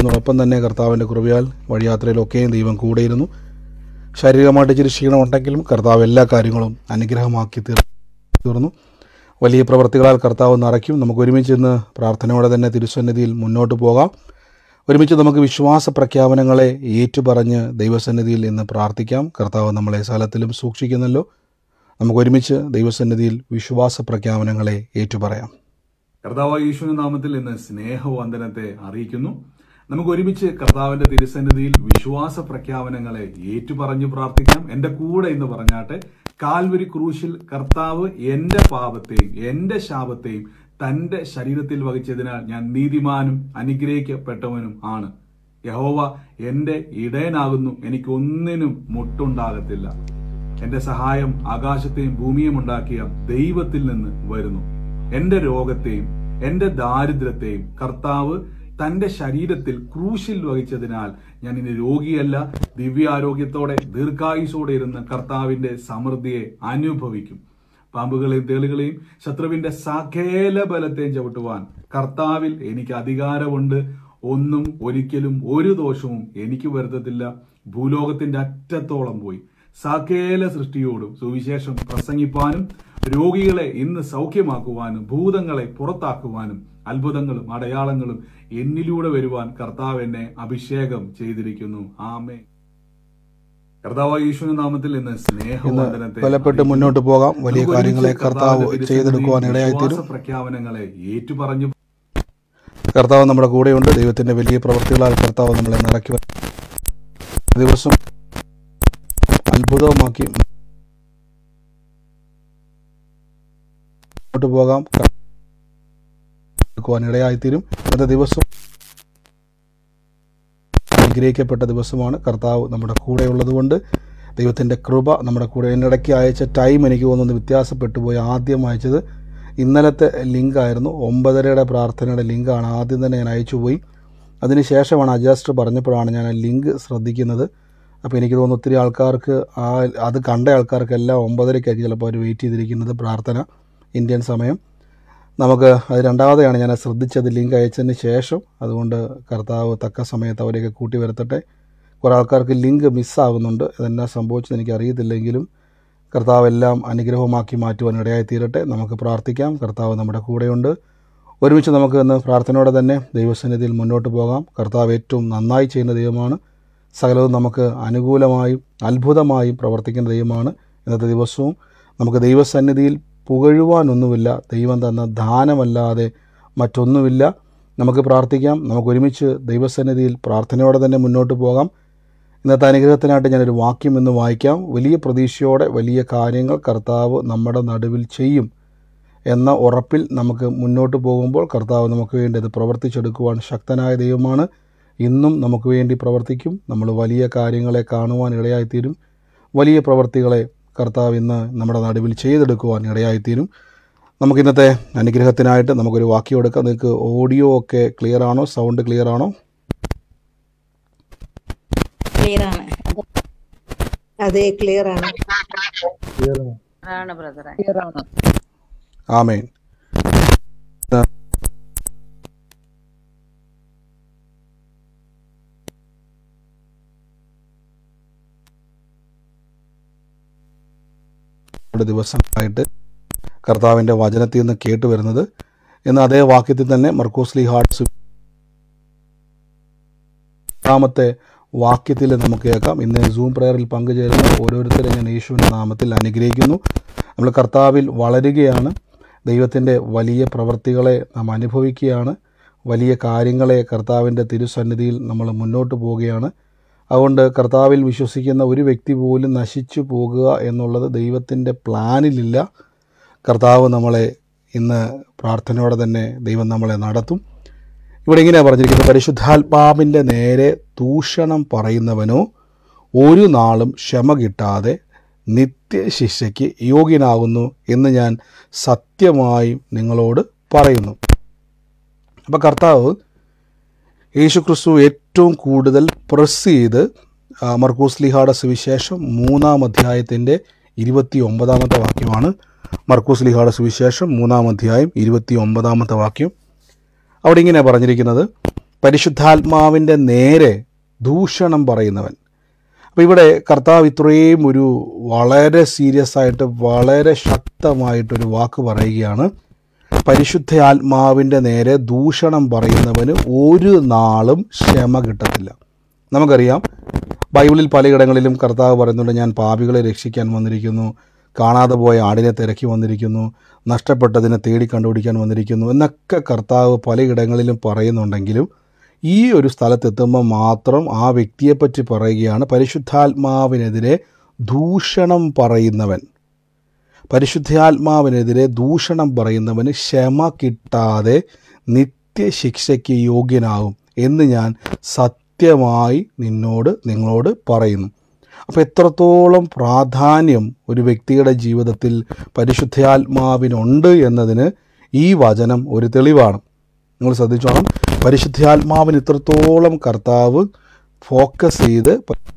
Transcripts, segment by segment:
എന്നോടൊപ്പം തന്നെ കർത്താവിൻ്റെ കൃപയാൽ വഴിയാത്രയിലൊക്കെയും ദൈവം കൂടെയിരുന്നു ശാരീരികമായിട്ട് ഇച്ചിരി ക്ഷീണമുണ്ടെങ്കിലും കർത്താവ് എല്ലാ കാര്യങ്ങളും അനുഗ്രഹമാക്കി തീർ തീർന്നു വലിയ പ്രവർത്തികളാൽ കർത്താവ് നിറയ്ക്കും നമുക്ക് ഒരുമിച്ച് ഇന്ന് പ്രാർത്ഥനയോടെ തന്നെ തിരുസന്നിധിയിൽ മുന്നോട്ട് പോകാം ഒരുമിച്ച് നമുക്ക് വിശ്വാസ പ്രഖ്യാപനങ്ങളെ ഏറ്റുപറഞ്ഞ് ദൈവസന്നിധിയിൽ ഇന്ന് പ്രാർത്ഥിക്കാം കർത്താവ് നമ്മളെ സ്ഥലത്തിലും സൂക്ഷിക്കുന്നല്ലോ നമുക്ക് ഒരുമിച്ച് ദൈവസന്നിധിയിൽ വിശ്വാസ പ്രഖ്യാപനങ്ങളെ ഏറ്റുപറയാം കർത്താവ് യേശുവിന്റെ നാമത്തിൽ ഇന്ന് സ്നേഹവന്ദനത്തെ അറിയിക്കുന്നു നമുക്ക് ഒരുമിച്ച് കർത്താവിന്റെ തിരുസന്നിധിയിൽ വിശ്വാസ പ്രഖ്യാപനങ്ങളെ ഏറ്റുപറഞ്ഞു പ്രാർത്ഥിക്കാം എന്റെ കൂടെ എന്ന് പറഞ്ഞാട്ടെ കാൽവരി ക്രൂശിൽ കർത്താവ് എന്റെ പാപത്തെയും എന്റെ ശാപത്തെയും തന്റെ ശരീരത്തിൽ വഹിച്ചതിനാൽ ഞാൻ നീതിമാനും അനുഗ്രഹിക്കപ്പെട്ടവനും ആണ് യഹോവ എന്റെ ഇടയനാകുന്നു എനിക്ക് ഒന്നിനും മുട്ടുണ്ടാകത്തില്ല എന്റെ സഹായം ആകാശത്തെയും ഭൂമിയും ഉണ്ടാക്കിയ ദൈവത്തിൽ നിന്ന് വരുന്നു എന്റെ രോഗത്തെയും എന്റെ ദാരിദ്ര്യത്തെയും കർത്താവ് തന്റെ ശരീരത്തിൽ ക്രൂശിൽ വഹിച്ചതിനാൽ ഞാൻ ഇനി രോഗിയല്ല ദിവ്യാരോഗ്യത്തോടെ ദീർഘായുസോടെ ഇരുന്ന് കർത്താവിന്റെ സമൃദ്ധിയെ അനുഭവിക്കും പാമ്പുകളെയും തേളുകളെയും ശത്രുവിന്റെ സകല ബലത്തെയും ചവിട്ടുവാൻ കർത്താവിൽ എനിക്ക് അധികാരമുണ്ട് ഒന്നും ഒരിക്കലും ഒരു ദോഷവും എനിക്ക് വരുത്തത്തില്ല ഭൂലോകത്തിന്റെ അറ്റത്തോളം പോയി സകല സൃഷ്ടിയോടും സുവിശേഷം പ്രസംഗിപ്പാനും രോഗികളെ ഇന്ന് സൗഖ്യമാക്കുവാനും ഭൂതങ്ങളെ പുറത്താക്കുവാനും അത്ഭുതങ്ങളും അടയാളങ്ങളും എന്നിലൂടെ വരുവാൻ കർത്താവ് എന്നെ അഭിഷേകം ചെയ്തിരിക്കുന്നു ആമേ കർത്താവ് ഈശ്വര നാമത്തിൽ ഇന്ന് സ്നേഹവന്ദനത്തെ ബലപ്പെട്ട് മുന്നോട്ട് പോകാം വലിയ നമുക്ക് കാര്യങ്ങളെ ഒരുമിച്ച് കർത്താവ് കർത്താവിന്റെ ചെയ്തെടുക്കുവാൻ തിരുസന്നിധിയിൽ ഇടയായിത്തീരും വിശ്വാസ പ്രഖ്യാപനങ്ങളെ ഏറ്റുപറഞ്ഞു കർത്താവ് നമ്മുടെ കൂടെയുണ്ട് ദൈവത്തിന്റെ വലിയ പ്രവൃത്തികളാൽ കർത്താവ് നമ്മളെ നിറയ്ക്കി ദിവസം അത്ഭുതമാക്കി മുന്നോട്ട് പോകാം എടുക്കുവാൻ ഇടയായിത്തീരും ഇന്നത്തെ ദിവസം അനുഗ്രഹിക്കപ്പെട്ട ദിവസമാണ് കർത്താവ് നമ്മുടെ കൂടെ ഉള്ളതുകൊണ്ട് ദൈവത്തിൻ്റെ കൃപ നമ്മുടെ കൂടെ എന്നിടയ്ക്ക് അയച്ച ടൈം എനിക്ക് തോന്നുന്നു വ്യത്യാസപ്പെട്ടു പോയി ആദ്യം അയച്ചത് ഇന്നലത്തെ ലിങ്ക് ആയിരുന്നു ഒമ്പതരയുടെ പ്രാർത്ഥനയുടെ ലിങ്കാണ് ആദ്യം തന്നെ ഞാൻ അയച്ചു പോയി അതിനുശേഷമാണ് അജാസ്റ്റർ പറഞ്ഞപ്പോഴാണ് ഞാൻ ആ ലിങ്ക് ശ്രദ്ധിക്കുന്നത് അപ്പോൾ എനിക്ക് തോന്നുന്നു ഒത്തിരി ആൾക്കാർക്ക് ആ അത് കണ്ട ആൾക്കാർക്കെല്ലാം ഒമ്പതരയ്ക്കായിരിക്കും ചിലപ്പോൾ അവർ വെയിറ്റ് ചെയ്തിരിക്കുന്നത് പ്രാർത്ഥന ഇന്ത്യൻ സമയം നമുക്ക് അത് രണ്ടാമതെയാണ് ഞാൻ ശ്രദ്ധിച്ചത് ലിങ്ക് അയച്ചതിന് ശേഷം അതുകൊണ്ട് കർത്താവ് തക്ക സമയത്ത് അവരെയൊക്കെ കൂട്ടി വരുത്തട്ടെ കുറേ ആൾക്കാർക്ക് ലിങ്ക് മിസ്സാകുന്നുണ്ട് അതെന്നാ സംഭവിച്ചത് എനിക്ക് അറിയത്തില്ലെങ്കിലും കർത്താവ് എല്ലാം അനുഗ്രഹമാക്കി മാറ്റുവാൻ ഇടയായി തീരട്ടെ നമുക്ക് പ്രാർത്ഥിക്കാം കർത്താവ് നമ്മുടെ കൂടെയുണ്ട് ഒരുമിച്ച് നമുക്ക് ഇന്ന് പ്രാർത്ഥനയോടെ തന്നെ ദൈവസന്നിധിയിൽ മുന്നോട്ട് പോകാം കർത്താവ് ഏറ്റവും നന്നായി ചെയ്യുന്ന ദൈവമാണ് സകലവും നമുക്ക് അനുകൂലമായും അത്ഭുതമായും പ്രവർത്തിക്കുന്ന ദൈവമാണ് ഇന്നത്തെ ദിവസവും നമുക്ക് ദൈവസന്നിധിയിൽ പുകഴുവാനൊന്നുമില്ല ദൈവം തന്ന ദാനമല്ലാതെ മറ്റൊന്നുമില്ല നമുക്ക് പ്രാർത്ഥിക്കാം നമുക്ക് ഒരുമിച്ച് ദൈവസന്നിധിയിൽ പ്രാർത്ഥനയോടെ തന്നെ മുന്നോട്ട് പോകാം ഇന്നത്തെ അനുഗ്രഹത്തിനായിട്ട് ഞാനൊരു വാക്യം ഇന്ന് വായിക്കാം വലിയ പ്രതീക്ഷയോടെ വലിയ കാര്യങ്ങൾ കർത്താവ് നമ്മുടെ നടുവിൽ ചെയ്യും എന്ന ഉറപ്പിൽ നമുക്ക് മുന്നോട്ട് പോകുമ്പോൾ കർത്താവ് നമുക്ക് വേണ്ടി അത് പ്രവർത്തിച്ചെടുക്കുവാൻ ശക്തനായ ദൈവമാണ് ഇന്നും നമുക്ക് വേണ്ടി പ്രവർത്തിക്കും നമ്മൾ വലിയ കാര്യങ്ങളെ കാണുവാൻ ഇടയായിത്തീരും വലിയ പ്രവർത്തികളെ കർത്താവ് ഇന്ന് നമ്മുടെ നടുവിൽ ചെയ്തെടുക്കുവാൻ ഇടയായിത്തീരും നമുക്ക് ഇന്നത്തെ അനുഗ്രഹത്തിനായിട്ട് നമുക്കൊരു വാക്യം എടുക്കാം നിങ്ങൾക്ക് ഓഡിയോ ഒക്കെ ക്ലിയർ ആണോ സൗണ്ട് ക്ലിയർ ആണോ ക്ലിയർ ആണ് അതെ ക്ലിയർ ആണ് ആണ് ബ്രദറെ ക്ലിയർ ആണ് ആമേൻ ഒരു ദിവസമായിട്ട് കർത്താവിൻ്റെ വചനത്തിൽ നിന്ന് കേട്ടു വരുന്നത് എന്ന അതേ വാക്യത്തിൽ തന്നെ മർക്കോസ്ലി ഹാർട്സ് രണ്ടാമത്തെ വാക്യത്തിൽ നമുക്ക് കേൾക്കാം ഇന്ന് സൂം പ്രയറിൽ പങ്കുചേരുന്ന ഓരോരുത്തരെ ഞാൻ യേശുവിൻ്റെ നാമത്തിൽ അനുഗ്രഹിക്കുന്നു നമ്മൾ കർത്താവിൽ വളരുകയാണ് ദൈവത്തിൻ്റെ വലിയ പ്രവൃത്തികളെ നാം അനുഭവിക്കുകയാണ് വലിയ കാര്യങ്ങളെ കർത്താവിൻ്റെ തിരുസന്നിധിയിൽ നമ്മൾ മുന്നോട്ട് പോവുകയാണ് അതുകൊണ്ട് കർത്താവിൽ വിശ്വസിക്കുന്ന ഒരു വ്യക്തി പോലും നശിച്ചു പോകുക എന്നുള്ളത് ദൈവത്തിൻ്റെ പ്ലാനിലില്ല കർത്താവ് നമ്മളെ ഇന്ന് പ്രാർത്ഥനയോടെ തന്നെ ദൈവം നമ്മളെ നടത്തും ഇവിടെ ഇങ്ങനെയാണ് പറഞ്ഞിരിക്കുന്നത് പരിശുദ്ധാത്മാവിൻ്റെ നേരെ ദൂഷണം പറയുന്നവനോ ഒരു നാളും ക്ഷമ കിട്ടാതെ നിത്യശിക്ഷയ്ക്ക് യോഗ്യനാകുന്നു എന്ന് ഞാൻ സത്യമായും നിങ്ങളോട് പറയുന്നു അപ്പോൾ കർത്താവ് യേശുക്രിസ്തു ഏറ്റവും കൂടുതൽ പ്രസ് ചെയ്ത് ആ, മർക്കൂസ് ലിഹായുടെ സുവിശേഷം മൂന്നാം അധ്യായത്തിൻ്റെ ഇരുപത്തി ഒമ്പതാമത്തെ വാക്യമാണ് മർക്കൂസ് ലിഹായുടെ സുവിശേഷം മൂന്നാം അധ്യായം ഇരുപത്തി ഒമ്പതാമത്തെ വാക്യം അവിടെ ഇങ്ങനെ പറഞ്ഞിരിക്കുന്നത് പരിശുദ്ധാത്മാവിൻ്റെ നേരെ ദൂഷണം പറയുന്നവൻ അപ്പോൾ ഇവിടെ കർത്താവ് ഇത്രയും ഒരു വളരെ സീരിയസ് ആയിട്ട് വളരെ ശക്തമായിട്ടൊരു വാക്ക് പറയുകയാണ് പരിശുദ്ധ ആത്മാവിൻ്റെ നേരെ ദൂഷണം പറയുന്നവന് ഒരു നാളും ക്ഷമ കിട്ടത്തില്ല നമുക്കറിയാം ബൈബിളിൽ പലയിടങ്ങളിലും കർത്താവ് പറയുന്നുണ്ട് ഞാൻ പാപികളെ രക്ഷിക്കാൻ വന്നിരിക്കുന്നു കാണാതെ പോയ ആടിനെ തിരക്കി വന്നിരിക്കുന്നു നഷ്ടപ്പെട്ടതിനെ തേടി കണ്ടുപിടിക്കാൻ വന്നിരിക്കുന്നു എന്നൊക്കെ കർത്താവ് പലയിടങ്ങളിലും പറയുന്നുണ്ടെങ്കിലും ഈ ഒരു സ്ഥലത്തെത്തുമ്പോൾ മാത്രം ആ വ്യക്തിയെപ്പറ്റി പറയുകയാണ് പരിശുദ്ധാത്മാവിനെതിരെ ദൂഷണം പറയുന്നവൻ പരിശുദ്ധാത്മാവിനെതിരെ ദൂഷണം പറയുന്നവന് ക്ഷമ കിട്ടാതെ നിത്യശിക്ഷയ്ക്ക് യോഗ്യനാകും എന്ന് ഞാൻ സത്യമായി നിന്നോട് നിങ്ങളോട് പറയുന്നു അപ്പോൾ എത്രത്തോളം പ്രാധാന്യം ഒരു വ്യക്തിയുടെ ജീവിതത്തിൽ പരിശുദ്ധാത്മാവിനുണ്ട് എന്നതിന് ഈ വചനം ഒരു തെളിവാണ് നിങ്ങൾ ശ്രദ്ധിച്ചോണം പരിശുദ്ധാത്മാവിന് ഇത്രത്തോളം കർത്താവ് ഫോക്കസ് ചെയ്ത്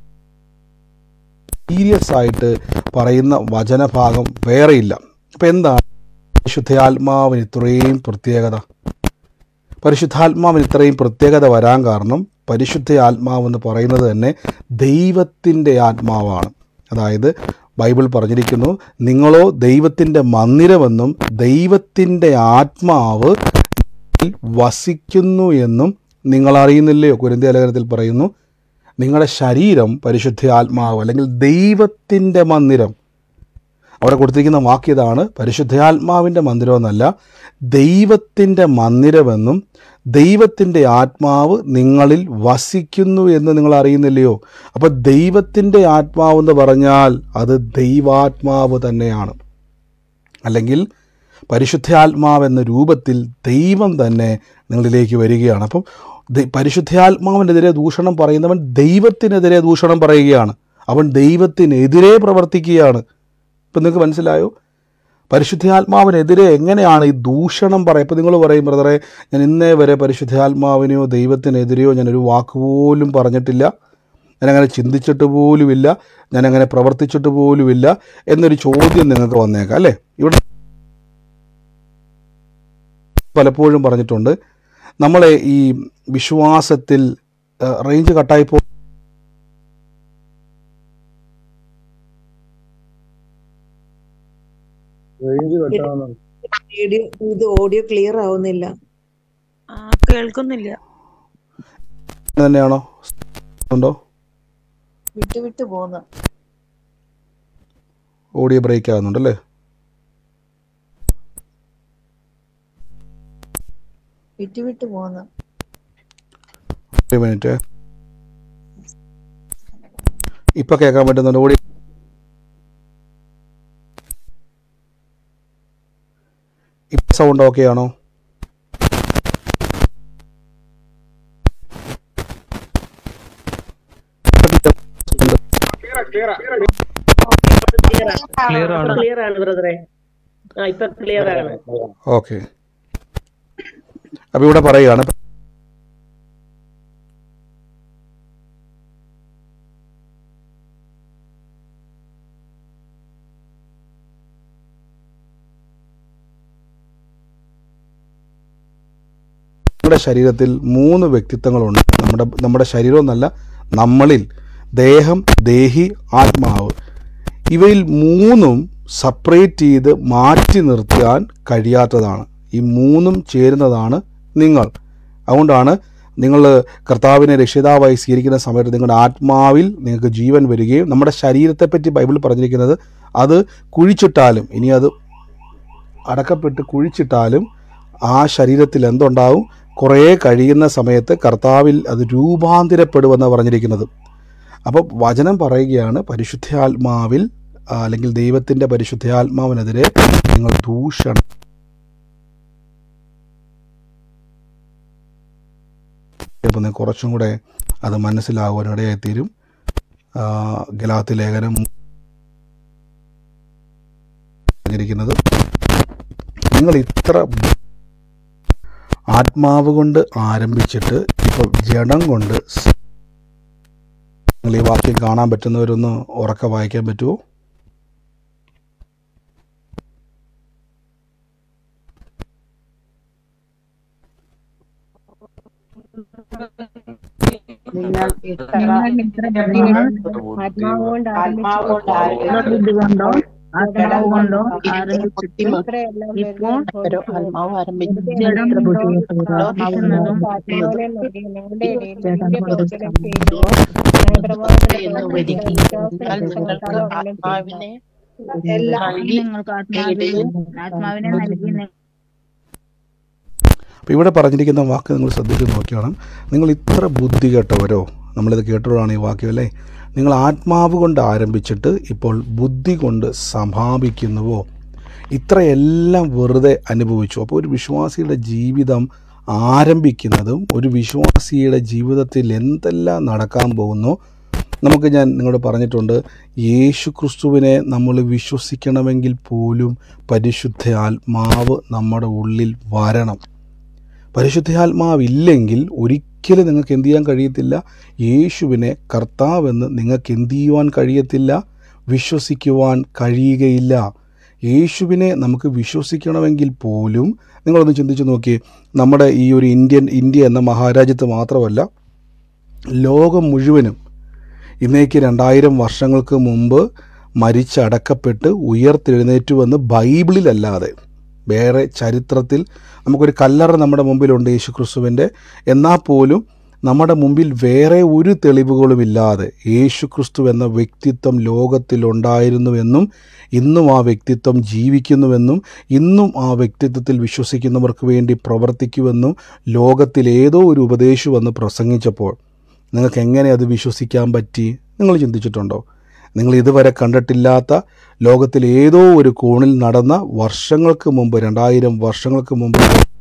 സീരിയസ് ആയിട്ട് പറയുന്ന വചനഭാഗം വേറെയില്ല അപ്പം എന്താണ് പരിശുദ്ധാത്മാവിന് ഇത്രയും പ്രത്യേകത പരിശുദ്ധാത്മാവിന് ഇത്രയും പ്രത്യേകത വരാൻ കാരണം പരിശുദ്ധ ആത്മാവെന്ന് പറയുന്നത് തന്നെ ദൈവത്തിൻ്റെ ആത്മാവാണ് അതായത് ബൈബിൾ പറഞ്ഞിരിക്കുന്നു നിങ്ങളോ ദൈവത്തിൻ്റെ മന്ദിരമെന്നും ദൈവത്തിൻ്റെ ആത്മാവ് വസിക്കുന്നു എന്നും നിങ്ങൾ അറിയുന്നില്ലയോ കുരിന്തിയ ലേഖനത്തിൽ പറയുന്നു നിങ്ങളുടെ ശരീരം പരിശുദ്ധ ആത്മാവ് അല്ലെങ്കിൽ ദൈവത്തിൻ്റെ മന്ദിരം അവിടെ കൊടുത്തിരിക്കുന്ന വാക്യതാണ് പരിശുദ്ധാത്മാവിൻ്റെ മന്ദിരമെന്നല്ല ദൈവത്തിൻ്റെ മന്ദിരമെന്നും ദൈവത്തിൻ്റെ ആത്മാവ് നിങ്ങളിൽ വസിക്കുന്നു എന്ന് നിങ്ങൾ അറിയുന്നില്ലയോ അപ്പോൾ ദൈവത്തിൻ്റെ ആത്മാവെന്ന് പറഞ്ഞാൽ അത് ദൈവാത്മാവ് തന്നെയാണ് അല്ലെങ്കിൽ പരിശുദ്ധാത്മാവ് എന്ന രൂപത്തിൽ ദൈവം തന്നെ നിങ്ങളിലേക്ക് വരികയാണ് അപ്പം ദ- പരിശുദ്ധാത്മാവിനെതിരെ ദൂഷണം പറയുന്നവൻ ദൈവത്തിനെതിരെ ദൂഷണം പറയുകയാണ് അവൻ ദൈവത്തിനെതിരെ പ്രവർത്തിക്കുകയാണ് ഇപ്പം നിങ്ങൾക്ക് മനസ്സിലായോ പരിശുദ്ധാത്മാവിനെതിരെ എങ്ങനെയാണ് ഈ ദൂഷണം പറയുക ഇപ്പം നിങ്ങൾ പറയും ബ്രദറെ ഞാൻ ഇന്നേ വരെ പരിശുദ്ധാത്മാവിനെയോ ദൈവത്തിനെതിരെയോ ഞാനൊരു വാക്കുപോലും പറഞ്ഞിട്ടില്ല ഞാനങ്ങനെ ചിന്തിച്ചിട്ട് പോലുമില്ല ഞാനങ്ങനെ പ്രവർത്തിച്ചിട്ട് പോലുമില്ല എന്നൊരു ചോദ്യം നിങ്ങൾക്ക് വന്നേക്കാം അല്ലേ ഇവിടെ പലപ്പോഴും പറഞ്ഞിട്ടുണ്ട് നമ്മളെ ഈ വിശ്വാസത്തിൽ ആ, റേഞ്ച് കട്ടായി പോ റേഞ്ച് കട്ടാവുന്നുണ്ട് വീഡിയോ ഇത് ഓഡിയോ ക്ലിയർ ആവുന്നില്ല ആ കേൾക്കുന്നില്ല തന്നെയാണോ ഉണ്ടോ വിട്ടു വിട്ടു പോന്ന് ഓഡിയോ ബ്രേക്ക് ആകുന്നുണ്ടല്ലേ വിട്ടു വിട്ടു പോന്ന് ഒരു മിനിറ്റ് ഇപ്പൊ കേൾക്കാൻ പറ്റുന്നുണ്ട് ഓഡിയോ ഇപ്പൊ സൗണ്ട് ഓക്കെ ആണോ ക്ലിയർ ആണ് ക്ലിയർ ആണ് ബ്രദറെ ആ ഇപ്പൊ ക്ലിയർ ആണ് ഓക്കെ അപ്പൊ ഇവിടെ പറയുകയാണ് നമ്മുടെ ശരീരത്തിൽ മൂന്ന് വ്യക്തിത്വങ്ങളുണ്ട് നമ്മുടെ നമ്മുടെ ശരീരം എന്നല്ല നമ്മളിൽ ദേഹം ദേഹി ആത്മാവ് ഇവയിൽ മൂന്നും സെപ്പറേറ്റ് ചെയ്ത് മാറ്റി നിർത്താൻ കഴിയാത്തതാണ് ഈ മൂന്നും ചേരുന്നതാണ് നിങ്ങൾ അതുകൊണ്ടാണ് നിങ്ങൾ കർത്താവിനെ രക്ഷിതാവായി സ്വീകരിക്കുന്ന സമയത്ത് നിങ്ങളുടെ ആത്മാവിൽ നിങ്ങൾക്ക് ജീവൻ വരികയും നമ്മുടെ ശരീരത്തെപ്പറ്റി ബൈബിൾ പറഞ്ഞിരിക്കുന്നത് അത് കുഴിച്ചിട്ടാലും ഇനി അത് അടക്കപ്പെട്ട് കുഴിച്ചിട്ടാലും ആ ശരീരത്തിൽ എന്തുണ്ടാവും കുറേ കഴിയുന്ന സമയത്ത് കർത്താവിൽ അത് രൂപാന്തരപ്പെടുമെന്നാണ് പറഞ്ഞിരിക്കുന്നത് അപ്പോൾ വചനം പറയുകയാണ് പരിശുദ്ധാത്മാവിൽ ആ, അല്ലെങ്കിൽ ദൈവത്തിൻ്റെ പരിശുദ്ധാത്മാവിനെതിരെ നിങ്ങൾ ദൂഷണം ചിലപ്പോൾ നിങ്ങൾക്ക് കുറച്ചും കൂടെ അത് മനസ്സിലാകുവാൻ ഇടയായിത്തീരും ആ, ഗലാത്തി ലേഖനം പറഞ്ഞിരിക്കുന്നത് നിങ്ങൾ ഇത്ര ആത്മാവ് കൊണ്ട് ആരംഭിച്ചിട്ട് ഇപ്പോൾ ജഡം കൊണ്ട് സ്- നിങ്ങൾ ഈ വാക്യം കാണാൻ പറ്റുന്നവരൊന്ന് ഉറക്കെ വായിക്കാൻ പറ്റുമോ നിങ്ങൾ ഇത്ര ആത്മാവ് കൊണ്ട് ആത്മാവ് കൊണ്ട് ആരംഭിച്ചു ബുദ്ധി കൊണ്ടോ ആത്മാവ് കൊണ്ടോ ആരംഭിച്ചിട്ട് ഇത്രയെല്ലാം ഇപ്പോൾ ഒരു ആത്മാവ് ആരംഭിച്ചു ജഡം ജഡം കൊണ്ടോ കൊണ്ടോ ആത്മാവിനതും ആത്മാവിനെ നൽകി നിങ്ങളുടെ ഇടയിൽ വലിയ പ്രവർത്തനം ചെയ്യുന്നു ന്യായപ്രമാണത്തിന്റെ എന്ന് പ്രവർത്തനത്തിൽ വരികയും വിശ്വാസം എന്നാൽ നിങ്ങൾക്ക് പ്രവർത്തനം ചെയ്യുന്നു ആത്മാവിനെ എല്ലാ നൽകി നിങ്ങൾക്ക് ആത്മാവിനെ ആത്മാവിനെ നൽകി അപ്പോൾ ഇവിടെ പറഞ്ഞിരിക്കുന്ന വാക്ക് നിങ്ങൾ ശ്രദ്ധിച്ച് നോക്കിയാണ് നിങ്ങൾ ഇത്ര ബുദ്ധി കേട്ടവരോ നമ്മളിത് കേട്ടവരാണ് ഈ വാക്യം അല്ലേ നിങ്ങൾ ആത്മാവ് കൊണ്ട് ആരംഭിച്ചിട്ട് ഇപ്പോൾ ബുദ്ധി കൊണ്ട് സമാപിക്കുന്നുവോ ഇത്രയെല്ലാം വെറുതെ അനുഭവിച്ചു അപ്പോൾ ഒരു വിശ്വാസിയുടെ ജീവിതം ആരംഭിക്കുന്നതും ഒരു വിശ്വാസിയുടെ ജീവിതത്തിൽ എന്തെല്ലാം നടക്കാൻ പോകുന്നു നമുക്ക് ഞാൻ നിങ്ങളോട് പറഞ്ഞിട്ടുണ്ട് യേശു ക്രിസ്തുവിനെ നമ്മൾ വിശ്വസിക്കണമെങ്കിൽ പോലും പരിശുദ്ധ ആത്മാവ് നമ്മുടെ ഉള്ളിൽ വരണം പരിശുദ്ധാത്മാവില്ലെങ്കിൽ ഒരിക്കലും നിങ്ങൾക്ക് എന്ത് ചെയ്യാൻ കഴിയത്തില്ല യേശുവിനെ കർത്താവെന്ന് നിങ്ങൾക്ക് എന്ത് ചെയ്യുവാൻ കഴിയത്തില്ല വിശ്വസിക്കുവാൻ കഴിയുകയില്ല യേശുവിനെ നമുക്ക് വിശ്വസിക്കണമെങ്കിൽ പോലും നിങ്ങളൊന്ന് ചിന്തിച്ച് നോക്കി നമ്മുടെ ഈ ഒരു ഇന്ത്യൻ ഇന്ത്യ എന്ന മഹാരാജ്യത്ത് മാത്രമല്ല ലോകം മുഴുവനും ഇന്നേക്ക് രണ്ടായിരം വർഷങ്ങൾക്ക് മുമ്പ് മരിച്ചടക്കപ്പെട്ട് ഉയർത്തെഴുന്നേറ്റുവെന്ന് ബൈബിളിലല്ലാതെ വേറെ ചരിത്രത്തിൽ നമുക്കൊരു കല്ലറ നമ്മുടെ മുമ്പിലുണ്ട് യേശു ക്രിസ്തുവിൻ്റെ എന്നാൽ പോലും നമ്മുടെ മുമ്പിൽ വേറെ ഒരു തെളിവുകളുമില്ലാതെ യേശു ക്രിസ്തു എന്ന വ്യക്തിത്വം ലോകത്തിലുണ്ടായിരുന്നുവെന്നും ഇന്നും ആ വ്യക്തിത്വം ജീവിക്കുന്നുവെന്നും ഇന്നും ആ വ്യക്തിത്വത്തിൽ വിശ്വസിക്കുന്നവർക്ക് വേണ്ടി പ്രവർത്തിക്കുമെന്നും ലോകത്തിൽ ഏതോ ഒരു ഉപദേശം വന്ന് പ്രസംഗിച്ചപ്പോൾ നിങ്ങൾക്ക് എങ്ങനെ അത് വിശ്വസിക്കാൻ പറ്റി നിങ്ങൾ ചിന്തിച്ചിട്ടുണ്ടോ നിങ്ങൾ ഇതുവരെ കണ്ടിട്ടില്ലാത്ത ലോകത്തിൽ ഏതോ ഒരു കോണിൽ നടന്ന വർഷങ്ങൾക്ക് മുമ്പ് രണ്ടായിരം വർഷങ്ങൾക്ക് മുമ്പ്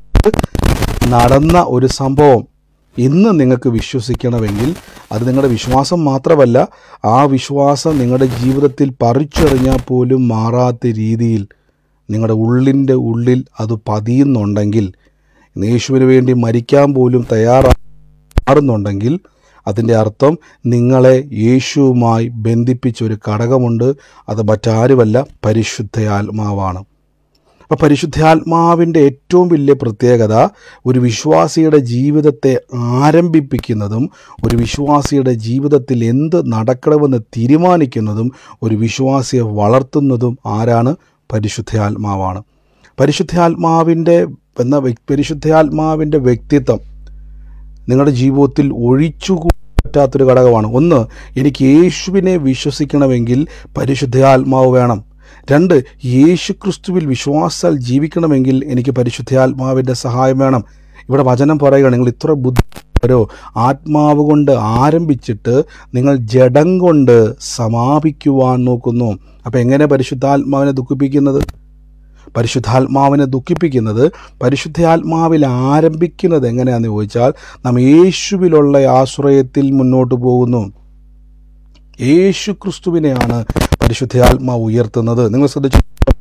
നടന്ന ഒരു സംഭവം ഇന്ന് നിങ്ങൾക്ക് വിശ്വസിക്കണമെങ്കിൽ അത് നിങ്ങളുടെ വിശ്വാസം മാത്രമല്ല ആ വിശ്വാസം നിങ്ങളുടെ ജീവിതത്തിൽ പറിച്ചെറിഞ്ഞാൽ പോലും മാറാത്ത രീതിയിൽ നിങ്ങളുടെ ഉള്ളിൻ്റെ ഉള്ളിൽ അത് പതിയുന്നുണ്ടെങ്കിൽ യേശുവിന് വേണ്ടി മരിക്കാൻ പോലും തയ്യാറാറുന്നുണ്ടെങ്കിൽ അതിൻ്റെ അർത്ഥം നിങ്ങളെ യേശുവുമായി ബന്ധിപ്പിച്ച ഒരു ഘടകമുണ്ട് അത് മറ്റാരുമല്ല പരിശുദ്ധയാത്മാവാണ് അപ്പോൾ പരിശുദ്ധാത്മാവിൻ്റെ ഏറ്റവും വലിയ പ്രത്യേകത ഒരു വിശ്വാസിയുടെ ജീവിതത്തെ ആരംഭിപ്പിക്കുന്നതും ഒരു വിശ്വാസിയുടെ ജീവിതത്തിൽ എന്ത് നടക്കണമെന്ന് തീരുമാനിക്കുന്നതും ഒരു വിശ്വാസിയെ വളർത്തുന്നതും ആരാണ് പരിശുദ്ധാത്മാവാണ് പരിശുദ്ധാത്മാവിൻ്റെ എന്ന വ്യ- പരിശുദ്ധാത്മാവിൻ്റെ വ്യക്തിത്വം നിങ്ങളുടെ ജീവിതത്തിൽ ഒഴിച്ചുകൂടാൻ പറ്റാത്തൊരു ഘടകമാണ് ഒന്ന് എനിക്ക് യേശുവിനെ വിശ്വസിക്കണമെങ്കിൽ പരിശുദ്ധാത്മാവ് വേണം രണ്ട് യേശു ക്രിസ്തുവിൽ വിശ്വാസാൽ ജീവിക്കണമെങ്കിൽ എനിക്ക് പരിശുദ്ധാത്മാവിൻ്റെ സഹായം വേണം ഇവിടെ വചനം പറയുക നിങ്ങൾ ഇത്ര ബുദ്ധിരോ ആത്മാവ് കൊണ്ട് ആരംഭിച്ചിട്ട് നിങ്ങൾ ജഡം കൊണ്ട് സമാപിക്കുവാൻ നോക്കുന്നു അപ്പം എങ്ങനെ പരിശുദ്ധാത്മാവിനെ ദുഃഖിപ്പിക്കുന്നത് പരിശുദ്ധാത്മാവിനെ ദുഃഖിപ്പിക്കുന്നത് പരിശുദ്ധാത്മാവിൽ ആരംഭിക്കുന്നത് എങ്ങനെയാണെന്ന് ചോദിച്ചാൽ നാം യേശുവിലുള്ള ആശ്രയത്തിൽ മുന്നോട്ട് പോകുന്നു യേശു ക്രിസ്തുവിനെയാണ് പരിശുദ്ധാത്മാവ് ഉയർത്തുന്നത് നിങ്ങൾ ശ്രദ്ധിച്ചു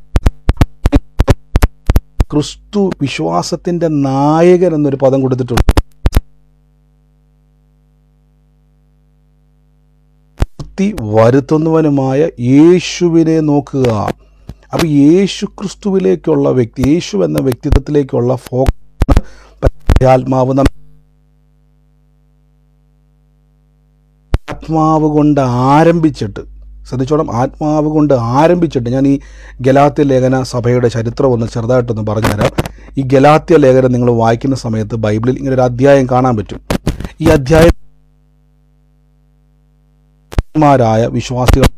ക്രിസ്തു വിശ്വാസത്തിന്റെ നായകൻ എന്നൊരു പദം കൊടുത്തിട്ടുണ്ട് വൃത്തി വരുത്തുന്നവനുമായ യേശുവിനെ നോക്കുക അപ്പൊ യേശു ക്രിസ്തുവിലേക്കുള്ള വ്യക്തി യേശു എന്ന വ്യക്തിത്വത്തിലേക്കുള്ള ഫോക്കസ് ആത്മാവ് നമ്മെ ആത്മാവ് കൊണ്ട് ആരംഭിച്ചിട്ട് ശ്രദ്ധിച്ചോണം ആത്മാവ് കൊണ്ട് ആരംഭിച്ചിട്ട് ഞാൻ ഈ ഗലാത്യ ലേഖന സഭയുടെ ചരിത്രം ഒന്ന് ചെറുതായിട്ടൊന്ന് പറഞ്ഞുതരാം ഈ ഗലാത്യ ലേഖനം നിങ്ങൾ വായിക്കുന്ന സമയത്ത് ബൈബിളിൽ ഇങ്ങനെ ഒരു അധ്യായം കാണാൻ പറ്റും ഈ അധ്യായം മാരായ വിശ്വാസികൾ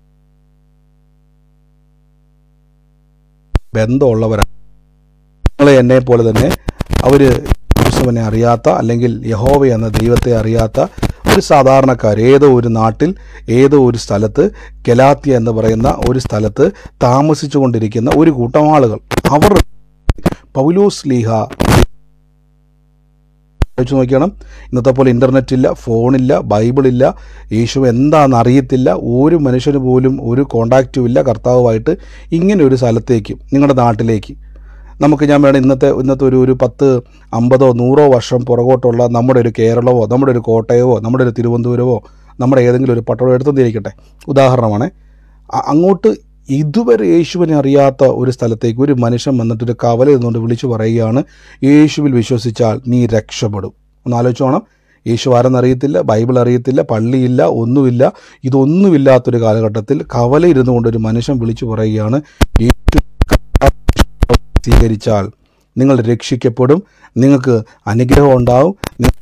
ബന്ധമുള്ളവരാണ് നിങ്ങളെ എന്നെ പോലെ തന്നെ അവര് ക്രിസ്തുവിനെ അറിയാത്ത അല്ലെങ്കിൽ യഹോവ എന്ന ദൈവത്തെ അറിയാത്ത ഒരു സാധാരണക്കാർ ഏതോ ഒരു നാട്ടിൽ ഏതോ ഒരു സ്ഥലത്ത് ഗലാത്യ എന്ന് പറയുന്ന ഒരു സ്ഥലത്ത് താമസിച്ചു കൊണ്ടിരിക്കുന്ന ഒരു കൂട്ടം ആളുകൾ അവർ പൗലോസ് ലീഹ ആലോചിച്ച് നോക്കണം ഇന്നത്തെ പോലെ ഇൻ്റർനെറ്റ് ഇല്ല ഫോണില്ല ബൈബിളില്ല യേശു എന്താണെന്ന് അറിയത്തില്ല ഒരു മനുഷ്യന് പോലും ഒരു കോണ്ടാക്റ്റും ഇല്ല കർത്താവുമായിട്ട് ഇങ്ങനെ ഒരു സ്ഥലത്തേക്ക് നിങ്ങളുടെ നാട്ടിലേക്ക് നമുക്ക് ഞാൻ വേണം ഇന്നത്തെ ഇന്നത്തെ ഒരു ഒരു പത്ത് അമ്പതോ നൂറോ വർഷം പുറകോട്ടുള്ള നമ്മുടെ ഒരു കേരളമോ നമ്മുടെ ഒരു കോട്ടയമോ നമ്മുടെ ഒരു തിരുവനന്തപുരമോ നമ്മുടെ ഏതെങ്കിലും ഒരു പട്ടണം എടുത്തെന്നിരിക്കട്ടെ ഉദാഹരണമാണ് അ- അങ്ങോട്ട് ഇതുവരെ യേശുവിനെ അറിയാത്ത ഒരു സ്ഥലത്തേക്ക് ഒരു മനുഷ്യൻ വന്നിട്ട് ഒരു കവല നിന്നുകൊണ്ട് വിളിച്ചു പറയുകയാണ് യേശുവിൽ വിശ്വസിച്ചാൽ നീ രക്ഷപ്പെടും ഒന്ന് ആലോചിച്ചോണം യേശു ആരെന്നറിയത്തില്ല ബൈബിൾ അറിയത്തില്ല പള്ളിയില്ല ഒന്നുമില്ല ഇതൊന്നുമില്ലാത്തൊരു കാലഘട്ടത്തിൽ കവല ഇരുന്നു കൊണ്ടൊരു മനുഷ്യൻ വിളിച്ചു പറയുകയാണ് യേശു സ്വീകരിച്ചാൽ നിങ്ങൾ രക്ഷിക്കപ്പെടും നിങ്ങൾക്ക് അനുഗ്രഹം ഉണ്ടാവും നി-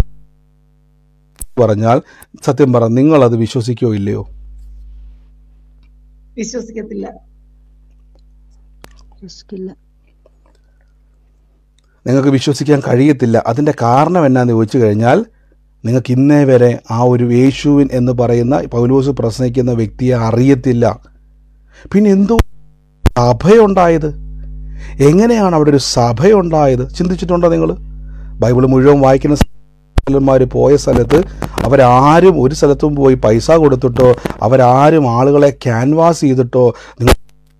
പറഞ്ഞാൽ സത്യം പറ നിങ്ങൾ അത് വിശ്വസിക്കോ ഇല്ലയോ വിശ്വസിക്കത്തില്ല വിശ്വസിക്കില്ല നിങ്ങൾക്ക് വിശ്വസിക്കാൻ കഴിയത്തില്ല അതിൻ്റെ കാരണം എന്നാന്ന് ചോദിച്ചു കഴിഞ്ഞാൽ നിങ്ങൾക്ക് ഇന്നേ വരെ ആ ഒരു യേശുവിൻ എന്ന് പറയുന്ന പൗലോസ് പ്രസംഗിക്കുന്ന വ്യക്തിയെ അറിയത്തില്ല പിന്നെ എന്തോ സഭയുണ്ടായത് എങ്ങനെയാണ് അവിടെ ഒരു സഭയുണ്ടായത് ചിന്തിച്ചിട്ടുണ്ടോ നിങ്ങൾ ബൈബിൾ മുഴുവൻ വായിക്കുന്ന ന്മാർ പോയ സ്ഥലത്ത് അവരാരും ഒരു സ്ഥലത്തും പോയി പൈസ കൊടുത്തിട്ടോ അവരാരും ആളുകളെ ക്യാൻവാസ് ചെയ്തിട്ടോ നിങ്ങൾ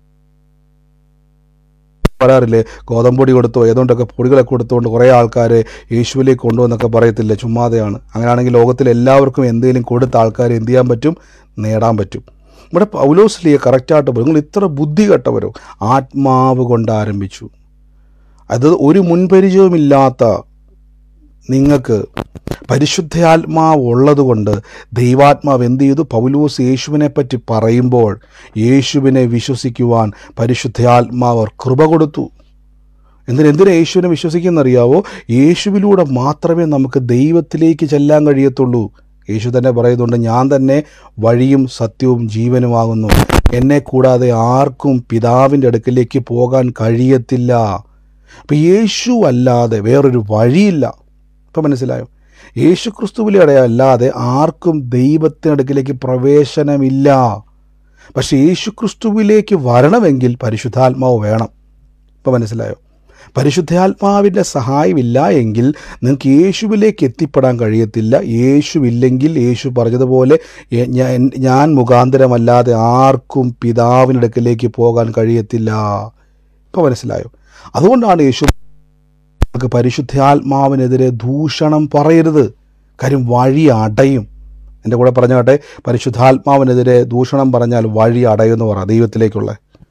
പറയാറില്ലേ ഗോതമ്പൊടി കൊടുത്തോ ഏതുകൊണ്ടൊക്കെ പൊടികളെ കൊടുത്തുകൊണ്ട് കുറേ ആൾക്കാർ യേശുവിലേക്ക് കൊണ്ടുവന്നൊക്കെ പറയത്തില്ല ചുമ്മാതെയാണ് അങ്ങനെയാണെങ്കിൽ ലോകത്തിൽ എല്ലാവർക്കും എന്തെങ്കിലും കൊടുത്ത ആൾക്കാർ എന്ത് ചെയ്യാൻ പറ്റും നേടാൻ പറ്റും ഇവിടെ പൗലോസ്ലിയെ കറക്റ്റായിട്ട് പറയും നിങ്ങൾ ഇത്ര ബുദ്ധി കെട്ടവരോ ആത്മാവ് കൊണ്ട് ആരംഭിച്ചു അത് ഒരു മുൻപരിചയവുമില്ലാത്ത നിങ്ങൾക്ക് പരിശുദ്ധാത്മാവ് ഉള്ളതുകൊണ്ട് ദൈവാത്മാവ് എന്ത് ചെയ്തു പൗലോസ് യേശുവിനെ പറ്റി പറയുമ്പോൾ യേശുവിനെ വിശ്വസിക്കുവാൻ പരിശുദ്ധാത്മാവ് കൃപ കൊടുത്തു എന്തിന് എന്തിനാ യേശുവിനെ വിശ്വസിക്കുന്നറിയാവോ യേശുവിലൂടെ മാത്രമേ നമുക്ക് ദൈവത്തിലേക്ക് ചെല്ലാൻ കഴിയത്തുള്ളൂ യേശു തന്നെ പറയുന്നുണ്ട് ഞാൻ തന്നെ വഴിയും സത്യവും ജീവനുമാകുന്നു എന്നെ കൂടാതെ ആർക്കും പിതാവിൻ്റെ അടുക്കിലേക്ക് പോകാൻ കഴിയത്തില്ല അപ്പം യേശു അല്ലാതെ വേറൊരു വഴിയില്ല ഇപ്പം മനസ്സിലായോ യേശു ക്രിസ്തുവിലൂടെ അല്ലാതെ ആർക്കും ദൈവത്തിൻ്റെ അടുക്കിലേക്ക് പ്രവേശനമില്ല പക്ഷെ യേശു ക്രിസ്തുവിലേക്ക് വരണമെങ്കിൽ പരിശുദ്ധാത്മാവ് വേണം ഇപ്പം മനസ്സിലായോ പരിശുദ്ധാത്മാവിൻ്റെ സഹായമില്ല എങ്കിൽ നിങ്ങൾക്ക് യേശുവിലേക്ക് എത്തിപ്പെടാൻ കഴിയത്തില്ല യേശുവില്ലെങ്കിൽ യേശു പറഞ്ഞതുപോലെ "എ- ഞാൻ- ഞാൻ മുഖാന്തരമല്ലാതെ ആർക്കും പിതാവിൻ്റെ അടുക്കിലേക്ക് പോകാൻ കഴിയത്തില്ല ഇപ്പം മനസ്സിലായോ അതുകൊണ്ടാണ് യേശു നമുക്ക് പരിശുദ്ധാത്മാവിനെതിരെ ദൂഷണം പറയരുത് കാര്യം വഴി അടയും എൻ്റെ കൂടെ പറഞ്ഞാട്ടെ പരിശുദ്ധാത്മാവിനെതിരെ ദൂഷണം പറഞ്ഞാൽ വഴി അടയുമെന്ന് പറ ദൈവത്തിലേക്കുള്ള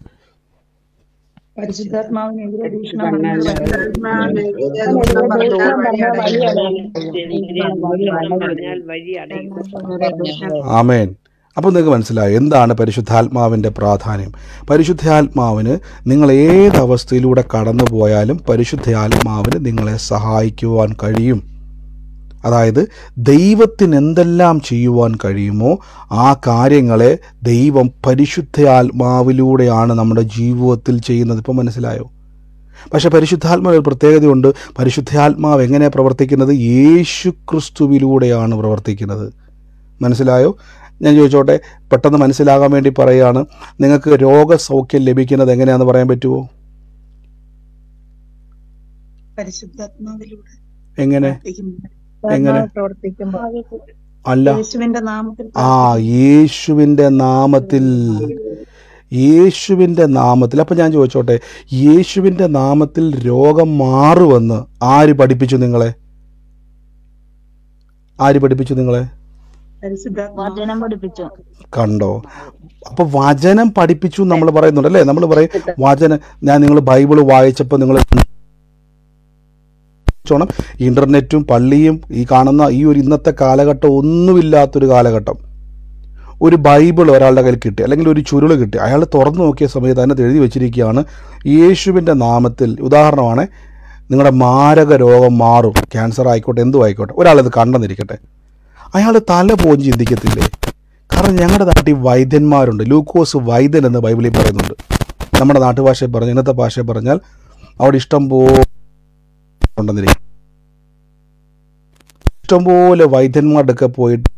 പരിശുദ്ധാത്മാവിനെതിരെ ദൂഷണം പറഞ്ഞാൽ ആമേൻ അപ്പോൾ നിങ്ങൾക്ക് മനസ്സിലായോ എന്താണ് പരിശുദ്ധാത്മാവിൻ്റെ പ്രാധാന്യം പരിശുദ്ധാത്മാവിന് നിങ്ങൾ ഏത് അവസ്ഥയിലൂടെ കടന്നു പോയാലും പരിശുദ്ധാത്മാവിന് നിങ്ങളെ സഹായിക്കുവാൻ കഴിയും അതായത് ദൈവത്തിന് എന്തെല്ലാം ചെയ്യുവാൻ കഴിയുമോ ആ കാര്യങ്ങളെ ദൈവം പരിശുദ്ധാത്മാവിലൂടെയാണ് നമ്മുടെ ജീവിതത്തിൽ ചെയ്യുന്നത് ഇപ്പം മനസ്സിലായോ പക്ഷെ പരിശുദ്ധാത്മാവ് ഒരു പ്രത്യേകതയുണ്ട് പരിശുദ്ധാത്മാവ് എങ്ങനെ പ്രവർത്തിക്കുന്നത് യേശു ക്രിസ്തുവിലൂടെയാണ് പ്രവർത്തിക്കുന്നത് മനസ്സിലായോ ഞാൻ ചോദിച്ചോട്ടെ പെട്ടെന്ന് മനസ്സിലാകാൻ വേണ്ടി പറയുകയാണ് നിങ്ങൾക്ക് രോഗസൗഖ്യം ലഭിക്കുന്നത് എങ്ങനെയാണെന്ന് പറയാൻ പറ്റുമോ പരിശുദ്ധാത്മാവിലൂടെ എങ്ങനെ എങ്ങനെ? പ്രവർത്തിക്കുമ്പോൾ അല്ല യേശുവിന്റെ നാമത്തിൽ ആ യേശുവിൻ്റെ നാമത്തിൽ യേശുവിൻ്റെ നാമത്തിൽ അപ്പം ഞാൻ ചോദിച്ചോട്ടെ യേശുവിൻ്റെ നാമത്തിൽ രോഗം മാറുമെന്ന് ആര് പഠിപ്പിച്ചു നിങ്ങളെ ആര് പഠിപ്പിച്ചു നിങ്ങളെ പരിശുദ്ധാത്മാവ് വചനം പഠിപ്പിച്ചു കണ്ടോ അപ്പൊ വചനം പഠിപ്പിച്ചു നമ്മൾ പറയുന്നുണ്ട് അല്ലേ നമ്മൾ പറയും വചനം ഞാൻ നിങ്ങൾ ബൈബിള് വായിച്ചപ്പോൾ നിങ്ങൾ ണം ഇന്റർനെറ്റും പള്ളിയും ഈ കാണുന്ന ഈ ഒരു ഇന്നത്തെ കാലഘട്ടം ഒന്നുമില്ലാത്തൊരു കാലഘട്ടം ഒരു ബൈബിൾ ഒരാളുടെ കയ്യിൽ കിട്ടി അല്ലെങ്കിൽ ഒരു ചുരുള് കിട്ടി അയാൾ തുറന്നു നോക്കിയ സമയത്ത് അതിനകത്ത് എഴുതി വെച്ചിരിക്കുകയാണ് യേശുവിൻ്റെ നാമത്തിൽ ഉദാഹരണമാണ് നിങ്ങളുടെ മാരക രോഗം മാറും ക്യാൻസർ ആയിക്കോട്ടെ എന്തും ആയിക്കോട്ടെ ഒരാളത് കണ്ടെന്നിരിക്കട്ടെ അയാൾ തല പോലും ചിന്തിക്കത്തില്ലേ കാരണം ഞങ്ങളുടെ നാട്ടിൽ വൈദ്യന്മാരുണ്ട് ലൂക്കോസ് വൈദ്യൻ എന്ന് ബൈബിളിൽ പറയുന്നുണ്ട് നമ്മുടെ നാട്ടുഭാഷയിൽ പറഞ്ഞ ഇന്നത്തെ ഭാഷയിൽ പറഞ്ഞാൽ അവിടെ ഇഷ്ടം പോലെ ഉണ്ടെന്നിരിക്കും ഇഷ്ടംപോലെ വൈദ്യന്മാരുടെ ഒക്കെ പോയിട്ട്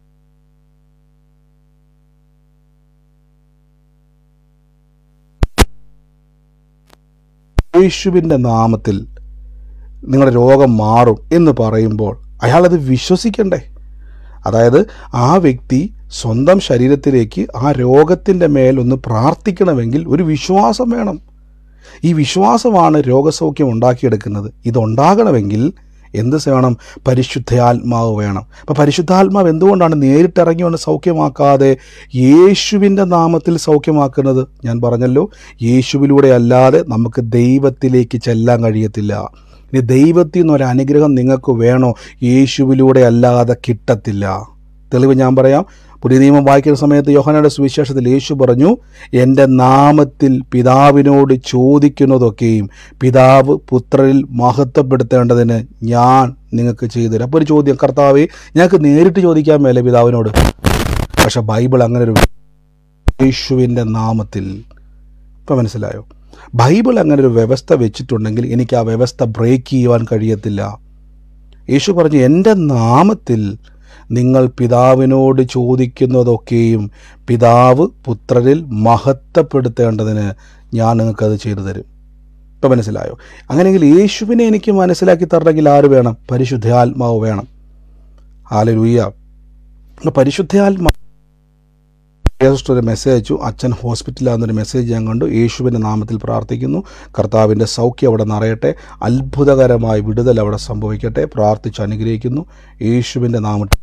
യേശുവിൻ്റെ നാമത്തിൽ നിങ്ങളുടെ രോഗം മാറും എന്ന് പറയുമ്പോൾ അയാളത് വിശ്വസിക്കണ്ടേ അതായത് ആ വ്യക്തി സ്വന്തം ശരീരത്തിലേക്ക് ആ രോഗത്തിൻ്റെ മേൽ ഒന്ന് പ്രാർത്ഥിക്കണമെങ്കിൽ ഒരു വിശ്വാസം വേണം ഈ വിശ്വാസമാണ് രോഗസൗഖ്യം ഉണ്ടാക്കിയെടുക്കുന്നത് ഇതുണ്ടാകണമെങ്കിൽ എന്ത് വേണം പരിശുദ്ധാത്മാവ് വേണം അപ്പം പരിശുദ്ധാത്മാവ് എന്തുകൊണ്ടാണ് നേരിട്ടിറങ്ങി വന്ന് സൗഖ്യമാക്കാതെ യേശുവിൻ്റെ നാമത്തിൽ സൗഖ്യമാക്കുന്നത് ഞാൻ പറഞ്ഞല്ലോ യേശുവിലൂടെ അല്ലാതെ നമുക്ക് ദൈവത്തിലേക്ക് ചെല്ലാൻ കഴിയത്തില്ല ഇനി ദൈവത്തിൽ നിന്ന് ഒരു അനുഗ്രഹം നിങ്ങൾക്ക് വേണോ യേശുവിലൂടെ അല്ലാതെ കിട്ടത്തില്ല തെളിവ് ഞാൻ പറയാം പുതിയ നിയമം വായിക്കുന്ന സമയത്ത് യോഹനയുടെ സുവിശേഷത്തിൽ യേശു പറഞ്ഞു എൻ്റെ നാമത്തിൽ പിതാവിനോട് ചോദിക്കുന്നതൊക്കെയും പിതാവ് പുത്രനിൽ മഹത്വപ്പെടുത്തേണ്ടതിന് ഞാൻ നിങ്ങൾക്ക് ചെയ്തു തരാം അപ്പോൾ ഒരു ചോദ്യം കർത്താവെ ഞങ്ങൾക്ക് നേരിട്ട് ചോദിക്കാൻ മേലെ പിതാവിനോട് പക്ഷെ ബൈബിൾ അങ്ങനെ ഒരു യേശുവിൻ്റെ നാമത്തിൽ ഇപ്പം മനസ്സിലായോ ബൈബിൾ അങ്ങനെ ഒരു വ്യവസ്ഥ വെച്ചിട്ടുണ്ടെങ്കിൽ എനിക്ക് ആ വ്യവസ്ഥ ബ്രേക്ക് ചെയ്യുവാൻ കഴിയത്തില്ല യേശു പറഞ്ഞു എൻ്റെ നാമത്തിൽ നിങ്ങൾ പിതാവിനോട് ചോദിക്കുന്നതൊക്കെയും പിതാവ് പുത്രരിൽ മഹത്വപ്പെടുത്തേണ്ടതിന് ഞാൻ നിങ്ങൾക്കത് ചെയ്തു തരും ഇപ്പം മനസ്സിലായോ അങ്ങനെയെങ്കിൽ യേശുവിനെ എനിക്ക് മനസ്സിലാക്കി തരണമെങ്കിൽ ആര് വേണം പരിശുദ്ധാത്മാവ് വേണം ഹാലലൂയ പരിശുദ്ധാത്മാ സിസ്റ്റർ ഒരു മെസ്സേജ് അയച്ചു അച്ഛൻ ഹോസ്പിറ്റലാണെന്നൊരു മെസ്സേജ് ഞാൻ കണ്ടു യേശുവിൻ്റെ നാമത്തിൽ പ്രാർത്ഥിക്കുന്നു കർത്താവിൻ്റെ സൗഖ്യം അവിടെ നിറയട്ടെ അത്ഭുതകരമായ വിടുതൽ അവിടെ സംഭവിക്കട്ടെ പ്രാർത്ഥിച്ച് അനുഗ്രഹിക്കുന്നു യേശുവിൻ്റെ നാമത്തിൽ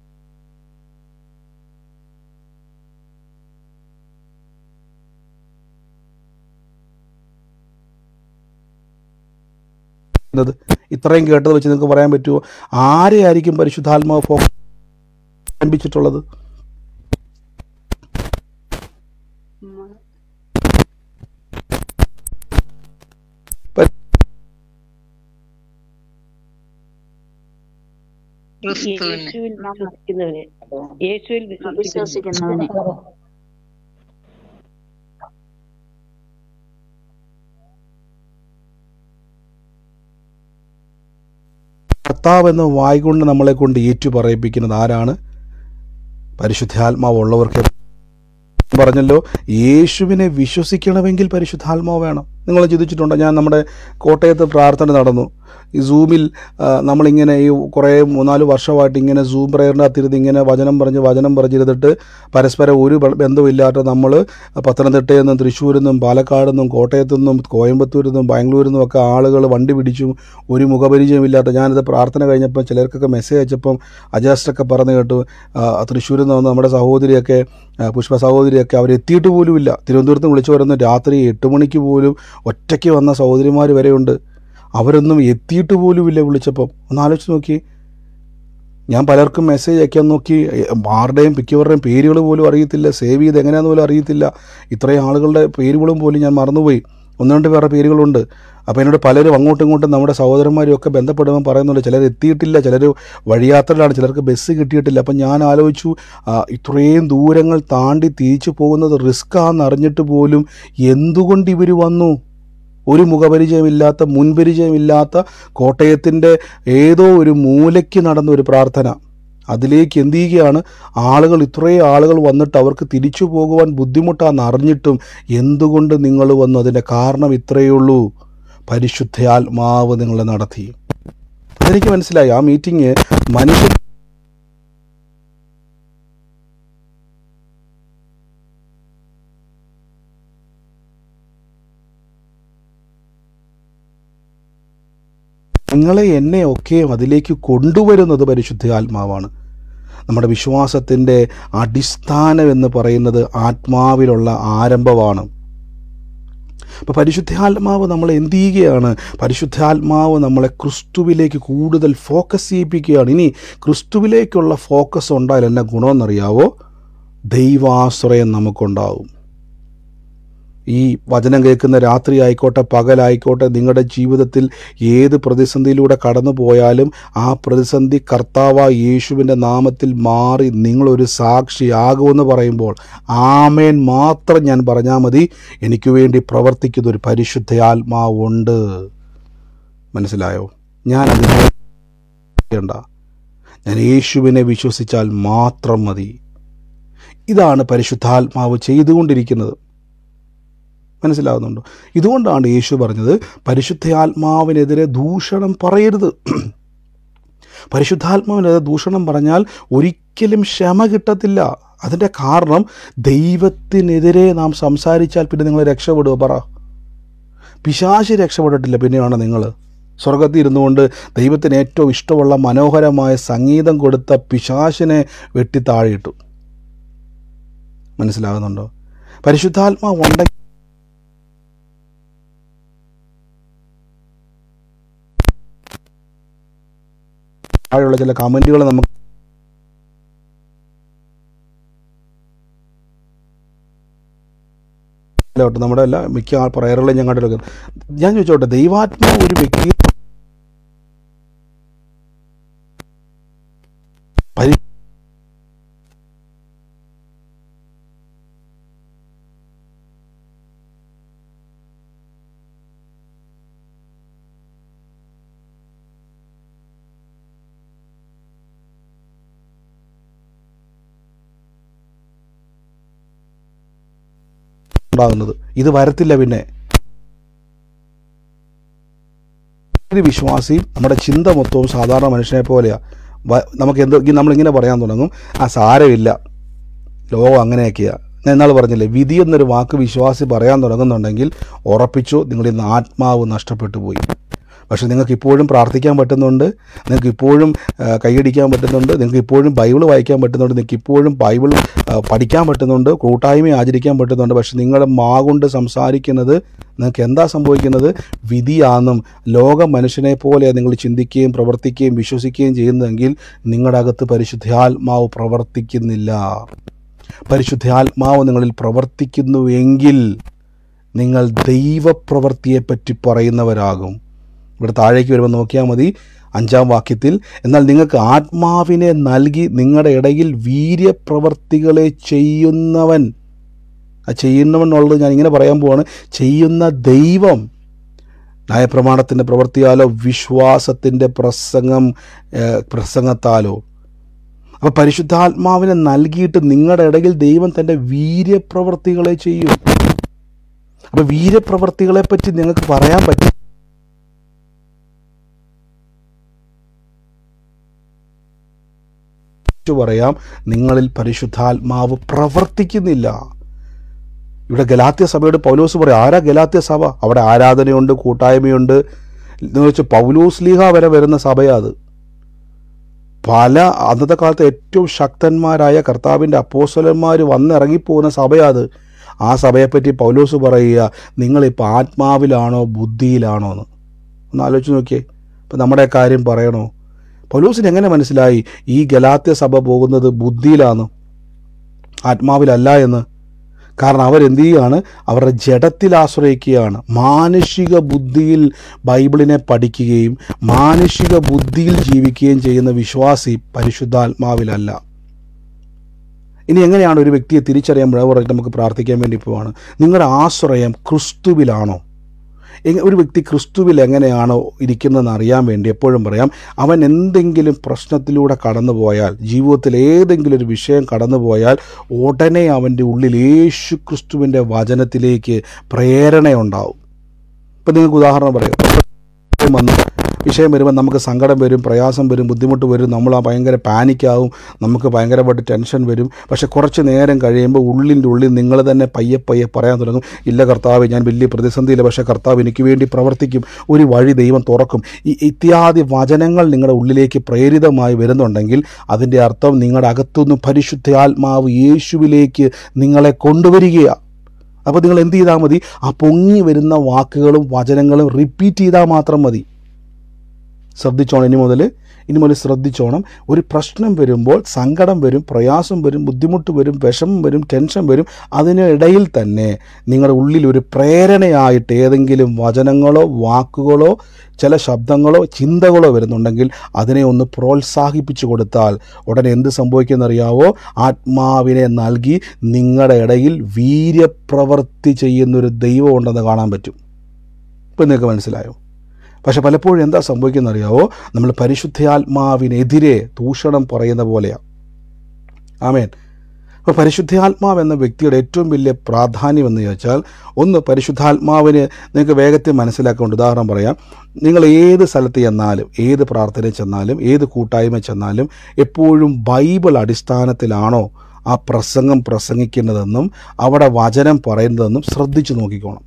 ത് ഇത്രയും കേട്ടത് വെച്ച് നിങ്ങൾക്ക് പറയാൻ പറ്റുമോ ആരെയായിരിക്കും പരിശുദ്ധാത്മാവ് ഫോ ആരംഭിച്ചിട്ടുള്ളത് യേശുവിൽ വിശ്വസിക്കുന്നവന് യേശുവിൽ വിശ്വസിക്കുന്നവനെ കർത്താവ് എന്ന വായിക്കൊണ്ട് നമ്മളെ കൊണ്ട് ഏറ്റു പറയിപ്പിക്കുന്നത് ആരാണ് പരിശുദ്ധാത്മാവ് ഉള്ളവർക്ക് പറഞ്ഞല്ലോ യേശുവിനെ വിശ്വസിക്കണമെങ്കിൽ പരിശുദ്ധാത്മാവ് വേണം നിങ്ങൾ ചിന്തിച്ചിട്ടുണ്ടോ ഞാൻ നമ്മുടെ കോട്ടയത്ത് പ്രാർത്ഥന നടന്നു ഈ സൂമിൽ ആ, നമ്മളിങ്ങനെ ഈ കുറേ മൂന്നാല് വർഷമായിട്ട് ഇങ്ങനെ സൂം പ്രയറിൻ്റെ അകത്തിരുന്ന് ഇങ്ങനെ വചനം പറഞ്ഞ് വചനം പറഞ്ഞിരുന്നിട്ട് പരസ്പരം ഒരു ബ- ബന്ധമില്ലാത്ത നമ്മൾ പത്തനംതിട്ടയിൽ നിന്നും തൃശ്ശൂരിൽ നിന്നും പാലക്കാട് നിന്നും കോട്ടയത്തു നിന്നും കോയമ്പത്തൂരിൽ നിന്നും ബാംഗ്ലൂരിൽ നിന്നും ഒക്കെ ആളുകൾ വണ്ടി പിടിച്ചു ഒരു മുഖപരിചയമില്ലാത്ത ഞാനിത് പ്രാർത്ഥന കഴിഞ്ഞപ്പോൾ ചിലർക്കൊക്കെ മെസ്സേജ് അയച്ചപ്പം അജാസ്റ്റൊക്കെ പറഞ്ഞു കേട്ടു ആ, തൃശ്ശൂരിൽ നിന്ന് വന്ന നമ്മുടെ സഹോദരിയൊക്കെ ആ, പുഷ്പ സഹോദരിയൊക്കെ അവരെത്തിയിട്ട് പോലുമില്ല തിരുവനന്തപുരത്ത് നിന്ന് വിളിച്ചു വരുന്ന രാത്രി എട്ട് മണിക്ക് പോലും ഒറ്റയ്ക്ക് വന്ന സഹോദരിമാർ വരെയുണ്ട് അവരൊന്നും എത്തിയിട്ട് പോലുമില്ല വിളിച്ചപ്പം ഒന്ന് ആലോചിച്ച് നോക്കി ഞാൻ പലർക്കും മെസ്സേജ് അയക്കാൻ നോക്കി എ- ആരുടെയും മിക്കവരുടെയും പേരുകൾ പോലും അറിയത്തില്ല സേവ് ചെയ്ത് എങ്ങനെയാണെന്ന് പോലും അറിയത്തില്ല ഇത്രയും ആളുകളുടെ പേരുകളും പോലും ഞാൻ മറന്നുപോയി ഒന്ന് രണ്ട് പേരുടെ പേരുകളുണ്ട് അപ്പോൾ എന്നോട് പലരും അങ്ങോട്ടും ഇങ്ങോട്ടും നമ്മുടെ സഹോദരന്മാരും ഒക്കെ ബന്ധപ്പെടുമ്പോൾ പറയുന്നുണ്ട് ചിലർ എത്തിയിട്ടില്ല ചിലർ വഴിയാത്രയിലാണ് ചിലർക്ക് ബസ് കിട്ടിയിട്ടില്ല അപ്പം ഞാൻ ആലോചിച്ചു ആ, ഇത്രയും ദൂരങ്ങൾ താണ്ടി തിരിച്ചു പോകുന്നത് റിസ്ക് ആണെന്ന് അറിഞ്ഞിട്ട് പോലും എന്തുകൊണ്ട് ഇവർ വന്നു ഒരു മുഖപരിചയമില്ലാത്ത മുൻപരിചയമില്ലാത്ത കോട്ടയത്തിൻ്റെ ഏതോ ഒരു മൂലയ്ക്ക് നടന്ന ഒരു പ്രാർത്ഥന അതിലേക്ക് എന്ത് ചെയ്യുകയാണ് ആളുകൾ ഇത്രയും ആളുകൾ വന്നിട്ട് അവർക്ക് തിരിച്ചു പോകുവാൻ ബുദ്ധിമുട്ടാണെന്ന് അറിഞ്ഞിട്ടും എന്തുകൊണ്ട് നിങ്ങൾ വന്നു അതിൻ്റെ കാരണം ഇത്രയേ ഉള്ളൂ പരിശുദ്ധയാത്മാവ് നിങ്ങളെ നടത്തി അതെനിക്ക് മനസ്സിലായി ആ മീറ്റിംഗ് മനുഷ്യ നിങ്ങളെ എന്നെ ഒക്കെയും അതിലേക്ക് കൊണ്ടുവരുന്നത് പരിശുദ്ധാത്മാവാണ് നമ്മുടെ വിശ്വാസത്തിൻ്റെ അടിസ്ഥാനം എന്ന് പറയുന്നത് ആത്മാവിലുള്ള ആരംഭമാണ് അപ്പോൾ പരിശുദ്ധാത്മാവ് നമ്മളെ എന്ത് ചെയ്യുകയാണ് പരിശുദ്ധാത്മാവ് നമ്മളെ ക്രിസ്തുവിലേക്ക് കൂടുതൽ ഫോക്കസ് ചെയ്യിപ്പിക്കുകയാണ് ഇനി ക്രിസ്തുവിലേക്കുള്ള ഫോക്കസ് ഉണ്ടായാൽ എന്നാ ഗുണമെന്നറിയാവോ ദൈവാശ്രയം നമുക്കുണ്ടാവും ഈ വചനം കേൾക്കുന്ന രാത്രി ആയിക്കോട്ടെ പകലായിക്കോട്ടെ നിങ്ങളുടെ ജീവിതത്തിൽ ഏത് പ്രതിസന്ധിയിലൂടെ കടന്നു പോയാലും ആ പ്രതിസന്ധി കർത്താവ യേശുവിൻ്റെ നാമത്തിൽ മാറി നിങ്ങളൊരു സാക്ഷിയാകുമെന്ന് പറയുമ്പോൾ ആമേൻ മാത്രം ഞാൻ പറഞ്ഞാൽ മതി എനിക്ക് വേണ്ടി പ്രവർത്തിക്കുന്ന ഒരു പരിശുദ്ധയാത്മാവുണ്ട് മനസ്സിലായോ ഞാൻ അതിന് ചെയ്യണ്ട ഞാൻ യേശുവിനെ വിശ്വസിച്ചാൽ മാത്രം മതി ഇതാണ് പരിശുദ്ധാത്മാവ് ചെയ്തുകൊണ്ടിരിക്കുന്നത് മനസ്സിലാകുന്നുണ്ടോ ഇതുകൊണ്ടാണ് യേശു പറഞ്ഞത് പരിശുദ്ധാത്മാവിനെതിരെ ദൂഷണം പറയരുത് പരിശുദ്ധാത്മാവിനെതിരെ ദൂഷണം പറഞ്ഞാൽ ഒരിക്കലും ക്ഷമ കിട്ടത്തില്ല അതിൻ്റെ കാരണം ദൈവത്തിനെതിരെ നാം സംസാരിച്ചാൽ പിന്നെ നിങ്ങൾ രക്ഷപ്പെടുക പറ പിശാശി രക്ഷപ്പെട്ടിട്ടില്ല പിന്നെയാണ് നിങ്ങൾ സ്വർഗത്തിൽ ഇരുന്നുകൊണ്ട് ദൈവത്തിന് ഏറ്റവും ഇഷ്ടമുള്ള മനോഹരമായ സംഗീതം കൊടുത്ത പിശാശിനെ വെട്ടി താഴെയിട്ടു മനസ്സിലാകുന്നുണ്ടോ പരിശുദ്ധാത്മാവ് ഉണ്ടെങ്കിൽ താഴെയുള്ള ചില കമൻറ്റുകൾ നമുക്ക് ോട്ട് നമ്മുടെ എല്ലാ മിക്ക ആൾ പ്രയറുകളും ഞാൻ കണ്ടിട്ട് ഞാൻ ചോദിച്ചോട്ടെ ദൈവാത്മാവ് ഒരു വ്യക്തി പരി ഉണ്ടാകുന്നത് ഇത് വരത്തില്ല പിന്നെ ഒരു വിശ്വാസിയും നമ്മുടെ ചിന്ത മൊത്തവും സാധാരണ മനുഷ്യനെ പോലെയാ വ- നമുക്ക് എന്ത് നമ്മളിങ്ങനെ പറയാൻ തുടങ്ങും ആ സാരമില്ല ലോകം അങ്ങനെയൊക്കെയാ ഞാൻ ഇന്നാൾ പറഞ്ഞില്ലേ വിധി എന്നൊരു വാക്ക് വിശ്വാസി പറയാൻ തുടങ്ങുന്നുണ്ടെങ്കിൽ ഉറപ്പിച്ചു നിങ്ങളിൽ നിന്ന് ആത്മാവ് നഷ്ടപ്പെട്ടു പോയി പക്ഷെ നിങ്ങൾക്ക് ഇപ്പോഴും പ്രാർത്ഥിക്കാൻ പറ്റുന്നുണ്ട് നിങ്ങൾക്ക് ഇപ്പോഴും ആ, കൈയടിക്കാൻ പറ്റുന്നുണ്ട് നിങ്ങൾക്ക് ഇപ്പോഴും ബൈബിൾ വായിക്കാൻ പറ്റുന്നുണ്ട് നിങ്ങൾക്ക് ഇപ്പോഴും ബൈബിൾ ആ, പഠിക്കാൻ പറ്റുന്നുണ്ട് കൂട്ടായ്മ ആചരിക്കാൻ പറ്റുന്നുണ്ട് പക്ഷെ നിങ്ങളുടെ മാ കൊണ്ട് സംസാരിക്കുന്നത് നിങ്ങൾക്ക് എന്താ സംഭവിക്കുന്നത് വിധിയാണെന്നും ലോക മനുഷ്യനെ പോലെ നിങ്ങൾ ചിന്തിക്കുകയും പ്രവർത്തിക്കുകയും വിശ്വസിക്കുകയും ചെയ്യുന്നതെങ്കിൽ നിങ്ങളുടെ അകത്ത് പരിശുദ്ധാത്മാവ് പ്രവർത്തിക്കുന്നില്ല പരിശുദ്ധാത്മാവ് നിങ്ങളിൽ പ്രവർത്തിക്കുന്നുവെങ്കിൽ നിങ്ങൾ ദൈവപ്രവൃത്തിയെപ്പറ്റി പറയുന്നവരാകും ഇവിടെ താഴേക്ക് വരുമ്പോൾ നോക്കിയാൽ മതി അഞ്ചാം വാക്യത്തിൽ എന്നാൽ നിങ്ങൾക്ക് ആത്മാവിനെ നൽകി നിങ്ങളുടെ ഇടയിൽ വീര്യപ്രവർത്തികളെ ചെയ്യുന്നവൻ ആ ചെയ്യുന്നവൻ എന്നുള്ളത് ഞാൻ ഇങ്ങനെ പറയാൻ പോവാണ് ചെയ്യുന്ന ദൈവം ന്യായപ്രമാണത്തിൻ്റെ പ്രവൃത്തിയാലോ വിശ്വാസത്തിൻ്റെ പ്രസംഗം ഏഹ്, പ്രസംഗത്താലോ അപ്പോൾ പരിശുദ്ധാത്മാവിനെ നൽകിയിട്ട് നിങ്ങളുടെ ഇടയിൽ ദൈവം തൻ്റെ വീര്യപ്രവർത്തികളെ ചെയ്യും അപ്പോൾ വീര്യപ്രവർത്തികളെ പറ്റി നിങ്ങൾക്ക് പറയാൻ പറ്റും പറയാം നിങ്ങളിൽ പരിശുദ്ധാത്മാവ് പ്രവർത്തിക്കുന്നില്ല ഇവിടെ ഗലാത്യ സഭയോട് പൗലോസ് പറയും ആരാ ഗലാത്യ സഭ അവിടെ ആരാധനയുണ്ട് കൂട്ടായ്മയുണ്ട് എന്ന് വെച്ച് പൗലോസ് ലീഹ വരെ വരുന്ന സഭയാ അത് പല അന്നത്തെ കാലത്ത് ഏറ്റവും ശക്തന്മാരായ കർത്താവിൻ്റെ അപ്പോസ്തലന്മാർ വന്നിറങ്ങിപ്പോകുന്ന സഭയാ അത് ആ സഭയെപ്പറ്റി പൗലോസ് പറയുക നിങ്ങളിപ്പോൾ ആത്മാവിലാണോ ബുദ്ധിയിലാണോ എന്ന് ഒന്ന് ആലോചിച്ച് നോക്കിയേ ഇപ്പം നമ്മുടെ കാര്യം പറയണോ പൗലോസിന് എങ്ങനെ മനസ്സിലായി ഈ ഗലാത്യ സഭ പോകുന്നത് ബുദ്ധിയിലാണ് ആത്മാവിലല്ല എന്ന് കാരണം അവരെന്ത് ചെയ്യുകയാണ് അവരുടെ ജഡത്തിൽ ആശ്രയിക്കുകയാണ് മാനുഷിക ബുദ്ധിയിൽ ബൈബിളിനെ പഠിക്കുകയും മാനുഷിക ബുദ്ധിയിൽ ജീവിക്കുകയും ചെയ്യുന്ന വിശ്വാസി പരിശുദ്ധാത്മാവിലല്ല ഇനി എങ്ങനെയാണ് ഒരു വ്യക്തിയെ തിരിച്ചറിയാൻ പറഞ്ഞിട്ട് നമുക്ക് പ്രാർത്ഥിക്കാൻ വേണ്ടി പോവാണ് നിങ്ങളുടെ ആശ്രയം ക്രിസ്തുവിലാണോ എങ്ങ- ഒരു വ്യക്തി ക്രിസ്തുവിൽ എങ്ങനെയാണോ ഇരിക്കുന്നതെന്ന് അറിയാൻ വേണ്ടി എപ്പോഴും പറയാം അവൻ എന്തെങ്കിലും പ്രശ്നത്തിലൂടെ കടന്നു പോയാൽ ജീവിതത്തിൽ ഏതെങ്കിലും ഒരു വിഷയം കടന്നു പോയാൽ ഉടനെ അവൻ്റെ ഉള്ളിൽ യേശു ക്രിസ്തുവിൻ്റെ വചനത്തിലേക്ക് പ്രേരണയുണ്ടാവും ഇപ്പം നിങ്ങൾക്ക് ഉദാഹരണം പറയാം വിഷയം വന്നു വിഷയം വരുമ്പോൾ നമുക്ക് സങ്കടം വരും പ്രയാസം വരും ബുദ്ധിമുട്ട് വരും നമ്മൾ ആ ഭയങ്കര പാനിക്കാവും നമുക്ക് ഭയങ്കരമായിട്ട് ടെൻഷൻ വരും പക്ഷെ കുറച്ച് നേരം കഴിയുമ്പോൾ ഉള്ളിൻ്റെ ഉള്ളിൽ നിങ്ങൾ തന്നെ പയ്യെ പയ്യെ പറയാൻ തുടങ്ങും ഇല്ല കർത്താവ് ഞാൻ വലിയ പ്രതിസന്ധിയില്ല പക്ഷേ കർത്താവ് എനിക്ക് വേണ്ടി പ്രവർത്തിക്കും ഒരു വഴി ദൈവം തുറക്കും ഈ ഇത്യാദി വചനങ്ങൾ നിങ്ങളുടെ ഉള്ളിലേക്ക് പ്രേരിതമായി വരുന്നുണ്ടെങ്കിൽ അതിൻ്റെ അർത്ഥം നിങ്ങളുടെ അകത്തുനിന്ന് പരിശുദ്ധാത്മാവ് യേശുവിലേക്ക് നിങ്ങളെ കൊണ്ടുവരികയാണ് അപ്പോൾ നിങ്ങൾ എന്ത് ചെയ്താൽ മതി ആ പൊങ്ങി വരുന്ന വാക്കുകളും വചനങ്ങളും റിപ്പീറ്റ് ചെയ്താൽ മാത്രം മതി ശ്രദ്ധിച്ചോണം ഇനി മുതൽ ഇനി മുതൽ ശ്രദ്ധിച്ചോണം ഒരു പ്രശ്നം വരുമ്പോൾ സങ്കടം വരും പ്രയാസം വരും ബുദ്ധിമുട്ട് വരും വിഷമം വരും ടെൻഷൻ വരും അതിനിടയിൽ തന്നെ നിങ്ങളുടെ ഉള്ളിൽ ഒരു പ്രേരണയായിട്ട് ഏതെങ്കിലും വചനങ്ങളോ വാക്കുകളോ ചില ശബ്ദങ്ങളോ ചിന്തകളോ വരുന്നുണ്ടെങ്കിൽ അതിനെ ഒന്ന് പ്രോത്സാഹിപ്പിച്ചു കൊടുത്താൽ ഉടനെ എന്ത് സംഭവിക്കുമെന്നറിയാവോ ആത്മാവിനെ നൽകി നിങ്ങളുടെ ഇടയിൽ വീര്യപ്രവൃത്തി ചെയ്യുന്നൊരു ദൈവം ഉണ്ടെന്ന് കാണാൻ പറ്റും ഇപ്പം നിങ്ങൾക്ക് മനസ്സിലായോ പക്ഷെ പലപ്പോഴും എന്താ സംഭവിക്കുന്നത് അറിയാവോ നമ്മൾ പരിശുദ്ധാത്മാവിനെതിരെ ദൂഷണം പറയുന്ന പോലെയാണ് ആമേൻ അപ്പോൾ പരിശുദ്ധാത്മാവ് എന്ന വ്യക്തിയുടെ ഏറ്റവും വലിയ പ്രാധാന്യം എന്ന് ചോദിച്ചാൽ ഒന്ന് പരിശുദ്ധാത്മാവിന് നിങ്ങൾക്ക് വേഗത്തിൽ മനസ്സിലാക്കേണ്ട ഉദാഹരണം പറയാം നിങ്ങൾ ഏത് സ്ഥലത്ത് ചെന്നാലും ഏത് പ്രാർത്ഥന ചെന്നാലും ഏത് കൂട്ടായ്മ ചെന്നാലും എപ്പോഴും ബൈബിൾ അടിസ്ഥാനത്തിലാണോ ആ പ്രസംഗം പ്രസംഗിക്കുന്നതെന്നും അവിടെ വചനം പറയുന്നതെന്നും ശ്രദ്ധിച്ചു നോക്കിക്കോണം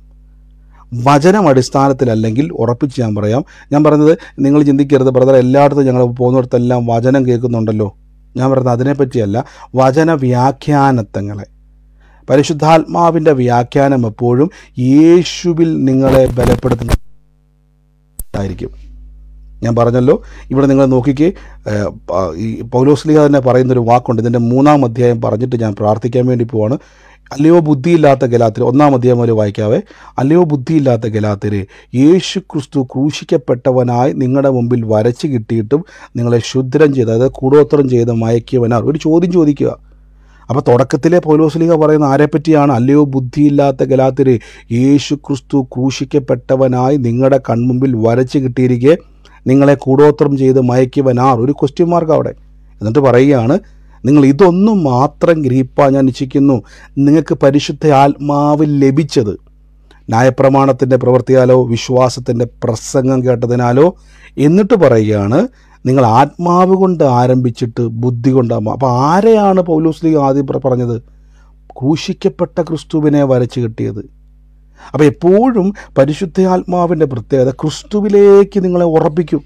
വചനം അടിസ്ഥാനത്തിലല്ലെങ്കിൽ ഉറപ്പിച്ച് ഞാൻ പറയാം ഞാൻ പറയുന്നത് നിങ്ങൾ ചിന്തിക്കരുത് ബ്രദർ എല്ലായിടത്തും ഞങ്ങൾ പോകുന്നിടത്തെല്ലാം വചനം കേൾക്കുന്നുണ്ടല്ലോ ഞാൻ പറയുന്നത് അതിനെപ്പറ്റിയല്ല വചന വ്യാഖ്യാനത്വങ്ങളെ പരിശുദ്ധാത്മാവിൻ്റെ വ്യാഖ്യാനം എപ്പോഴും യേശുവിൽ നിങ്ങളെ ബലപ്പെടുത്തുന്നതായിരിക്കും ഞാൻ പറഞ്ഞല്ലോ ഇവിടെ നിങ്ങൾ നോക്കിക്കേ ഏഹ്, പ- ഈ പൗലോസ്ലിഹ തന്നെ പറയുന്നൊരു വാക്കുണ്ട് ഇതിൻ്റെ മൂന്നാം അധ്യായം പറഞ്ഞിട്ട് ഞാൻ പ്രാർത്ഥിക്കാൻ വേണ്ടി പോവാണ് അല്ലയോ ബുദ്ധിയില്ലാത്ത ഗലാത്തിര് ഒന്നാം അധ്യായം മുതൽ വായിക്കാവേ അല്ലയോ ബുദ്ധിയില്ലാത്ത ഗലാത്തിര് യേശു ക്രിസ്തു ക്രൂശിക്കപ്പെട്ടവനായി നിങ്ങളുടെ മുമ്പിൽ വരച്ച് കിട്ടിയിട്ടും നിങ്ങളെ ശുദ്രം ചെയ്ത് അതായത് കൂടോത്രം ചെയ്ത് മയക്കിയവനാർ ഒരു ചോദ്യം ചോദിക്കുക അപ്പോൾ തുടക്കത്തിലെ പൗലോസ്ലിക പറയുന്ന ആരെപ്പറ്റിയാണ് അല്ലയോ ബുദ്ധിയില്ലാത്ത ഗലാത്തിര് യേശു ക്രിസ്തു ക്രൂശിക്കപ്പെട്ടവനായി നിങ്ങളുടെ കൺമുമ്പിൽ വരച്ച് കിട്ടിയിരിക്കെ നിങ്ങളെ കൂടോത്രം ചെയ്ത് മയക്കിയവനാർ ഒരു ക്വസ്റ്റ്യൻ മാർക്ക് അവിടെ എന്നിട്ട് പറയുകയാണ് നിങ്ങൾ ഇതൊന്നും മാത്രം ഗ്രഹിപ്പാൻ ഞാൻ ഇച്ഛിക്കുന്നു നിങ്ങൾക്ക് പരിശുദ്ധ ആത്മാവിൽ ലഭിച്ചത് ന്യായപ്രമാണത്തിൻ്റെ പ്രവൃത്തിയാലോ വിശ്വാസത്തിൻ്റെ പ്രസംഗം കേട്ടതിനാലോ എന്നിട്ട് പറയുകയാണ് നിങ്ങൾ ആത്മാവ് കൊണ്ട് ആരംഭിച്ചിട്ട് ബുദ്ധി കൊണ്ടാകുമ്പോൾ അപ്പോൾ ആരെയാണ് പൗലോസ്ലിക ആദ്യം പ്ര- പറഞ്ഞത് ക്രൂശിക്കപ്പെട്ട ക്രിസ്തുവിനെ വരച്ച് കിട്ടിയത് അപ്പോൾ എപ്പോഴും പരിശുദ്ധാത്മാവിൻ്റെ പ്രത്യേകത ക്രിസ്തുവിലേക്ക് നിങ്ങളെ ഉറപ്പിക്കും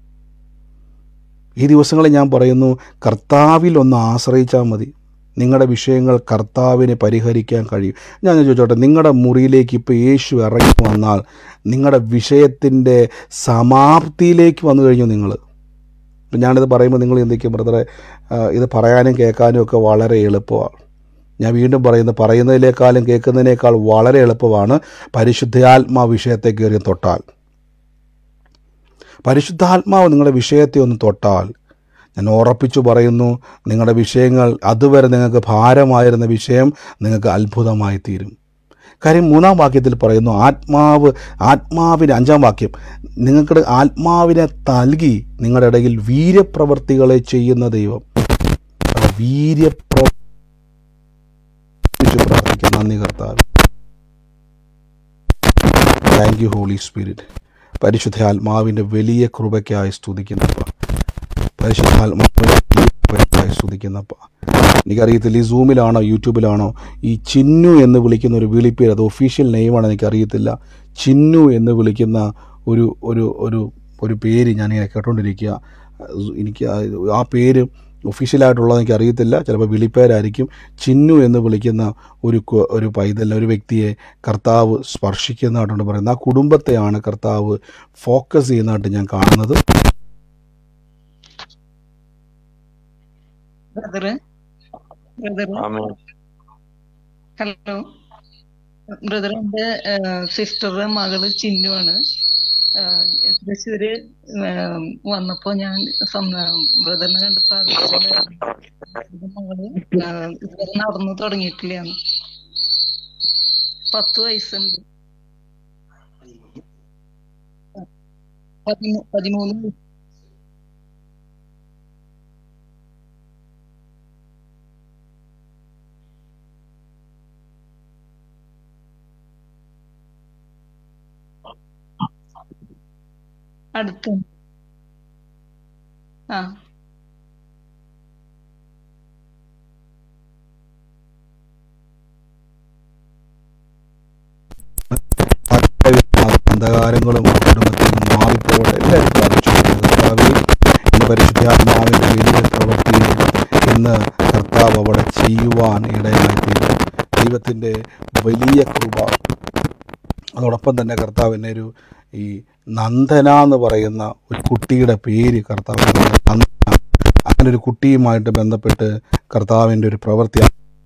ഈ ദിവസങ്ങളിൽ ഞാൻ പറയുന്നു കർത്താവിൽ ഒന്ന് ആശ്രയിച്ചാൽ മതി നിങ്ങളുടെ വിഷയങ്ങൾ കർത്താവിനെ പരിഹരിക്കാൻ കഴിയും ഞാൻ ചോദിച്ചോട്ടെ നിങ്ങളുടെ മുറിയിലേക്ക് ഇപ്പോൾ യേശു ഇറങ്ങി വന്നാൽ നിങ്ങളുടെ വിഷയത്തിൻ്റെ സമാപ്തിയിലേക്ക് വന്നു കഴിഞ്ഞു നിങ്ങൾ ഇപ്പം ഞാനിത് പറയുമ്പോൾ നിങ്ങൾ എന്തൊക്കെയും ബ്രദറെ ആ, ഇത് പറയാനും കേൾക്കാനും ഒക്കെ വളരെ എളുപ്പമാണ് ഞാൻ വീണ്ടും പറയുന്നു പറയുന്നതിനേക്കാളും കേൾക്കുന്നതിനേക്കാൾ വളരെ എളുപ്പമാണ് പരിശുദ്ധാത്മാ വിഷയത്തെ കയറി തൊട്ടാൽ പരിശുദ്ധാത്മാവ് നിങ്ങളുടെ വിഷയത്തെ ഒന്ന് തൊട്ടാൽ ഞാൻ ഉറപ്പിച്ചു പറയുന്നു നിങ്ങളുടെ വിഷയങ്ങൾ അതുവരെ നിങ്ങൾക്ക് ഭാരമായിരുന്ന വിഷയം നിങ്ങൾക്ക് അത്ഭുതമായി തീരും കാര്യം മൂന്നാം വാക്യത്തിൽ പറയുന്നു ആത്മാവ് ആത്മാവിന് അഞ്ചാം വാക്യം നിങ്ങളുടെ ആത്മാവിനെ നൽകി നിങ്ങളുടെ ഇടയിൽ വീര്യപ്രവർത്തികളെ ചെയ്യുന്ന ദൈവം അത് വീര്യപ്രവ പ്രാർത്ഥിക്കാം നന്ദി കർത്താവ് താങ്ക് യു ഹോളി സ്പിരിറ്റ് പരിശുദ്ധ ആത്മാവിൻ്റെ വലിയ കൃപയ്ക്കായി സ്തുതിക്കുന്നപ്പ പരിശുദ്ധാത്മാവിൻ്റെ വലിയ കൃപയ്ക്കായി സ്തുതിക്കുന്നപ്പ എനിക്കറിയത്തില്ല ഈ സൂമിലാണോ യൂട്യൂബിലാണോ ഈ ചിന്നു എന്ന് വിളിക്കുന്ന ഒരു വിളിപ്പേര് അത് ഒഫീഷ്യൽ നെയിമാണ് എനിക്കറിയത്തില്ല ചിന്നു എന്ന് വിളിക്കുന്ന ഒരു ഒരു ഒരു ഒരു പേര് ഞാനിങ്ങനെ കേട്ടോണ്ടിരിക്കുക എനിക്ക് ആ- ആ പേര് ഒഫീഷ്യലായിട്ടുള്ളത് എനിക്ക് അറിയത്തില്ല ചിലപ്പോൾ വിളിപ്പേരായിരിക്കും ചിന്നു എന്ന് വിളിക്കുന്ന ഒരു കു- ഒരു പൈതൽ ഒരു വ്യക്തിയെ കർത്താവ് സ്പർശിക്കുന്നതായിട്ടുണ്ട് പറയുന്നത് ആ കുടുംബത്തെയാണ് കർത്താവ് ഫോക്കസ് ചെയ്യുന്നതായിട്ട് ഞാൻ കാണുന്നത് ബ്രദറ് ബ്രദറ് ഹലോ ബ്രദർ എന്റെ സിസ്റ്ററുടെ മകള് ചിന്നുവാണ് ആഹ് തൃശ്ശൂര് ആഹ് വന്നപ്പോ ഞാൻ ബ്രദറിനെ കണ്ട് പ്രാർത്ഥിച്ചിട്ടുണ്ടായിരുന്നു മകള് ആഹ് ഇതുവരെ നടന്നു തുടങ്ങിയിട്ടില്ലാന്ന് പത്ത് വയസ്സുണ്ട് പതിമൂ പതിമൂന്ന് വയസ്സ്. അടുത്ത് ആ അന്ധകാരങ്ങളും ആ കുടുംബത്തിൽ നിന്ന് മാറിപ്പോകട്ടെ എല്ലാവരും പ്രാർത്ഥിച്ചു കർത്താവ് ഇന്ന് പരിശുദ്ധാത്മാവിൻ്റെ വലിയ പ്രവൃത്തി ഇന്ന് കർത്താവ് അവിടെ ചെയ്യുവാൻ ഇടയായിത്തീരും ദൈവത്തിൻ്റെ വലിയ കൃപ അതോടൊപ്പം തന്നെ കർത്താവ് എന്നെ ഒരു ഈ നന്ദന എന്ന് പറയുന്ന ഒരു കുട്ടിയുടെ പേര് കർത്താവ് നൽകിയ നന്ദന അങ്ങനെ ഒരു കുട്ടിയുമായിട്ട് ബന്ധപ്പെട്ട് കർത്താവിൻ്റെ ഒരു പ്രവൃത്തി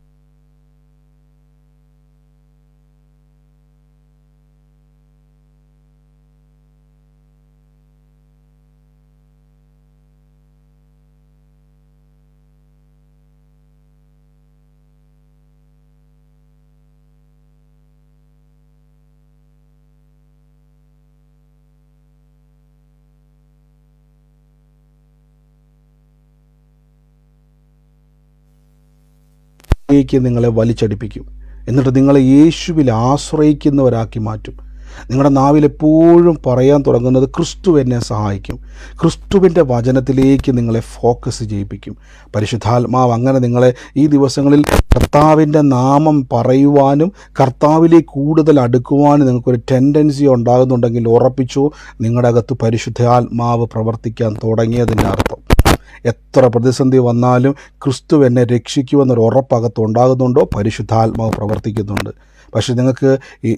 ലേക്ക് നിങ്ങളെ വലിച്ചടിപ്പിക്കും എന്നിട്ട് നിങ്ങളെ യേശുവിൽ ആശ്രയിക്കുന്നവരാക്കി മാറ്റും നിങ്ങളുടെ നാവിൽ എപ്പോഴും പറയാൻ തുടങ്ങുന്നത് ക്രിസ്തു എന്നെ സഹായിക്കും ക്രിസ്തുവിൻ്റെ വചനത്തിലേക്ക് നിങ്ങളെ ഫോക്കസ് ചെയ്യിപ്പിക്കും പരിശുദ്ധാത്മാവ് അങ്ങനെ നിങ്ങളെ ഈ ദിവസങ്ങളിൽ കർത്താവിൻ്റെ നാമം പറയുവാനും കർത്താവിലേക്ക് കൂടുതൽ അടുക്കുവാനും നിങ്ങൾക്കൊരു ടെൻഡൻസി ഉണ്ടാകുന്നുണ്ടെങ്കിൽ ഉറപ്പിച്ചു നിങ്ങളുടെ അകത്ത് പരിശുദ്ധാത്മാവ് പ്രവർത്തിക്കാൻ തുടങ്ങിയതിൻ്റെ അർത്ഥം എത്ര പ്രതിസന്ധി വന്നാലും ക്രിസ്തു എന്നെ രക്ഷിക്കുമെന്നൊരു ഉറപ്പകത്ത് ഉണ്ടാകുന്നുണ്ടോ പരിശുദ്ധാത്മാവ് പ്രവർത്തിക്കുന്നുണ്ട് പക്ഷെ നിങ്ങൾക്ക് ഈ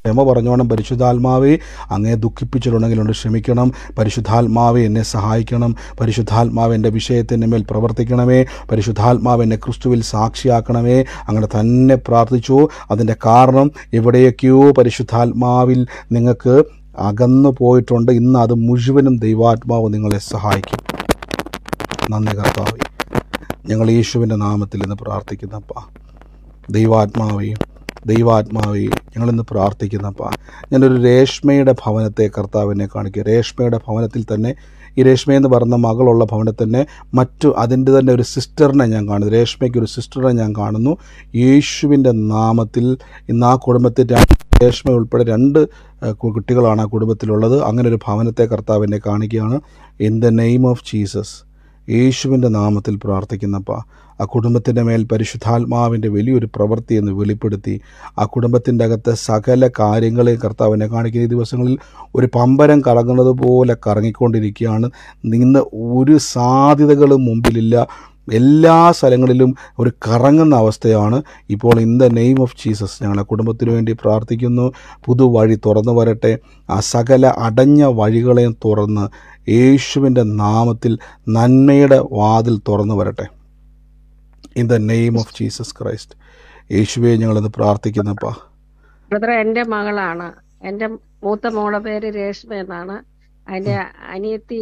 ക്ഷമ പറഞ്ഞോണം പരിശുദ്ധാത്മാവെ അങ്ങേ ദുഃഖിപ്പിച്ചിട്ടുണ്ടെങ്കിലുണ്ട് ക്ഷമിക്കണം പരിശുദ്ധാത്മാവെ എന്നെ സഹായിക്കണം പരിശുദ്ധാത്മാവ് എൻ്റെ വിഷയത്തിൻ്റെ മേൽ പ്രവർത്തിക്കണമേ പരിശുദ്ധാത്മാവ് എന്നെ ക്രിസ്തുവിൽ സാക്ഷിയാക്കണമേ അങ്ങനെ തന്നെ പ്രാർത്ഥിച്ചു അതിൻ്റെ കാരണം എവിടെയൊക്കെയോ പരിശുദ്ധാത്മാവിൽ നിങ്ങൾക്ക് അകന്നു പോയിട്ടുണ്ട് ഇന്ന് അത് മുഴുവനും ദൈവാത്മാവ് നിങ്ങളെ സഹായിക്കും നന്ദി കർത്താവേ ഞങ്ങൾ യേശുവിൻ്റെ നാമത്തിൽ ഇന്ന് പ്രാർത്ഥിക്കുന്നപ്പാ ദൈവാത്മാവെയും ദൈവാത്മാവെയും ഞങ്ങളിന്ന് പ്രാർത്ഥിക്കുന്നപ്പാ ഞാനൊരു രേഷ്മയുടെ ഭവനത്തെ കർത്താവിനെ കാണിക്കുക രേഷ്മയുടെ ഭവനത്തിൽ തന്നെ ഈ രേഷ്മ എന്ന് പറഞ്ഞ മകളുള്ള ഭവനത്തിൽ തന്നെ മറ്റു അതിൻ്റെ തന്നെ ഒരു സിസ്റ്ററിനെ ഞാൻ കാണുന്നു രേഷ്മയ്ക്ക് ഒരു സിസ്റ്ററിനെ ഞാൻ കാണുന്നു യേശുവിൻ്റെ നാമത്തിൽ ഇന്ന് ആ കുടുംബത്തിൽ രണ്ട് രേഷ്മ ഉൾപ്പെടെ രണ്ട് ഏഹ്, കു- കുട്ടികളാണ് ആ കുടുംബത്തിലുള്ളത് അങ്ങനെ ഒരു ഭവനത്തെ കർത്താവിനെ കാണിക്കുകയാണ് in the name of Jesus യേശുവിൻ്റെ നാമത്തിൽ പ്രാർത്ഥിക്കുന്നപ്പ ആ കുടുംബത്തിൻ്റെ മേൽ പരിശുദ്ധാത്മാവിൻ്റെ വലിയൊരു പ്രവൃത്തി എന്ന് വെളിപ്പെടുത്തി ആ കുടുംബത്തിൻ്റെ അകത്ത് സകല കാര്യങ്ങളെയും കർത്താവിനെ കാണിക്കുന്ന ഈ ദിവസങ്ങളിൽ ഒരു പമ്പരം കറങ്ങുന്നത് പോലെ കറങ്ങിക്കൊണ്ടിരിക്കുകയാണ് ഇന്ന് ഒരു സാധ്യതകളും മുമ്പിലില്ല എല്ലാ സ്ഥലങ്ങളിലും ഒരു കറങ്ങുന്ന അവസ്ഥയാണ് ഇപ്പോൾ in the name of Jesus ഞങ്ങളെ കുടുംബത്തിന് വേണ്ടി പ്രാർത്ഥിക്കുന്നു പുതുവഴി തുറന്നു വരട്ടെ ആ സകല അടഞ്ഞ വഴികളെയും തുറന്ന് യേശുവിൻ്റെ നാമത്തിൽ നന്മയുടെ വാതിൽ തുറന്നു വരട്ടെ in the name of Jesus Christ യേശുവെ ഞങ്ങളിന്ന് പ്രാർത്ഥിക്കുന്നപ്പാ ബ്രദറെ എന്റെ മകളാണ് എന്റെ മൂത്ത മോളെ പേര് രേഷ്മ എന്നാണ് അതിന്റെ അനിയത്തി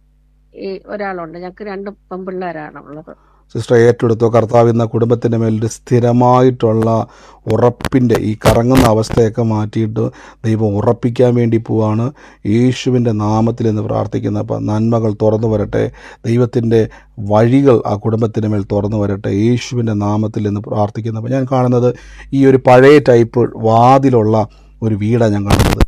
ഈ ഒരാളുണ്ട് ഞങ്ങൾക്ക് രണ്ട് പെൺപിള്ളേരാണ് ഉള്ളത് സിസ്റ്റർ ഏറ്റെടുത്തോ കർത്താവ് എന്ന കുടുംബത്തിൻ്റെ മേൽ ഒരു സ്ഥിരമായിട്ടുള്ള ഉറപ്പിൻ്റെ ഈ കറങ്ങുന്ന അവസ്ഥയൊക്കെ മാറ്റിയിട്ട് ദൈവം ഉറപ്പിക്കാൻ വേണ്ടി പോവാണ് യേശുവിൻ്റെ നാമത്തിൽ എന്ന് പ്രാർത്ഥിക്കുന്ന അപ്പം നന്മകൾ തുറന്നു വരട്ടെ ദൈവത്തിൻ്റെ വഴികൾ ആ കുടുംബത്തിൻ്റെ മേൽ തുറന്നു വരട്ടെ യേശുവിൻ്റെ നാമത്തിൽ എന്ന് പ്രാർത്ഥിക്കുന്നു അപ്പോൾ ഞാൻ കാണുന്നത് ഈ ഒരു പഴയ ടൈപ്പ് വാതിലുള്ള ഒരു വീടാണ് ഞാൻ കാണുന്നത്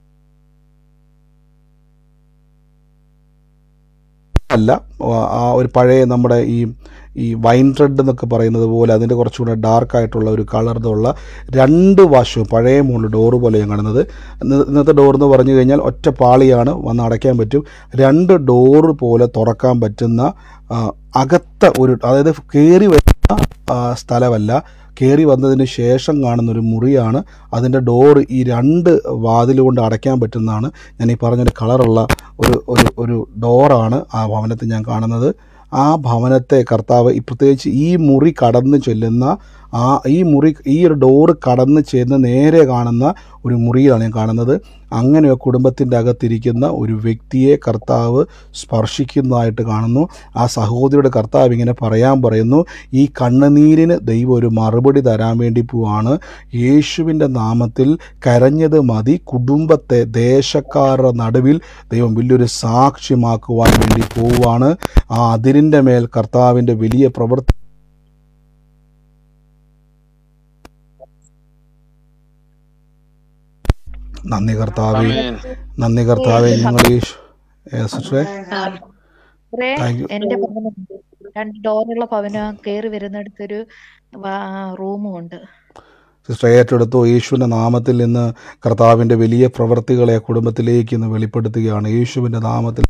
അല്ല ആ ഒരു പഴയ നമ്മുടെ ഈ ഈ വൈൻ റെഡ് എന്നൊക്കെ പറയുന്നത് പോലെ അതിൻ്റെ കുറച്ചുകൂടെ ഡാർക്ക് ആയിട്ടുള്ള ഒരു കളറുള്ള രണ്ട് വശവും പഴയ മുകളിൽ ഡോറ് പോലെ ഞാൻ കാണുന്നത് ഇന്ന് ഇന്നത്തെ ഡോർ എന്ന് പറഞ്ഞു കഴിഞ്ഞാൽ ഒറ്റ പാളിയാണ് വന്ന് അടയ്ക്കാൻ പറ്റും രണ്ട് ഡോറ് പോലെ തുറക്കാൻ പറ്റുന്ന ആ, അകത്ത ഒരു അതായത് കയറി വരുന്ന ആ, സ്ഥലമല്ല കയറി വന്നതിന് ശേഷം കാണുന്ന ഒരു മുറിയാണ് അതിൻ്റെ ഡോറ് ഈ രണ്ട് വാതിൽ കൊണ്ട് അടയ്ക്കാൻ പറ്റുന്നതാണ് ഞാൻ ഈ പറഞ്ഞൊരു കളറുള്ള ഒരു ഒരു ഒരു ഡോറാണ് ആ ഭവനത്തിൽ ഞാൻ കാണുന്നത് ആ ഭവനത്തെ കർത്താവ് ഈ പ്രത്യേകിച്ച് ഈ മുറി കടന്ന് ചെല്ലുന്ന ആ ഈ മുറി ഈ ഒരു ഡോറ് കടന്ന് ചെന്ന് നേരെ കാണുന്ന ഒരു മുറിയിലാണ് ഞാൻ കാണുന്നത് അങ്ങനെ ഒരു കുടുംബത്തിൻ്റെ അകത്തിരിക്കുന്ന ഒരു വ്യക്തിയെ കർത്താവ് സ്പർശിക്കുന്നതായിട്ട് കാണുന്നു ആ സഹോദരിയുടെ കർത്താവ് ഇങ്ങനെ പറയാൻ പറയുന്നു ഈ കണ്ണുനീരിന് ദൈവം ഒരു മറുപടി തരാൻ വേണ്ടി പോവാണ് യേശുവിൻ്റെ നാമത്തിൽ കരഞ്ഞത് മതി കുടുംബത്തെ ദേശക്കാരുടെ നടുവിൽ ദൈവം വലിയൊരു സാക്ഷ്യമാക്കുവാൻ വേണ്ടി പോവുകയാണ് ആ അതിരിൻ്റെ മേൽ കർത്താവിൻ്റെ വലിയ പ്രവൃത്തി നന്ദി കർത്താവേ നന്ദി കർത്താവേ ഞങ്ങൾ യേശു ഏ, സിസ്റ്ററെ ബ്രേ, താങ്ക് യു എന്റെ ഭവനം രണ്ട് ഡോറുള്ള ഭവനം കയറി വരുന്നിടത്തൊരു റൂമും ഉണ്ട് സിസ്റ്റർ ഏറ്റെടുത്തു യേശുവിൻ്റെ നാമത്തിൽ നിന്ന് കർത്താവിൻ്റെ വലിയ പ്രവൃത്തികളെ കുടുംബത്തിലേക്ക് ഇന്ന് വെളിപ്പെടുത്തുകയാണ് യേശുവിൻ്റെ നാമത്തിൽ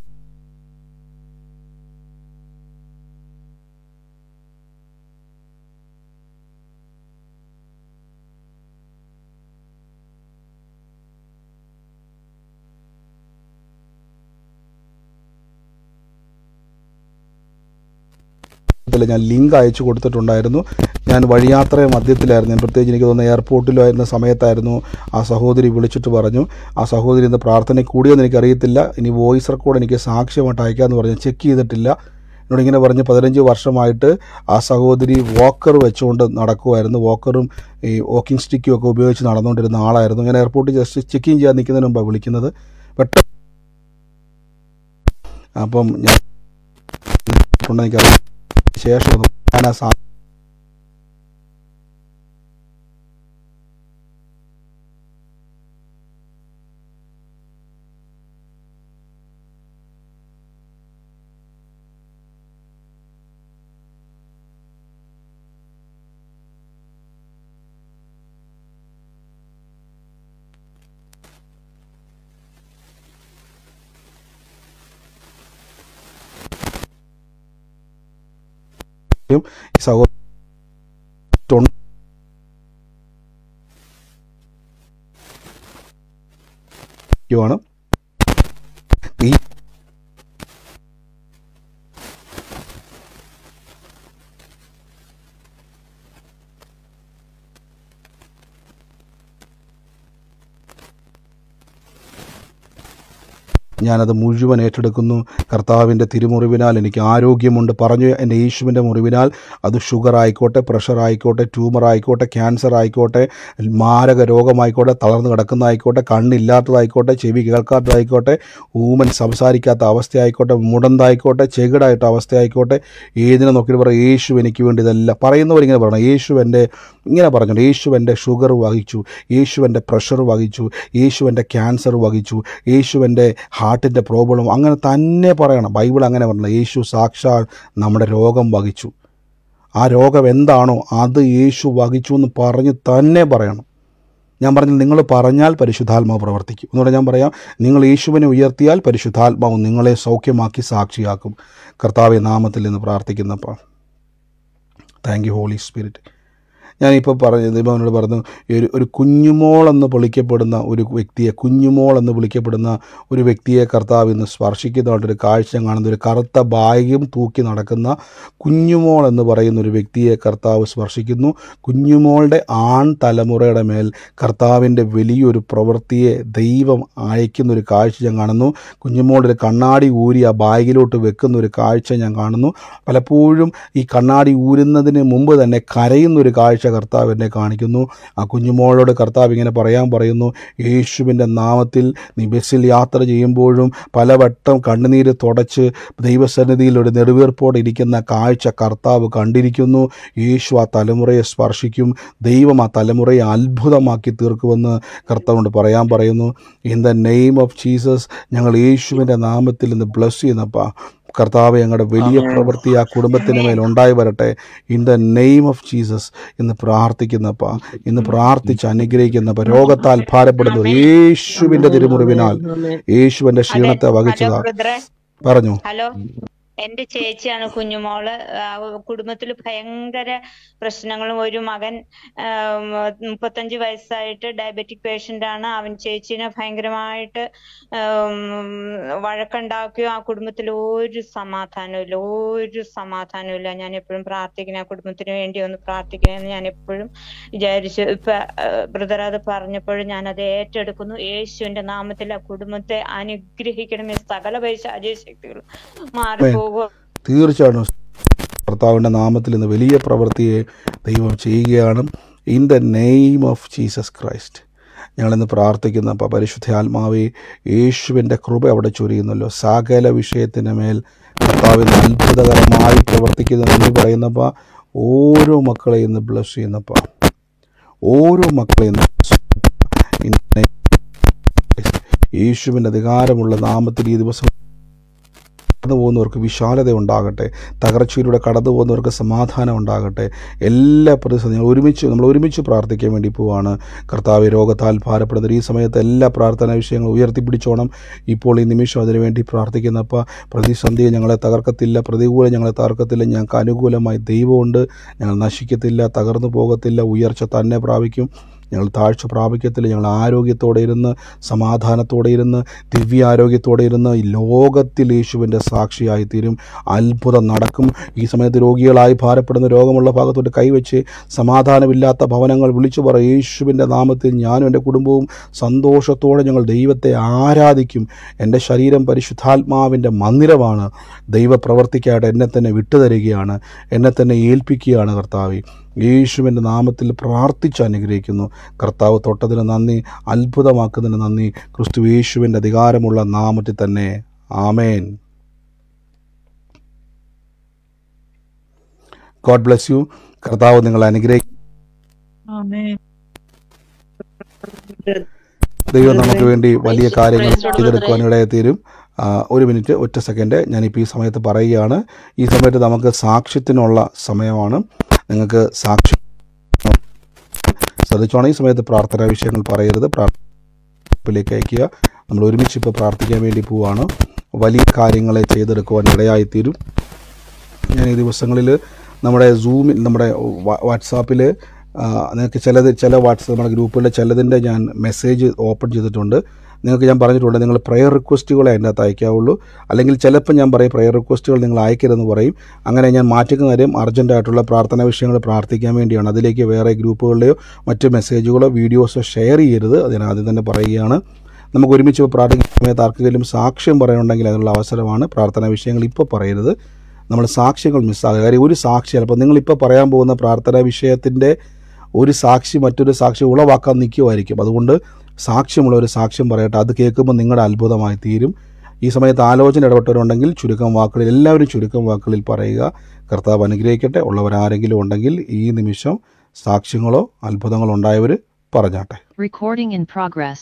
ത്തിൽ ഞാൻ ലിങ്ക് അയച്ചു കൊടുത്തിട്ടുണ്ടായിരുന്നു ഞാൻ വഴിയാത്ര മധ്യത്തിലായിരുന്നു ഞാൻ പ്രത്യേകിച്ച് എനിക്ക് തോന്നുന്നു എയർപോർട്ടിലായിരുന്ന സമയത്തായിരുന്നു ആ സഹോദരി വിളിച്ചിട്ട് പറഞ്ഞു ആ സഹോദരി ഇന്ന് പ്രാർത്ഥന കൂടിയെന്ന് എനിക്കറിയത്തില്ല ഇനി വോയിസ് റെക്കോർഡ് എനിക്ക് സാക്ഷ്യമായിട്ട് അയക്കാമെന്ന് പറഞ്ഞു ചെക്ക് ചെയ്തിട്ടില്ല എന്നോട് ഇങ്ങനെ പറഞ്ഞ് പതിനഞ്ച് വർഷമായിട്ട് ആ സഹോദരി വോക്കർ വെച്ചുകൊണ്ട് നടക്കുമായിരുന്നു വോക്കറും ഈ വാക്കിംഗ് സ്റ്റിക്കും ഒക്കെ ഉപയോഗിച്ച് നടന്നുകൊണ്ടിരുന്ന ആളായിരുന്നു ഞാൻ എയർപോർട്ടിൽ ജസ്റ്റ് ചെക്കിങ് ചെയ്യാൻ നിൽക്കുന്നതിന് മുമ്പാണ് വിളിക്കുന്നത് പെട്ടെന്ന് അപ്പം ഞാൻ എനിക്കറിയാം ശേഷം ഒന്ന് ഞാൻ ആ സാ ഈ സഹോദരൻ പ്രാർത്ഥിക്കുവാണ് ഈ ഞാനത് മുഴുവൻ ഏറ്റെടുക്കുന്നു കർത്താവിൻ്റെ തിരുമുറിവിനാൽ എനിക്ക് ആരോഗ്യമുണ്ട് പറഞ്ഞു എൻ്റെ യേശുവിൻ്റെ മുറിവിനാൽ അത് ഷുഗർ ആയിക്കോട്ടെ പ്രഷർ ആയിക്കോട്ടെ ട്യൂമർ ആയിക്കോട്ടെ ക്യാൻസർ ആയിക്കോട്ടെ മാരക രോഗമായിക്കോട്ടെ തളർന്നു കിടക്കുന്നതായിക്കോട്ടെ കണ്ണില്ലാത്തതായിക്കോട്ടെ ചെവി കേൾക്കാത്തതായിക്കോട്ടെ ഊമൻ സംസാരിക്കാത്ത അവസ്ഥയായിക്കോട്ടെ മുടന്തായിക്കോട്ടെ ചെകിടായിട്ട അവസ്ഥയായിക്കോട്ടെ ഏതിനെ നോക്കിയിട്ട് പറയും യേശു എനിക്ക് വേണ്ടി ഇതെല്ലാം പറയുന്നവരിങ്ങനെ പറയണം യേശു എൻ്റെ ഇങ്ങനെ പറഞ്ഞു യേശു എൻ്റെ ഷുഗർ വഹിച്ചു യേശു എൻ്റെ പ്രഷർ വഹിച്ചു യേശു എൻ്റെ ക്യാൻസർ വഹിച്ചു യേശു എൻ്റെ ഹാർട്ടിൻ്റെ പ്രോബ്ലം അങ്ങനെ തന്നെ പറയണം ബൈബിൾ അങ്ങനെ പറയണം യേശു സാക്ഷാൽ നമ്മുടെ രോഗം വഹിച്ചു ആ രോഗം എന്താണോ അത് യേശു വഹിച്ചു എന്ന് പറഞ്ഞ് തന്നെ പറയണം ഞാൻ പറഞ്ഞു നിങ്ങൾ പറഞ്ഞാൽ പരിശുദ്ധാത്മാവ് പ്രവർത്തിക്കും എന്നുകൂടെ ഞാൻ പറയാം നിങ്ങൾ യേശുവിനെ ഉയർത്തിയാൽ പരിശുദ്ധാത്മാവ് നിങ്ങളെ സൗഖ്യമാക്കി സാക്ഷിയാക്കും കർത്താവെ നാമത്തിൽ നിന്ന് പ്രാർത്ഥിക്കുന്നപ്പോൾ താങ്ക് യു ഹോളി സ്പിരിറ്റ് ഞാനിപ്പോൾ പറഞ്ഞു ദൈവം എന്നോട് പറഞ്ഞു ഒരു ഒരു കുഞ്ഞുമോൾ എന്ന് വിളിക്കപ്പെടുന്ന ഒരു വ്യക്തിയെ കുഞ്ഞുമോൾ എന്ന് വിളിക്കപ്പെടുന്ന ഒരു വ്യക്തിയെ കർത്താവ് ഇന്ന് സ്പർശിക്കുന്നതായിട്ടൊരു കാഴ്ച ഞാൻ കാണുന്ന ഒരു കറുത്ത ബാഗും തൂക്കി നടക്കുന്ന കുഞ്ഞുമോൾ എന്ന് പറയുന്ന ഒരു വ്യക്തിയെ കർത്താവ് സ്പർശിക്കുന്നു കുഞ്ഞുമോളുടെ ആൺ തലമുറയുടെ മേൽ കർത്താവിൻ്റെ വലിയൊരു പ്രവൃത്തിയെ ദൈവം അയക്കുന്ന ഒരു കാഴ്ച ഞാൻ കാണുന്നു കുഞ്ഞുമോളുടെ ഒരു കണ്ണാടി ഊരി ആ ബാഗിലോട്ട് വെക്കുന്ന ഒരു കാഴ്ച ഞാൻ കാണുന്നു പലപ്പോഴും ഈ കണ്ണാടി ഊരുന്നതിന് മുമ്പ് തന്നെ കരയുന്ന ഒരു കാഴ്ച കർത്താവ് എന്നെ കാണിക്കുന്നു ആ കുഞ്ഞുമോളോട് കർത്താവ് ഇങ്ങനെ പറയാൻ പറയുന്നു യേശുവിൻ്റെ നാമത്തിൽ നീ ബസ്സിൽ യാത്ര ചെയ്യുമ്പോഴും പലവട്ടം കണ്ണുനീര് തുടച്ച് ദൈവസന്നിധിയിൽ ഒരു നെടുവീർപ്പോടെ ഇരിക്കുന്ന കാഴ്ച കർത്താവ് കണ്ടിരിക്കുന്നു യേശു ആ തലമുറയെ സ്പർശിക്കും ദൈവം ആ തലമുറയെ അത്ഭുതമാക്കി തീർക്കുമെന്ന് കർത്താവിനോട് പറയാൻ പറയുന്നു in the name of Jesus ഞങ്ങൾ യേശുവിൻ്റെ നാമത്തിൽ ഇന്ന് ബ്ലസ് ചെയ്യുന്നപ്പാ കർത്താവ് ഞങ്ങളുടെ വലിയ പ്രവൃത്തി ആ കുടുംബത്തിന് മേൽ ഉണ്ടായി വരട്ടെ in the name of Jesus ഇന്ന് പ്രാർത്ഥിക്കുന്നപ്പ ഇന്ന് പ്രാർത്ഥിച്ച് അനുഗ്രഹിക്കുന്നപ്പ രോഗത്താൽ ഭാരപ്പെടുന്നു യേശുവിൻ്റെ തിരുമുറിവിനാൽ യേശുവിൻ്റെ ക്ഷീണത്തെ വഹിച്ചതാ ബ്രദറെ പറഞ്ഞു ഹലോ എന്റെ ചേച്ചിയാണ് കുഞ്ഞുമോള് ആ, കുടുംബത്തിൽ ഭയങ്കര പ്രശ്നങ്ങളും ഒരു മകൻ ആം, മുപ്പത്തഞ്ച് വയസ്സായിട്ട് ഡയബറ്റിക് പേഷ്യന്റ് ആണ് അവൻ ചേച്ചീനെ ഭയങ്കരമായിട്ട് ആം, വഴക്കുണ്ടാക്കുകയും ആ കുടുംബത്തിൽ ഒരു സമാധാനവും ഇല്ല ഒരു സമാധാനവും ഇല്ല ഞാൻ എപ്പോഴും പ്രാർത്ഥിക്കണം ആ കുടുംബത്തിന് വേണ്ടി ഒന്ന് പ്രാർത്ഥിക്കണമെന്ന് ഞാൻ എപ്പോഴും വിചാരിച്ചു ഇപ്പൊ ബ്രദർ അത് പറഞ്ഞപ്പോഴും ഞാൻ അത് ഏറ്റെടുക്കുന്നു യേശുവിന്റെ നാമത്തിൽ ആ കുടുംബത്തെ അനുഗ്രഹിക്കണമേ സകല പൈശാചിക ശക്തികളും മാറിപ്പോകുക തീർച്ചയായിട്ടും കർത്താവിൻ്റെ നാമത്തിൽ ഇന്ന് വലിയ പ്രവൃത്തിയെ ദൈവം ചെയ്യുകയാണ് in the name of Jesus Christ ഞങ്ങളിന്ന് പ്രാർത്ഥിക്കുന്ന അപ്പോൾ പരിശുദ്ധ ആത്മാവെ യേശുവിൻ്റെ കൃപ അവിടെ ചൊരിയുന്നല്ലോ സകല വിഷയത്തിൻ്റെ മേൽ കർത്താവിന് അത്ഭുതകരമായി പ്രവർത്തിക്കുന്നു എന്ന് പറയുന്നപ്പോൾ ഓരോ മക്കളെയും ഇന്ന് ബ്ലസ് ചെയ്യുന്നപ്പോൾ ഓരോ മക്കളെയും ഇന്ന് bless ചെയ്യുന്നപ്പാ. In the name of Christ. യേശുവിൻ്റെ അധികാരമുള്ള നാമത്തിൽ ഈ ദിവസം കടന്നു പോകുന്നവർക്ക് വിശാലത ഉണ്ടാകട്ടെ തകർച്ചയിലൂടെ കടന്നു പോകുന്നവർക്ക് സമാധാനം ഉണ്ടാകട്ടെ എല്ലാ പ്രതിസന്ധികളും ഒരുമിച്ച് നമ്മൾ ഒരുമിച്ച് പ്രാർത്ഥിക്കാൻ വേണ്ടി പോവാണ് കർത്താവ് രോഗത്താൽ ഭാരപ്പെടുന്ന ഈ സമയത്ത് എല്ലാ പ്രാർത്ഥനാ വിഷയങ്ങളും ഉയർത്തിപ്പിടിച്ചോണം ഇപ്പോൾ ഈ നിമിഷം അതിനു വേണ്ടി പ്രാർത്ഥിക്കുന്നപ്പോൾ പ്രതിസന്ധിയെ ഞങ്ങളെ തകർക്കത്തില്ല പ്രതികൂലം ഞങ്ങളെ തകർക്കത്തില്ല ഞങ്ങൾക്ക് അനുകൂലമായി ദൈവമുണ്ട് ഞങ്ങൾ നശിക്കത്തില്ല തകർന്നു പോകത്തില്ല ഉയർച്ച തന്നെ പ്രാപിക്കും ഞങ്ങൾ താഴ്ച പ്രാപിക്കത്തില്ല ഞങ്ങൾ ആരോഗ്യത്തോടെ ഇരുന്ന് സമാധാനത്തോടെ ഇരുന്ന് ദിവ്യാരോഗ്യത്തോടെ ഇരുന്ന് ഈ ലോകത്തിൽ യേശുവിൻ്റെ സാക്ഷിയായി തീരും അത്ഭുതം നടക്കും ഈ സമയത്ത് രോഗികളായി ഭാരപ്പെടുന്ന രോഗമുള്ള ഭാഗത്തോട്ട് കൈവച്ച് സമാധാനമില്ലാത്ത ഭവനങ്ങൾ വിളിച്ചു പറ യേശുവിൻ്റെ നാമത്തിൽ ഞാനും എൻ്റെ കുടുംബവും സന്തോഷത്തോടെ ഞങ്ങൾ ദൈവത്തെ ആരാധിക്കും എൻ്റെ ശരീരം പരിശുദ്ധാത്മാവിൻ്റെ മന്ദിരമാണ് ദൈവപ്രവർത്തിക്കായിട്ട് എന്നെ തന്നെ വിട്ടുതരികയാണ് എന്നെ തന്നെ ഏൽപ്പിക്കുകയാണ് കർത്താവ് യേശുവിൻ്റെ നാമത്തിൽ പ്രാർത്ഥിച്ച് അനുഗ്രഹിക്കുന്നു കർത്താവ് തൊട്ടതിന് നന്ദി അത്ഭുതമാക്കുന്നതിന് നന്ദി ക്രിസ്തു യേശുവിൻ്റെ അധികാരമുള്ള നാമത്തിൽ തന്നെ ആമേൻ ഗോഡ് ബ്ലെസ് യു കർത്താവ് നിങ്ങളെ അനുഗ്രഹിക്കും ദൈവം നമുക്ക് വേണ്ടി വലിയ കാര്യങ്ങൾ ചെയ്തെടുക്കുവാൻ ഇടയെ തീരും ആ, ഒരു മിനിറ്റ് ഒറ്റ സെക്കൻഡ് ഞാനിപ്പോൾ ഈ സമയത്ത് പറയുകയാണ് ഈ സമയത്ത് നമുക്ക് സാക്ഷ്യത്തിനുള്ള സമയമാണ് നിങ്ങൾക്ക് സാക്ഷി ശ്രദ്ധിച്ചോണം ഈ സമയത്ത് പ്രാർത്ഥനാ വിഷയങ്ങൾ പറയരുത് പ്രാർത്ഥനയിലേക്ക് അയക്കുക നമ്മൾ ഒരുമിച്ച് ഇപ്പോൾ പ്രാർത്ഥിക്കാൻ വേണ്ടി പോവാണ് വലിയ കാര്യങ്ങളെ ചെയ്തെടുക്കുവാൻ ഇടയായിത്തീരും ഞാൻ ഈ ദിവസങ്ങളിൽ നമ്മുടെ സൂമിൽ നമ്മുടെ വാട്സാപ്പിൽ നിങ്ങൾക്ക് ചിലത് ചില വാട്സാപ്പ് നമ്മുടെ ഗ്രൂപ്പുകളിൽ ചിലതിൻ്റെ ഞാൻ മെസ്സേജ് ഓപ്പൺ ചെയ്തിട്ടുണ്ട് നിങ്ങൾക്ക് ഞാൻ പറഞ്ഞിട്ടുണ്ട് നിങ്ങൾ പ്രെയർ റിക്വസ്റ്റുകളെ അതിൻ്റെ അകത്ത് അയക്കാവുള്ളൂ അല്ലെങ്കിൽ ചിലപ്പോൾ ഞാൻ പറയും പ്രെയർ റിക്വസ്റ്റുകൾ നിങ്ങൾ അയക്കരുതെന്ന് പറയും അങ്ങനെ ഞാൻ മാറ്റുന്ന കാര്യം അർജൻറ്റായിട്ടുള്ള പ്രാർത്ഥനാ വിഷയങ്ങൾ പ്രാർത്ഥിക്കാൻ വേണ്ടിയാണ് അതിലേക്ക് വേറെ ഗ്രൂപ്പുകളുടെയോ മറ്റ് മെസ്സേജുകളോ വീഡിയോസോ ഷെയർ ചെയ്യരുത് അതിന് ആദ്യം തന്നെ പറയുകയാണ് നമുക്ക് ഒരുമിച്ച് പ്രാർത്ഥിക്കുന്ന സമയത്ത് ആർക്കെങ്കിലും സാക്ഷ്യം പറയാനുണ്ടെങ്കിൽ അതിനുള്ള അവസരമാണ് പ്രാർത്ഥനാ വിഷയങ്ങൾ ഇപ്പോൾ പറയരുത് നമ്മൾ സാക്ഷ്യങ്ങൾ മിസ്സാകുക കാര്യം ഒരു സാക്ഷി ചിലപ്പോൾ നിങ്ങളിപ്പോൾ പറയാൻ പോകുന്ന പ്രാർത്ഥനാ വിഷയത്തിൻ്റെ ഒരു സാക്ഷി മറ്റൊരു സാക്ഷി ഉളവാക്കാൻ നിൽക്കുമായിരിക്കും അതുകൊണ്ട് സാക്ഷ്യമുള്ള ഒരു സാക്ഷ്യം പറയട്ടെ അത് കേൾക്കുമ്പോൾ നിങ്ങളുടെ അത്ഭുതമായി തീരും ഈ സമയത്ത് ആലോചന ഇടപെട്ടവരുണ്ടെങ്കിൽ ചുരുക്കം വാക്കുകളിൽ എല്ലാവരും ചുരുക്കം വാക്കുകളിൽ പറയുക കർത്താവ് അനുഗ്രഹിക്കട്ടെ ഉള്ളവരാരെങ്കിലും ഉണ്ടെങ്കിൽ ഈ നിമിഷം സാക്ഷ്യങ്ങളോ അത്ഭുതങ്ങളോ ഉണ്ടായവർ പറഞ്ഞാട്ടെ Recording in progress.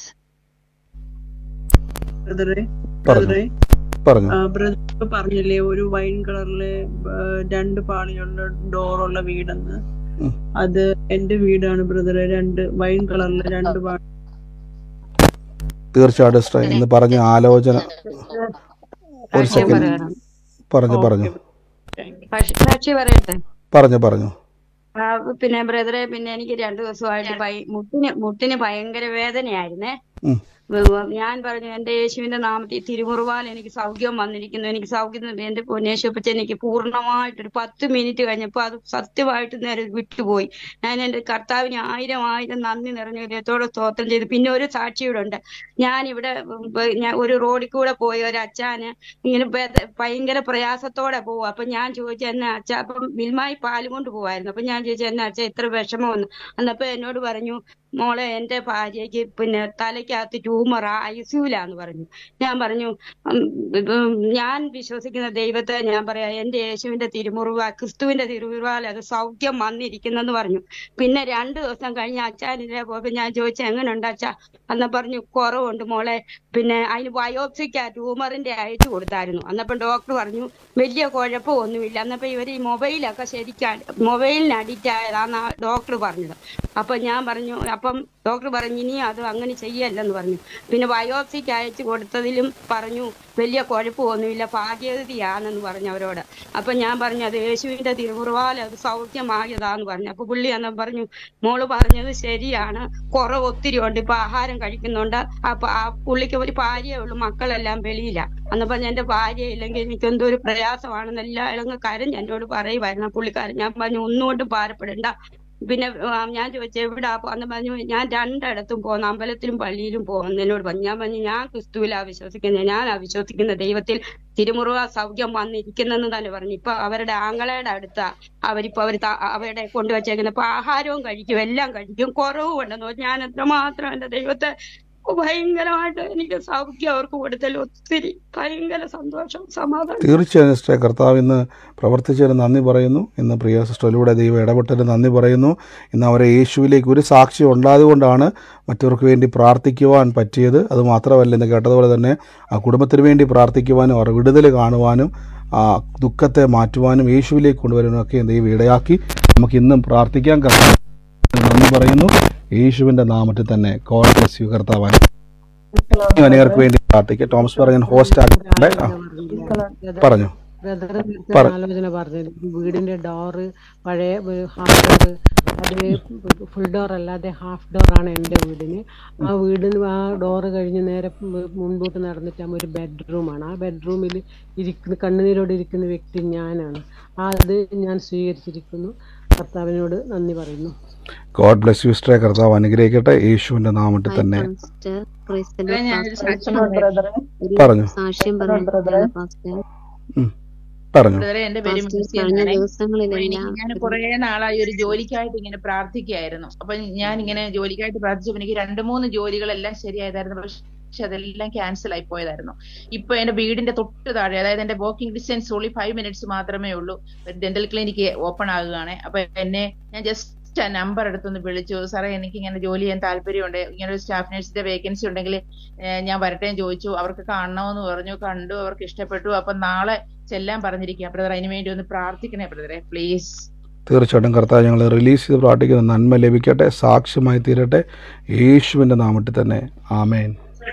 ബ്രദറെ പറഞ്ഞു ബ്രദറെ പറഞ്ഞു ബ്രദർ ഇപ്പൊ പറഞ്ഞില്ലേ ഒരു വൈൻ കളറിലെ രണ്ട് പാളിയുള്ള ഡോറുള്ള വീടെന്ന് ഉം. അത് എന്റെ വീടാണ് ബ്രദറെ രണ്ട് വൈൻ കളറിലെ രണ്ട് പാളി തീർച്ചയായിട്ടും സിസ്റ്റർ ഇന്ന് പറഞ്ഞ ആലോചന ഒരു സാക്ഷ്യം സെക്കൻഡ് പറയണം പറഞ്ഞു പറഞ്ഞു സാക്ഷി- സാക്ഷി പറയട്ടെ പറഞ്ഞു പറഞ്ഞു ആ, പിന്നെ ബ്രദറെ പിന്നെ എനിക്ക് രണ്ടു ദിവസമായിട്ട് ഭയ- മുട്ടിന് മുട്ടിന് ഭയങ്കര വേദനയായിരുന്നേ ഉം. വ- ഞാൻ പറഞ്ഞു എന്റെ യേശുവിന്റെ നാമത്തിൽ തിരുമുറുവാൽ എനിക്ക് സൗഖ്യം വന്നിരിക്കുന്നു എനിക്ക് സൗഖ്യം എന്റെ പൊന്നേശുപ്പച്ച എനിക്ക് പൂർണ്ണമായിട്ട് ഒരു പത്ത് മിനിറ്റ് കഴിഞ്ഞപ്പോ അത് സത്യമായിട്ട് നേരെ വിട്ടുപോയി ഞാൻ എന്റെ കർത്താവിന് ആയിരം ആയിരം നന്ദി നിറഞ്ഞ ഹൃദയത്തോടെ സ്തോത്രം ചെയ്തു പിന്നെ ഒരു സാക്ഷിയുടെ ഉണ്ട് ഞാൻ ഇവിടെ ഞാൻ ഒരു റോഡിൽ കൂടെ പോയി ഒരു അച്ഛന് ഇങ്ങനെ ബേ- ഭയങ്കര പ്രയാസത്തോടെ പോവും അപ്പൊ ഞാൻ ചോദിച്ചു എന്നെ അച്ഛ അപ്പം മിൽമായി പാല് കൊണ്ട് പോവായിരുന്നു അപ്പൊ ഞാൻ ചോദിച്ചു എന്നെ അച്ഛ ഇത്ര വിഷമമൊന്നു അന്നപ്പോ എന്നോട് പറഞ്ഞു മോളെ എന്റെ ഭാര്യയ്ക്ക് പിന്നെ തലയ്ക്കകത്ത് ട്യൂമറാ ഐസിയുലാന്ന് പറഞ്ഞു ഞാൻ പറഞ്ഞു ഉം, ഉം, ഞാൻ വിശ്വസിക്കുന്ന ദൈവത്തെ ഞാൻ പറയാം എന്റെ യേശുവിന്റെ തിരുമുറിവ ക്രിസ്തുവിന്റെ തിരുമുറിവാൽ അത് സൗഖ്യം വന്നിരിക്കുന്നെന്ന് പറഞ്ഞു പിന്നെ രണ്ടു ദിവസം കഴിഞ്ഞ് അച്ഛനിലെ പോയപ്പോ ഞാൻ ചോദിച്ചു എങ്ങനെയുണ്ട് അച്ഛ അന്ന് പറഞ്ഞു കുറവുണ്ട് മോളെ പിന്നെ അതിന് ബയോപ്സിക്ക് ആ ട്യൂമറിന്റെ അയച്ചു കൊടുത്തായിരുന്നു അന്നപ്പം ഡോക്ടർ പറഞ്ഞു വലിയ കുഴപ്പമൊന്നുമില്ല അന്നപ്പോ ഇവർ ഈ മൊബൈലൊക്കെ ശരിക്കും മൊബൈലിന് അഡിക്റ്റ് ആയതാന്ന് ഡോക്ടർ പറഞ്ഞത് അപ്പൊ ഞാൻ പറഞ്ഞു അപ്പം ഡോക്ടർ പറഞ്ഞു ഇനി അത് അങ്ങനെ ചെയ്യല്ലെന്ന് പറഞ്ഞു പിന്നെ ബയോപ്സിക്ക് അയച്ചു കൊടുത്തതിലും പറഞ്ഞു വലിയ കുഴപ്പമൊന്നുമില്ല ഭാഗ്യവതിയാണെന്ന് പറഞ്ഞു അവരോട് അപ്പൊ ഞാൻ പറഞ്ഞു അത് യേശുവിന്റെ തിരുമുറിവാൽ അത് സൗഖ്യമായതാന്ന് പറഞ്ഞു അപ്പൊ പുള്ളി അന്ന് പറഞ്ഞു മോള് പറഞ്ഞത് ശരിയാണ് കുറവ് ഒത്തിരി ഉണ്ട് ഇപ്പൊ ആഹാരം കഴിക്കുന്നുണ്ട് അപ്പൊ ആ പുള്ളിക്ക് ഒരു ഭാര്യയേ ഉള്ളൂ മക്കളെല്ലാം വെളിയില അന്നപ്പോ എന്റെ ഭാര്യ ഇല്ലെങ്കിൽ എനിക്ക് എന്തോ ഒരു പ്രയാസമാണെന്ന് എല്ലാവരും കരഞ്ഞ് എന്നോട് പറയുമായിരുന്നു ആ പുള്ളിക്കാരൻ ഞാൻ പറഞ്ഞു ഒന്നുകൊണ്ടും ഭാരപ്പെടണ്ട പിന്നെ ആ, ഞാൻ ചോദിച്ചു എവിടാ പോ- അന്ന് പറഞ്ഞു ഞാൻ രണ്ടിടത്തും പോകുന്നു അമ്പലത്തിലും പള്ളിയിലും പോകുന്നു എന്നോട് പറഞ്ഞു ഞാൻ പറഞ്ഞു ഞാൻ ക്രിസ്തുവിലാ വിശ്വസിക്കുന്നത് ഞാൻ ആ വിശ്വസിക്കുന്ന ദൈവത്തിൽ തിരുമുറുവ സൗഖ്യം വന്നിരിക്കുന്നെന്ന് തന്നെ പറഞ്ഞു ഇപ്പൊ അവരുടെ ആങ്ങളയുടെ അടുത്ത അവരിപ്പോ അവർ അവരുടെ കൊണ്ടുവച്ചേക്കുന്നത് ഇപ്പൊ ആഹാരവും കഴിക്കും എല്ലാം കഴിക്കും കുറവും ഉണ്ടെന്ന് പറഞ്ഞു ഞാൻ എത്രമാത്രം എന്റെ ദൈവത്തെ ഭയങ്കരമായിട്ട് എനിക്ക് സൗഖ്യം അവർക്ക് കൊടുത്തതിൽ ഒത്തിരി ഭയങ്കര സന്തോഷം സമാധാനം തീർച്ചയായും സിസ്റ്റർ കർത്താവ് ഇന്ന് പ്രവർത്തിച്ചതിന് നന്ദി പറയുന്നു ഇന്ന് പ്രിയ സിസ്റ്ററിലൂടെ ദൈവം ഇടപെട്ടതിന് നന്ദി പറയുന്നു ഇന്ന് അവരെ യേശുവിലേക്ക് ഒരു സാക്ഷി ഉണ്ടായതുകൊണ്ടാണ് മറ്റവർക്ക് വേണ്ടി പ്രാർത്ഥിക്കുവാൻ പറ്റിയത് അത് മാത്രമല്ല ഇന്ന് കേട്ടതുപോലെ തന്നെ ആ കുടുംബത്തിന് വേണ്ടി പ്രാർത്ഥിക്കുവാനും അവർ വിടുതൽ കാണുവാനും ആ ദുഃഖത്തെ മാറ്റുവാനും യേശുവിലേക്ക് കൊണ്ടുവരാനും ഒക്കെ ദൈവം ഇടയാക്കി നമുക്ക് ഇന്നും പ്രാർത്ഥിക്കാൻ കർത്താവ് നന്ദി പറയുന്നു യേശുവിൻ്റെ നാമത്തിൽ തന്നെ കോൾ ബ്ലസ് യു കർത്താവാൻ അനേകർക്ക് വേണ്ടി പ്രാർത്ഥിക്കാം തോമസ് പറഞ്ഞ ഹോസ്റ്റ് ആക്കിയിട്ടുണ്ട് ആ, പറഞ്ഞു ബ്രദർ പറ. ആലോചന പറഞ്ഞത് ഈ വീടിന്റെ ഡോറ് പഴയ ഹാഫ് ഡോർ അത് ഫുൾ ഡോർ അല്ലാതെ ഹാഫ് ഡോർ ആണ് എൻ്റെ വീടിന് ആ വീടിന് ആ ഡോറ് കഴിഞ്ഞ് നേരെ മു- മുൻപോട്ട് നടന്നിട്ട് ആ ഒരു ബെഡ്റൂമാണ് ആ ബെഡ്റൂമിൽ ഇരിക്കുന്ന കണ്ണുനീരോടെ ഇരിക്കുന്ന വ്യക്തി ഞാനാണ് ആ അത് ഞാൻ സ്വീകരിച്ചിരിക്കുന്നു കർത്താവിനോട് നന്ദി പറയുന്നു ഗോഡ് ബ്ലസ് യു സിസ്റ്ററെ കർത്താവ് അനുഗ്രഹിക്കട്ടെ യേശുവിൻ്റെ നാമത്തിൽ തന്നെ പാസ്റ്റർ പ്രൈസ് ദി ബ്രദറെ, ലോർഡ് ഞാനൊരു പാസ്റ്റർ സാക്ഷ്യം പറയാം. ഒരു പറഞ്ഞു. സാക്ഷ്യം ബ്രദറെ. പറഞ്ഞു പാസ്റ്റർ പറഞ്ഞു ബ്രദറെ എന്റെ പേര് പാസ്റ്റർ മേഴ്സി കഴിഞ്ഞ എന്നാണേ. ദിവസങ്ങളിലെല്ലാം എനിക്ക് ഞാൻ കുറെ നാളായി ഒരു ജോലിക്കായിട്ട് ഇങ്ങനെ പ്രാർത്ഥിക്കുകയായിരുന്നു അപ്പൊ ഞാൻ ഇങ്ങനെ ജോലിക്കായിട്ട് പ്രാർത്ഥിച്ചപ്പോ എനിക്ക് രണ്ട് മൂന്ന് ജോലികളെല്ലാം ശരിയായതായിരുന്നു പക്ഷെ അതെല്ലാം ക്യാൻസൽ ആയി പോയതായിരുന്നു ഇപ്പൊ എന്റെ വീടിന്റെ തൊട്ട് താഴെ അതായത് എന്റെ walking distance only five minutes മാത്രമേ ഉള്ളൂ ഒരു ഡെന്റൽ ക്ലിനിക്ക് ഓപ്പൺ ആകുകയാണ് അപ്പൊ എന്നെ ഞാൻ ജസ്റ്റ് ആ നമ്പർ എടുത്തൊന്ന് വിളിച്ചു സാറേ എനിക്ക് ഇങ്ങനെ ജോലി ചെയ്യാൻ താല്പര്യമുണ്ട് ഇങ്ങനെ ഒരു സ്റ്റാഫ് നഴ്സിന്റെ വേക്കൻസി ഉണ്ടെങ്കിൽ ഞാൻ വരട്ടെ എന്ന് ചോദിച്ചു അവർക്ക് കാണണമെന്ന് പറഞ്ഞു കണ്ടു അവർക്ക് ഇഷ്ടപ്പെട്ടു അപ്പൊ നാളെ ചെല്ലാൻ പറഞ്ഞിരിക്കുക ബ്രദർ അതിന് വേണ്ടി ഒന്ന് പ്രാർത്ഥിക്കണേ ബ്രദറെ പ്ലീസ് തീർച്ചയായിട്ടും കർത്താവ് ഞങ്ങൾ റിലീസ് ചെയ്ത് പ്രാർത്ഥിക്കുന്ന നന്മ ലഭിക്കട്ടെ സാക്ഷ്യമായി തീരട്ടെ യേശുവിൻ്റെ നാമത്തിൽ തന്നെ ആമേൻ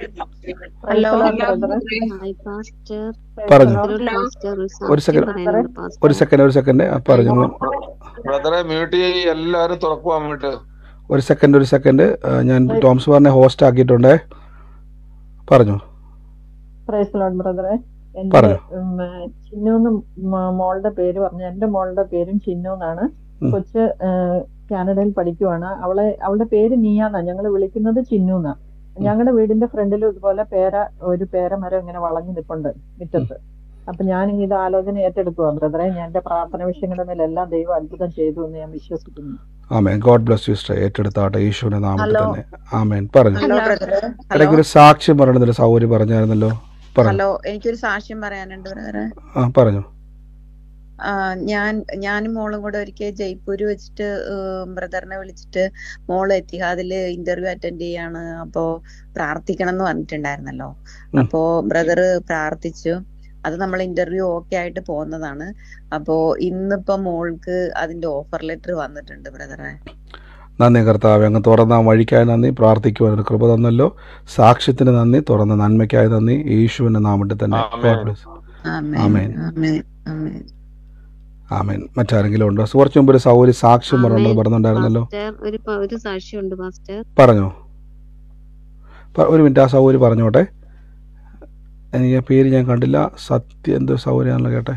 ഹലോ ഹായ് പാസ്റ്റർ പറഞ്ഞു ഒരു പാസ്റ്റർ ഒരു ഒരു സാക്ഷ്യം സെക്കൻഡ് പറയാനുണ്ട് ഒരു പാസ്റ്റർ സെക്കൻഡ് ഒരു സെക്കൻഡ് പറഞ്ഞു ബ്രദറെ മ്യൂട്ട് ചെയ്യ് എല്ലാരും തുറക്കുവാൻ വേണ്ടിട്ട് ഒരു സെക്കൻഡ് ഒരു സെക്കൻഡ് ഞാൻ ടോംസ് ബാറിനെ ഹോസ്റ്റ് ആക്കിയിട്ടുണ്ടേ പറഞ്ഞോ പ്രൈസ് ലോഡ് ബ്രദറെ എന്റെ പറഞ്ഞോ ഉം, ആ, ചിന്നു എന്ന് മ- മോളുടെ പേര് പറഞ്ഞു എന്റെ മോളുടെ പേരും ചിന്നു എന്നാണ് ഉം. കൊച്ച് ആ, കാനഡയിൽ പഠിക്കുവാണ് അവളെ അവളുടെ പേര് നീയാന്നാ ഞങ്ങൾ വിളിക്കുന്നത് ചിന്നു എന്നാ ഞങ്ങളുടെ വീടിന്റെ ഫ്രണ്ടിലും ഇതുപോലെ പേര ഒരു പേരമരം ഇങ്ങനെ വളഞ്ഞു നിൽപ്പുണ്ട് മുറ്റത്ത് അപ്പൊ ഞാൻ ഇത് ആലോചന ഏറ്റെടുക്കുക ബ്രദറെ ഞാൻ എന്റെ പ്രാർത്ഥന വിഷയങ്ങളുടെ മേലെല്ലാം ദൈവം അത്ഭുതം ചെയ്തു എന്ന് ഞാൻ വിശ്വസിക്കുന്നു amen God bless you sister ഏറ്റെടുത്താട്ടെ യേശുവിന്റെ നാമത്തിൽ ഹലോ തന്നെ ആമേൻ പറഞ്ഞു ഹലോ ബ്രദറെ ഹലോ ഇടയ്ക്ക് ഒരു സാക്ഷ്യം പറയണമെന്നൊരു സൗകര്യം പറഞ്ഞായിരുന്നല്ലോ പറഞ്ഞു ഹലോ എനിക്കൊരു സാക്ഷ്യം പറയാനുണ്ട് ബ്രദറെ ആ പറഞ്ഞു ആ, ഞാൻ ഞാനും മോളും കൂടെ ഒരിക്കൽ ജയ്പൂര് വെച്ചിട്ട് ബ്രദറിനെ വിളിച്ചിട്ട് മോള് എത്തിഹാദില് ഇന്റർവ്യൂ അറ്റൻഡ് ചെയ്യാണ് അപ്പോ പ്രാർത്ഥിക്കണം എന്ന് പറഞ്ഞിട്ടുണ്ടായിരുന്നല്ലോ ഉം. അപ്പോ ബ്രദർ പ്രാർത്ഥിച്ചു അത് നമ്മൾ ഇന്റർവ്യൂ ഓക്കെ ആയിട്ട് പോകുന്നതാണ് അപ്പോ ഇന്നിപ്പോ മോൾക്ക് അതിന്റെ ഓഫർ ലെറ്റർ വന്നിട്ടുണ്ട് ബ്രദറെ നന്ദി കർത്താവ് അങ്ങ് തുറന്ന വഴിക്കായി നന്ദി പ്രാർത്ഥിക്കുവാൻ ഒരു കൃപ തന്നല്ലോ സാക്ഷ്യത്തിന് നന്ദി തുറന്ന നന്മയ്ക്കായി നന്ദി യേശുവിന്റെ നാമത്തിൽ തന്നെ ഗോഡ് ബ്ലസ് ആമേൻ ആമേൻ ആമേൻ ആമേൻ ആമേൻ മറ്റാരെങ്കിലും ഉണ്ടോ കുറച്ച് മുമ്പ് ഒരു സൗകര്യം സാക്ഷ്യം പറയണമെന്ന് ആമേൻ പറഞ്ഞിട്ടുണ്ടായിരുന്നല്ലോ പാസ്റ്റർ ഒരു പ- ഒരു സാക്ഷ്യമുണ്ട് പാസ്റ്റർ പറഞ്ഞോ പ- ഒരു മിനിറ്റ് ആ സൗകര്യം പറഞ്ഞോട്ടെ എനിക്ക് ആ പേര് ഞാൻ കണ്ടില്ല സത്യ എന്തോ സൗകര്യമാണല്ലോ കേട്ടെ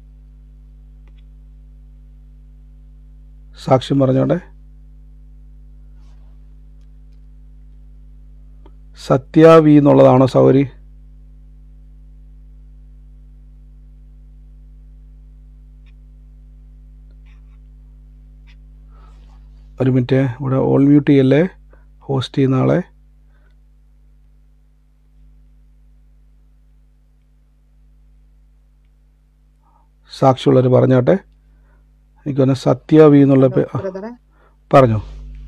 സാക്ഷ്യം പറഞ്ഞോട്ടെ സത്യ വി എന്നുള്ളതാണോ സൗകരി ഒരു മിനിറ്റ് ഇവിടെ ഓൾ മ്യൂട്ട് ചെയ്യല്ലേ ഹോസ്റ്റ് ചെയ്യുന്ന ആളെ സാക്ഷിയുള്ളവർ പറഞ്ഞാട്ടെ എനിക്ക് തോന്നുന്നു സത്യ വി എന്നുള്ള ഹലോ പേ- ആ, ബ്രദറെ പറഞ്ഞോ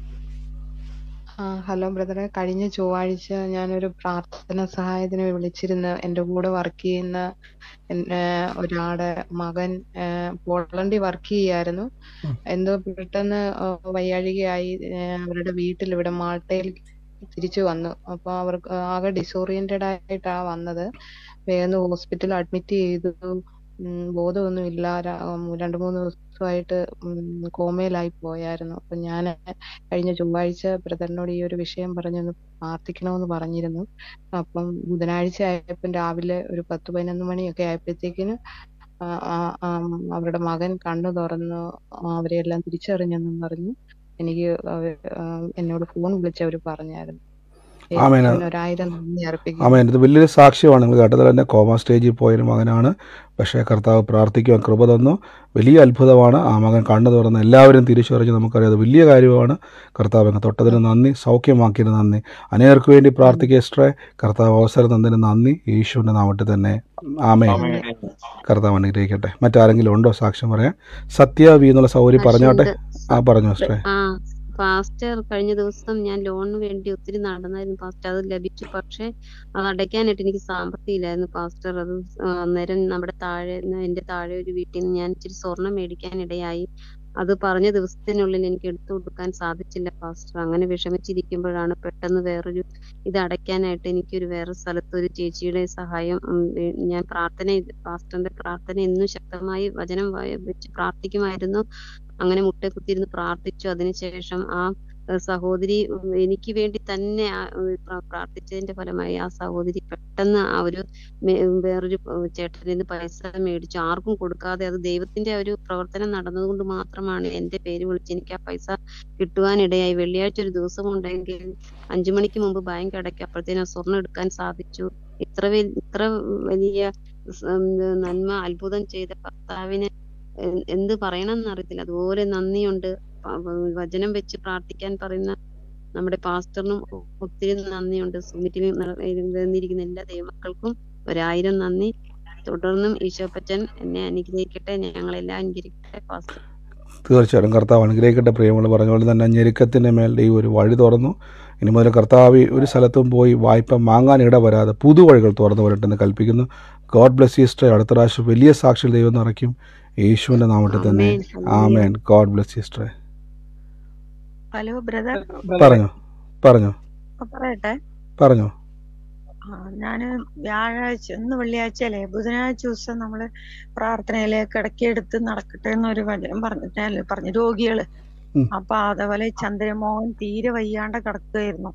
ആ ഹലോ ബ്രദറെ കഴിഞ്ഞ ചൊവ്വാഴ്ച ഞാനൊരു പ്രാർത്ഥന സഹായത്തിന് വിളിച്ചിരുന്ന എൻ്റെ കൂടെ വർക്ക് ചെയ്യുന്ന എൻ- ഏ, ഒരാളുടെ മകൻ ഏ, പോളണ്ടിൽ വർക്ക് ചെയ്യായിരുന്നു എന്തോ പെട്ടെന്ന് ആ, വയ്യാഴികയായി ഏ, അവരുടെ വീട്ടിൽ ഇവിടെ മാൾട്ടയിൽ തിരിച്ചു വന്നു അപ്പോൾ അവർക്ക് ആകെ ഡിസോറിയന്റഡ് ആയിട്ടാ വന്നത് വേഗം ഹോസ്പിറ്റലിൽ അഡ്മിറ്റ് ചെയ്തു ഉം, ബോധമൊന്നും ഇല്ല ര- ഉം, രണ്ട് മൂന്ന് ദിവസമായിട്ട് ഉം, കോമയിലായി പോയായിരുന്നു അപ്പൊ ഞാൻ കഴിഞ്ഞ ചൊവ്വാഴ്ച ബ്രദറിനോട് ഈ ഒരു വിഷയം പറഞ്ഞൊന്ന് പ്രാർത്ഥിക്കണമെന്ന് പറഞ്ഞിരുന്നു അപ്പം ബുധനാഴ്ച ആയപ്പം രാവിലെ ഒരു പത്ത് പതിനൊന്ന് മണിയൊക്കെ ആയപ്പോഴത്തേക്കിന് ആ, ആ, ആം, അവരുടെ മകൻ കണ്ണു തുറന്നു അവരെല്ലാം തിരിച്ചറിഞ്ഞെന്നും പറഞ്ഞു എനിക്ക് അവ- ആ, എന്നോട് ഫോൺ വിളിച്ച് അവര് പറഞ്ഞായിരുന്നു ആമേൻ യേശുവിന് ഒരായിരം നന്ദി അർപ്പിക്കുന്നു ആമേൻ ഇത് വലിയൊരു സാക്ഷ്യമാണ് നിങ്ങൾ കേട്ടത് തന്നെ കോമ സ്റ്റേജിൽ പോയൊരു മകനാണ് പക്ഷേ കർത്താവ് പ്രാർത്ഥിക്കുവാൻ കൃപ തന്നു വലിയ അത്ഭുതമാണ് ആ മകൻ കണ്ണു തുറന്ന് എല്ലാവരും തിരിച്ചറിഞ്ഞ് നമുക്കറിയാം അത് വലിയ കാര്യമാണ് കർത്താവ് അങ്ങ് തൊട്ടതിന് നന്ദി സൗഖ്യമാക്കിയതിന് നന്ദി അനേർക്ക് വേണ്ടി പ്രാർത്ഥിക്കുക എസ്റ്റേ കർത്താവ് അവസരം തന്നതിന് നന്ദി യേശുവിൻ്റെ നാമത്തിൽ തന്നെ ആമേൻ കർത്താവ് അനുഗ്രഹിക്കട്ടെ മറ്റാരെങ്കിലും ഉണ്ടോ സാക്ഷ്യം പറയാൻ സത്യ വി എന്നുള്ള സൗകര്യം പറഞ്ഞോട്ടെ സാക്ഷ്യമുണ്ട് ആ പറഞ്ഞു എസ്റ്റേ ആ പാസ്റ്റർ കഴിഞ്ഞ ദിവസം ഞാൻ ലോണിന് വേണ്ടി ഒത്തിരി നടന്നായിരുന്നു പാസ്റ്റർ അത് ലഭിച്ചു പക്ഷെ അത് അടയ്ക്കാനായിട്ട് എനിക്ക് സാമ്പത്തികം ഇല്ലായിരുന്നു പാസ്റ്റർ അത് ആ, അന്നേരം നമ്മുടെ താഴെ എന്റെ താഴെ ഒരു വീട്ടിൽ നിന്ന് ഞാൻ ഇച്ചിരി സ്വർണം മേടിക്കാൻ ഇടയായി അത് പറഞ്ഞ ദിവസത്തിനുള്ളിൽ എനിക്ക് എടുത്തു കൊടുക്കാൻ സാധിച്ചില്ല പാസ്റ്റർ അങ്ങനെ വിഷമിച്ചിരിക്കുമ്പോഴാണ് പെട്ടെന്ന് വേറൊരു ഇത് അടയ്ക്കാനായിട്ട് എനിക്കൊരു വേറെ സ്ഥലത്ത് ഒരു ചേച്ചിയുടെ സഹായം ഉം, ഏ, ഞാൻ പ്രാർത്ഥന ചെയ്ത് പാസ്റ്ററിന്റെ പ്രാർത്ഥന എന്നും ശക്തമായി വചനം വായ- വെച്ച് പ്രാർത്ഥിക്കുമായിരുന്നു അങ്ങനെ മുട്ടെ കുത്തിയിരുന്ന് പ്രാർത്ഥിച്ചു അതിനുശേഷം ആ ഏഹ് സഹോദരി ഉം, എനിക്ക് വേണ്ടി തന്നെ ആ, ഏഹ് പ്ര- പ്രാർത്ഥിച്ചതിന്റെ ഫലമായി ആ സഹോദരി പെട്ടെന്ന് ആ ഒരു മേ- വേറൊരു ഏഹ് ചേട്ടനിൽ നിന്ന് പൈസ മേടിച്ചു ആർക്കും കൊടുക്കാതെ അത് ദൈവത്തിന്റെ ഒരു പ്രവർത്തനം നടന്നതുകൊണ്ട് മാത്രമാണ് എന്റെ പേര് വിളിച്ച് എനിക്ക് ആ പൈസ കിട്ടുവാനിടയായി വെള്ളിയാഴ്ച ഒരു ദിവസം ഉണ്ടെങ്കിൽ അഞ്ചു മണിക്ക് മുമ്പ് ബാങ്ക് അടയ്ക്കുക അപ്പോഴത്തേനും ആ സ്വർണ്ണം എടുക്കാൻ സാധിച്ചു ഇത്ര വൽ- ഇത്ര വലിയ സ് ഉം നന്മ അത്ഭുതം ചെയ്ത കർത്താവിന് എ- എന്ത് പറയണമെന്ന് അറിയത്തില്ല അതുപോലെ നന്ദിയുണ്ട് പ- വ- വചനം വെച്ച് പ്രാർത്ഥിക്കാൻ പറയുന്ന നമ്മുടെ പാസ്റ്ററിനും ഒ- ഒത്തിരി നന്ദിയുണ്ട് സുമിറ്റിൽ നിന്നിരിക്കുന്ന എല്ലാ ദൈവമക്കൾക്കും ഒരായിരം നന്ദി തുടർന്നും ഈശോപ്പച്ചൻ എന്നെ അനുഗ്രഹിക്കട്ടെ ഞങ്ങളെല്ലാം അനുഗ്രഹിക്കട്ടെ പാസ്റ്റർ തീർച്ചയായിട്ടും കർത്താവ് അനുഗ്രഹിക്കട്ടെ പ്രിയമുള്ള പറഞ്ഞ പോലെ തന്നെ ഞെരുക്കത്തിൻ്റെ മേൽ ദൈവം ഒരു വഴി തുറന്നു ഇനി മുതൽ കർത്താവ് ഒരു സ്ഥലത്തും പോയി വായ്പ വാങ്ങാൻ ഇട വരാതെ പുതുവഴികൾ തുറന്നു വരട്ടെന്ന് കൽപ്പിക്കുന്നു ഗോഡ് ബ്ലസ് ഈസ്റ്റർ അടുത്ത പ്രാവശ്യം വലിയ സാക്ഷികൾ ദൈവം നിറയ്ക്കും യേശുവിൻ്റെ നാമത്തിൽ തന്നെ amen hallelujah amen God bless Easter hello brother പറഞ്ഞോ പറഞ്ഞോ പറയട്ടെ പറഞ്ഞോ ആ, ഞാന് വ്യാഴാഴ്ച ഇന്ന് വെള്ളിയാഴ്ചയല്ലേ ബുധനാഴ്ച ദിവസം നമ്മള് പ്രാർത്ഥനയിലെ കിടക്കിയെടുത്ത് നടക്കട്ടെ എന്നൊരു വചനം പറഞ്ഞിട്ടല്ലേ പറഞ്ഞു രോഗികള് ഉം. അപ്പൊ അതേപോലെ ചന്ദ്രമോഹൻ തീരെ വയ്യാണ്ട് കിടക്കുകയായിരുന്നു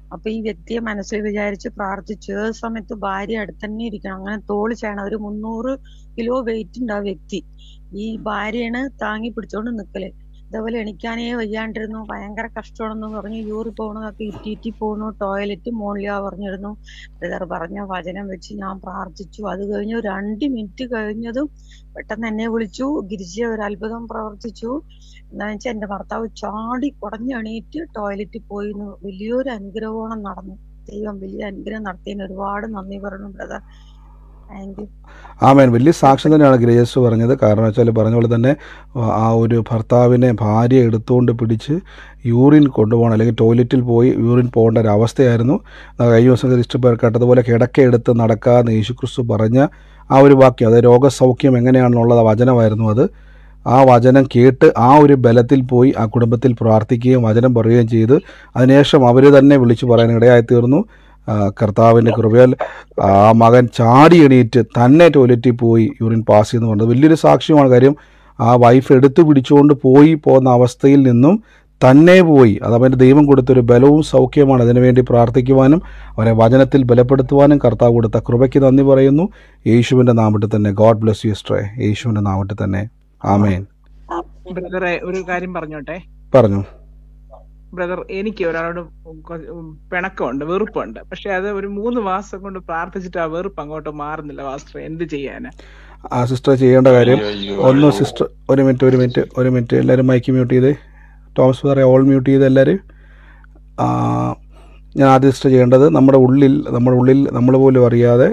അപ്പൊ ഈ വ്യക്തിയെ മനസ്സിൽ വിചാരിച്ച് പ്രാർത്ഥിച്ചു ഏത് സമയത്ത് ഭാര്യ അടുത്ത് തന്നെ ഇരിക്കണം അങ്ങനെ തോള് ചെയ്യണം ഒരു മുന്നൂറ് കിലോ വെയിറ്റ് ഉണ്ട് ആ വ്യക്തി ഈ ഭാര്യയാണ് താങ്ങി പിടിച്ചോണ്ട് നിക്കല് ഇതേപോലെ എണിക്കാനേ വയ്യാണ്ടിരുന്നു ഭയങ്കര കഷ്ടമാണെന്ന് പറഞ്ഞു യൂറി പോകണതൊക്കെ ഇറ്റി ഇറ്റി പോണു ടോയ്ലറ്റ് മോളിയാ പറഞ്ഞിരുന്നു ബ്രദർ പറഞ്ഞ വചനം വെച്ച് ഞാൻ പ്രാർത്ഥിച്ചു അത് കഴിഞ്ഞു രണ്ട് മിനിറ്റ് കഴിഞ്ഞതും പെട്ടെന്ന് എന്നെ വിളിച്ചു ഗിരിജ ഒരു അത്ഭുതം പ്രവർത്തിച്ചു എന്താന്ന് വെച്ചാൽ എന്റെ ഭർത്താവ് ചാടി കുടഞ്ഞെണീറ്റ് ടോയ്ലറ്റിൽ പോയി എന്ന് വലിയൊരു അനുഗ്രഹമാണ് നടന്നു ദൈവം വലിയ അനുഗ്രഹം നടത്തിയതിന് ഒരുപാട് നന്ദി പറഞ്ഞു ബ്രദർ താങ്ക് യു ആമേൻ വലിയ സാക്ഷ്യം തന്നെയാണ് ഗ്രേസ് പറഞ്ഞത് കാരണം വെച്ചാൽ പറഞ്ഞ പോലെ തന്നെ ആ ഒരു ഭർത്താവിനെ ഭാര്യ എടുത്തുകൊണ്ട് പിടിച്ച് യൂറിൻ കൊണ്ടുപോകണം അല്ലെങ്കിൽ ടോയ്ലറ്റിൽ പോയി യൂറിൻ പോകേണ്ട ഒരു അവസ്ഥയായിരുന്നു ആ കഴിഞ്ഞ ദിവസം സിസ്റ്റർ പേർ കേട്ടതുപോലെ കിടക്കയെടുത്ത് നടക്കാന്ന് യേശുക്രിസ്തു പറഞ്ഞ ആ ഒരു വാക്യം അത് രോഗസൗഖ്യം എങ്ങനെയാണെന്നുള്ളത് വചനമായിരുന്നു അത് ആ വചനം കേട്ട് ആ ഒരു ബലത്തിൽ പോയി ആ കുടുംബത്തിൽ പ്രാർത്ഥിക്കുകയും വചനം പറയുകയും ചെയ്ത് അതിനുശേഷം അവർ തന്നെ വിളിച്ചു പറയാൻ ഇടയായി തീർന്നു ആ, കർത്താവിൻ്റെ കൃപയാൽ ആ മകൻ ചാടി എണീറ്റ് തന്നെ ടോയ്ലറ്റിൽ പോയി യൂറിൻ പാസ് ചെയ്യുന്നു പറഞ്ഞത് വലിയൊരു സാക്ഷ്യമാണ് കാര്യം ആ വൈഫ് എടുത്തു പിടിച്ചുകൊണ്ട് പോയി പോകുന്ന അവസ്ഥയിൽ നിന്നും തന്നെ പോയി അത് അവൻ്റെ ദൈവം കൊടുത്തൊരു ബലവും സൗഖ്യമാണ് അതിനുവേണ്ടി പ്രാർത്ഥിക്കുവാനും അവരെ വചനത്തിൽ ബലപ്പെടുത്തുവാനും കർത്താവ് കൊടുത്ത കൃപയ്ക്ക് നന്ദി പറയുന്നു യേശുവിൻ്റെ നാമത്തിൽ തന്നെ ഗോഡ് ബ്ലെസ് യു സ്ട്രേ യേശുവിൻ്റെ നാമത്തിൽ തന്നെ ആമേൻ ബ്രദറെ ഒരു കാര്യം പറഞ്ഞോട്ടെ പറഞ്ഞു ബ്രദർ എനിക്ക് ഒരാളോട് കൊ- പിണക്കമുണ്ട് വെറുപ്പുണ്ട് പക്ഷെ അത് ഒരു മൂന്ന് മാസം കൊണ്ട് പ്രാർത്ഥിച്ചിട്ട് ആ വെറുപ്പ് അങ്ങോട്ട് മാറുന്നില്ല മാസ്റ്റർ എന്ത് ചെയ്യാന് ആ സിസ്റ്റർ ചെയ്യേണ്ട കാര്യം ഒന്ന് സിസ്റ്റർ ഒരു മിനിറ്റ് ഒരു മിനിറ്റ് ഒരു മിനിറ്റ് എല്ലാവരും മൈക്ക് മ്യൂട്ട് ചെയ്തേ തോമസ് പറയാം ഓൾ മ്യൂട്ട് ചെയ്ത് എല്ലാവരും ആ, ഞാൻ ആദ്യം സിസ്റ്റർ ചെയ്യേണ്ടത് നമ്മുടെ ഉള്ളിൽ നമ്മുടെ ഉള്ളിൽ നമ്മൾ പോലും അറിയാതെ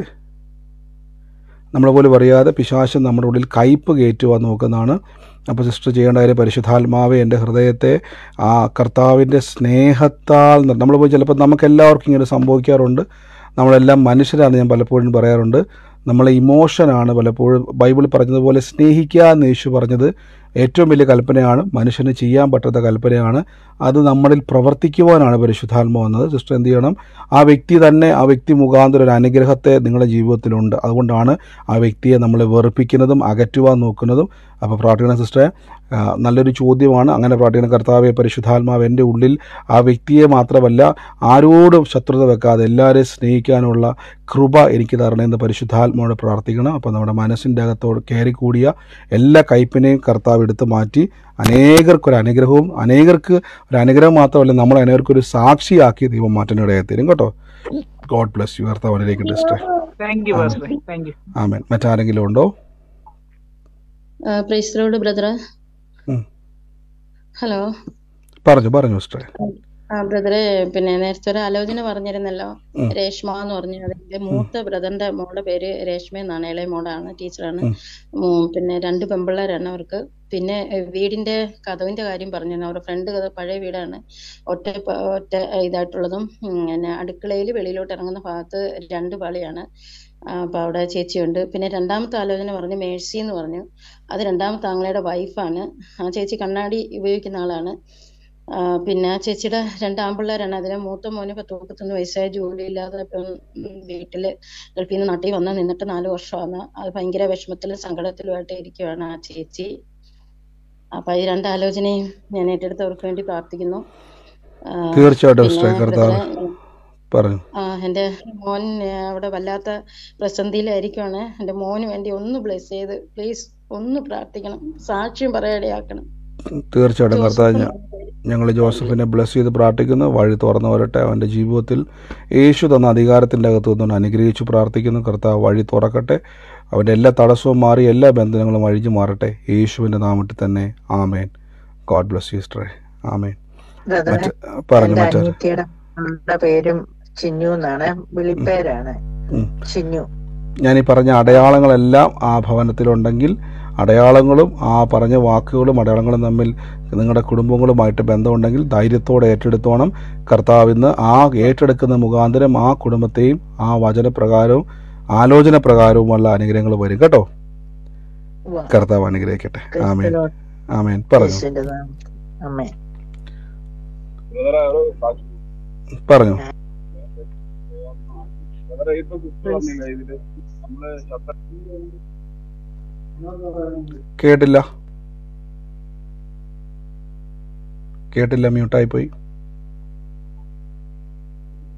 നമ്മൾ പോലും അറിയാതെ പിശാശം നമ്മുടെ ഉള്ളിൽ കയ്പ് കയറ്റുവാൻ നോക്കുന്നതാണ് അപ്പോൾ സിസ്റ്റർ ചെയ്യേണ്ട കാര്യം പരിശുദ്ധാത്മാവെ എൻ്റെ ഹൃദയത്തെ ആ കർത്താവിൻ്റെ സ്നേഹത്താൽ നിർ- നമ്മൾ പോയി ചിലപ്പോൾ നമുക്ക് എല്ലാവർക്കും ഇങ്ങനെ സംഭവിക്കാറുണ്ട് നമ്മളെല്ലാം മനുഷ്യരാണ് ഞാൻ പലപ്പോഴും പറയാറുണ്ട് നമ്മളെ ഇമോഷനാണ് പലപ്പോഴും ബൈബിൾ പറഞ്ഞതുപോലെ സ്നേഹിക്കുക എന്ന് യേശു പറഞ്ഞത് ഏറ്റവും വലിയ കൽപ്പനയാണ് മനുഷ്യന് ചെയ്യാൻ പറ്റാത്ത കൽപ്പനയാണ് അത് നമ്മളിൽ പ്രവർത്തിക്കുവാനാണ് പരിശുദ്ധാത്മ വന്നത് സിസ്റ്റർ എന്ത് ചെയ്യണം ആ വ്യക്തി തന്നെ ആ വ്യക്തി മുഖാന്തരം ഒരു അനുഗ്രഹത്തെ നിങ്ങളുടെ ജീവിതത്തിലുണ്ട് അതുകൊണ്ടാണ് ആ വ്യക്തിയെ നമ്മൾ വെറുപ്പിക്കുന്നതും അകറ്റുവാൻ നോക്കുന്നതും അപ്പോൾ പ്രാർത്ഥിക്കണം സിസ്റ്ററെ ആ, നല്ലൊരു ചോദ്യമാണ് അങ്ങനെ പ്രാർത്ഥിക്കണം കർത്താവെ പരിശുദ്ധാത്മാവ് എൻ്റെ ഉള്ളിൽ ആ വ്യക്തിയെ മാത്രമല്ല ആരോടും ശത്രുത വെക്കാതെ എല്ലാവരെയും സ്നേഹിക്കാനുള്ള കൃപ എനിക്ക് തരണമെന്ന് പരിശുദ്ധാത്മാവോട് പ്രാർത്ഥിക്കണം അപ്പോൾ നമ്മുടെ മനസ്സിൻ്റെ അകത്തോട് കയറിക്കൂടിയ എല്ലാ കയ്പിനെയും കർത്താവ് എടുത്ത് മാറ്റി അനേകർക്ക് ഒരു അനുഗ്രഹവും അനേകർക്ക് ഒരു അനുഗ്രഹം മാത്രമല്ല നമ്മൾ അനേകർക്ക് ഒരു സാക്ഷിയാക്കി ദൈവം മാറ്റാനിടയായി തരും കേട്ടോ ഗോഡ് ബ്ലസ് യു കർത്താവ് അനുഗ്രഹിക്കട്ടെ sister thank you master thank you amen മറ്റാരെങ്കിലും ഉണ്ടോ പ്രൈസിലോട് ബ്രദർ ഉം. ഹലോ പറഞ്ഞു പറഞ്ഞു സിസ്റ്ററെ ആ ബ്രദറെ പിന്നെ നേരത്തെ ഒരു ആലോചന പറഞ്ഞിരുന്നല്ലോ ഉം. രേഷ്മ എന്ന് പറഞ്ഞു അതിന്റെ മൂത്ത ബ്രദറിന്റെ മോളുടെ പേര് രേഷ്മ എന്നാണ് ഇളയ മോളാണ് ടീച്ചറാണ് ഉം. ഉം, പിന്നെ രണ്ട് പെമ്പിള്ളേരാണ് അവർക്ക് പിന്നെ ഏഹ്, വീടിന്റെ കതവിന്റെ കാര്യം പറഞ്ഞിരുന്നു അവരുടെ ഫ്രണ്ട് കഥ പഴയ വീടാണ് ഒറ്റ പ- ഒറ്റ ഇതായിട്ടുള്ളതും ഉം, പിന്നെ അടുക്കളയിൽ വെളിയിലോട്ട് ഇറങ്ങുന്ന ഭാഗത്ത് രണ്ട് പാളിയാണ് ആ, അപ്പൊ അവിടെ ചേച്ചിയുണ്ട് പിന്നെ രണ്ടാമത്തെ ആലോചന പറഞ്ഞു മേഴ്സി എന്ന് പറഞ്ഞു അത് രണ്ടാമത്തെ ആങ്ങളയുടെ വൈഫാണ് ആ ചേച്ചി കണ്ണാടി ഉപയോഗിക്കുന്ന ആളാണ് ആ, പിന്നെ ആ ചേച്ചിയുടെ രണ്ട് ആൺപിള്ളേരാണ് അതിലെ മൂത്ത മോന് പത്ത് മുപ്പത്തൊന്ന് വയസ്സായ ജോലി ഇല്ലാതെ ഇപ്പം ഉം വീട്ടില് ഗൾഫിൽ നിന്ന് നാട്ടിൽ വന്ന് നിന്നിട്ട് നാല് വർഷമാണ് അത് ഭയങ്കര വിഷമത്തിലും സങ്കടത്തിലുമായിട്ട് ഇരിക്കുവാണ് ആ ചേച്ചി അപ്പൊ ഈ രണ്ട് ആലോചനയും ഞാൻ ഏറ്റെടുത്തവർക്ക് വേണ്ടി പ്രാർത്ഥിക്കുന്നു ആ, തീർച്ചയായിട്ടും പിന്നെ സിസ്റ്ററെ കർത്താവ് ബ്രദറെ പറഞ്ഞു ആ എന്റെ മോൻ ആ, അവിടെ വല്ലാത്ത പ്രതിസന്ധിയിലായിരിക്കുവാണ് എന്റെ മോന് വേണ്ടി ഒന്ന് ബ്ലെസ് ചെയ്ത് പ്ലീസ് ഒന്ന് പ്രാർത്ഥിക്കണം സാക്ഷ്യം പറയാനിടയാക്കണം തീർച്ചയായിട്ടും കർത്താവ് ഞ- ജോസഫ് ഞങ്ങൾ ജോസഫിനെ ബ്ലസ് ചെയ്ത് പ്രാർത്ഥിക്കുന്നു വഴി തുറന്നു വരട്ടെ അവൻ്റെ ജീവിതത്തിൽ യേശു തന്ന അധികാരത്തിൻ്റെ അകത്തു നിന്നുകൊണ്ട് അനുഗ്രഹിച്ചു പ്രാർത്ഥിക്കുന്നു കർത്താവ് വഴി തുറക്കട്ടെ അവൻ്റെ എല്ലാ തടസ്സവും മാറി എല്ലാ ബന്ധനങ്ങളും അഴിഞ്ഞു മാറട്ടെ യേശുവിൻ്റെ നാമത്തിൽ തന്നെ ആമേൻ ഗോഡ് ബ്ലസ് യു സിസ്റ്ററെ ആമേൻ ബ്രദറെ മറ്റ് പറഞ്ഞു എന്റെ മറ്റാർ അനിയത്തിയുടെ മോളുടെ പേരും ചിന്നു എന്നാണ് വിളിപ്പേരാണ് ഉം. ചിന്നു ഞാൻ ഈ പറഞ്ഞ അടയാളങ്ങളെല്ലാം ആ ഭവനത്തിലുണ്ടെങ്കിൽ അടയാളങ്ങളും ആ പറഞ്ഞ വാക്കുകളും അടയാളങ്ങളും തമ്മിൽ നിങ്ങളുടെ കുടുംബങ്ങളുമായിട്ട് ബന്ധമുണ്ടെങ്കിൽ ധൈര്യത്തോടെ ഏറ്റെടുത്തോണം കർത്താവ് ഇന്ന് ആ ഏറ്റെടുക്കുന്ന മുഖാന്തരം ആ കുടുംബത്തെയും ആ വചനപ്രകാരവും ആലോചന പ്രകാരവുമുള്ള അനുഗ്രഹങ്ങൾ വരും കേട്ടോ ഉവ്വ. കർത്താവ് അനുഗ്രഹിക്കട്ടെ Praise ആമേൻ the Lord. ആമേൻ പറഞ്ഞു യേശുവിന്റെ നാമത്തിൽ. ആമേൻ പറഞ്ഞു കേട്ടില്ല കേട്ടില്ല മ്യൂട്ടായി പോയി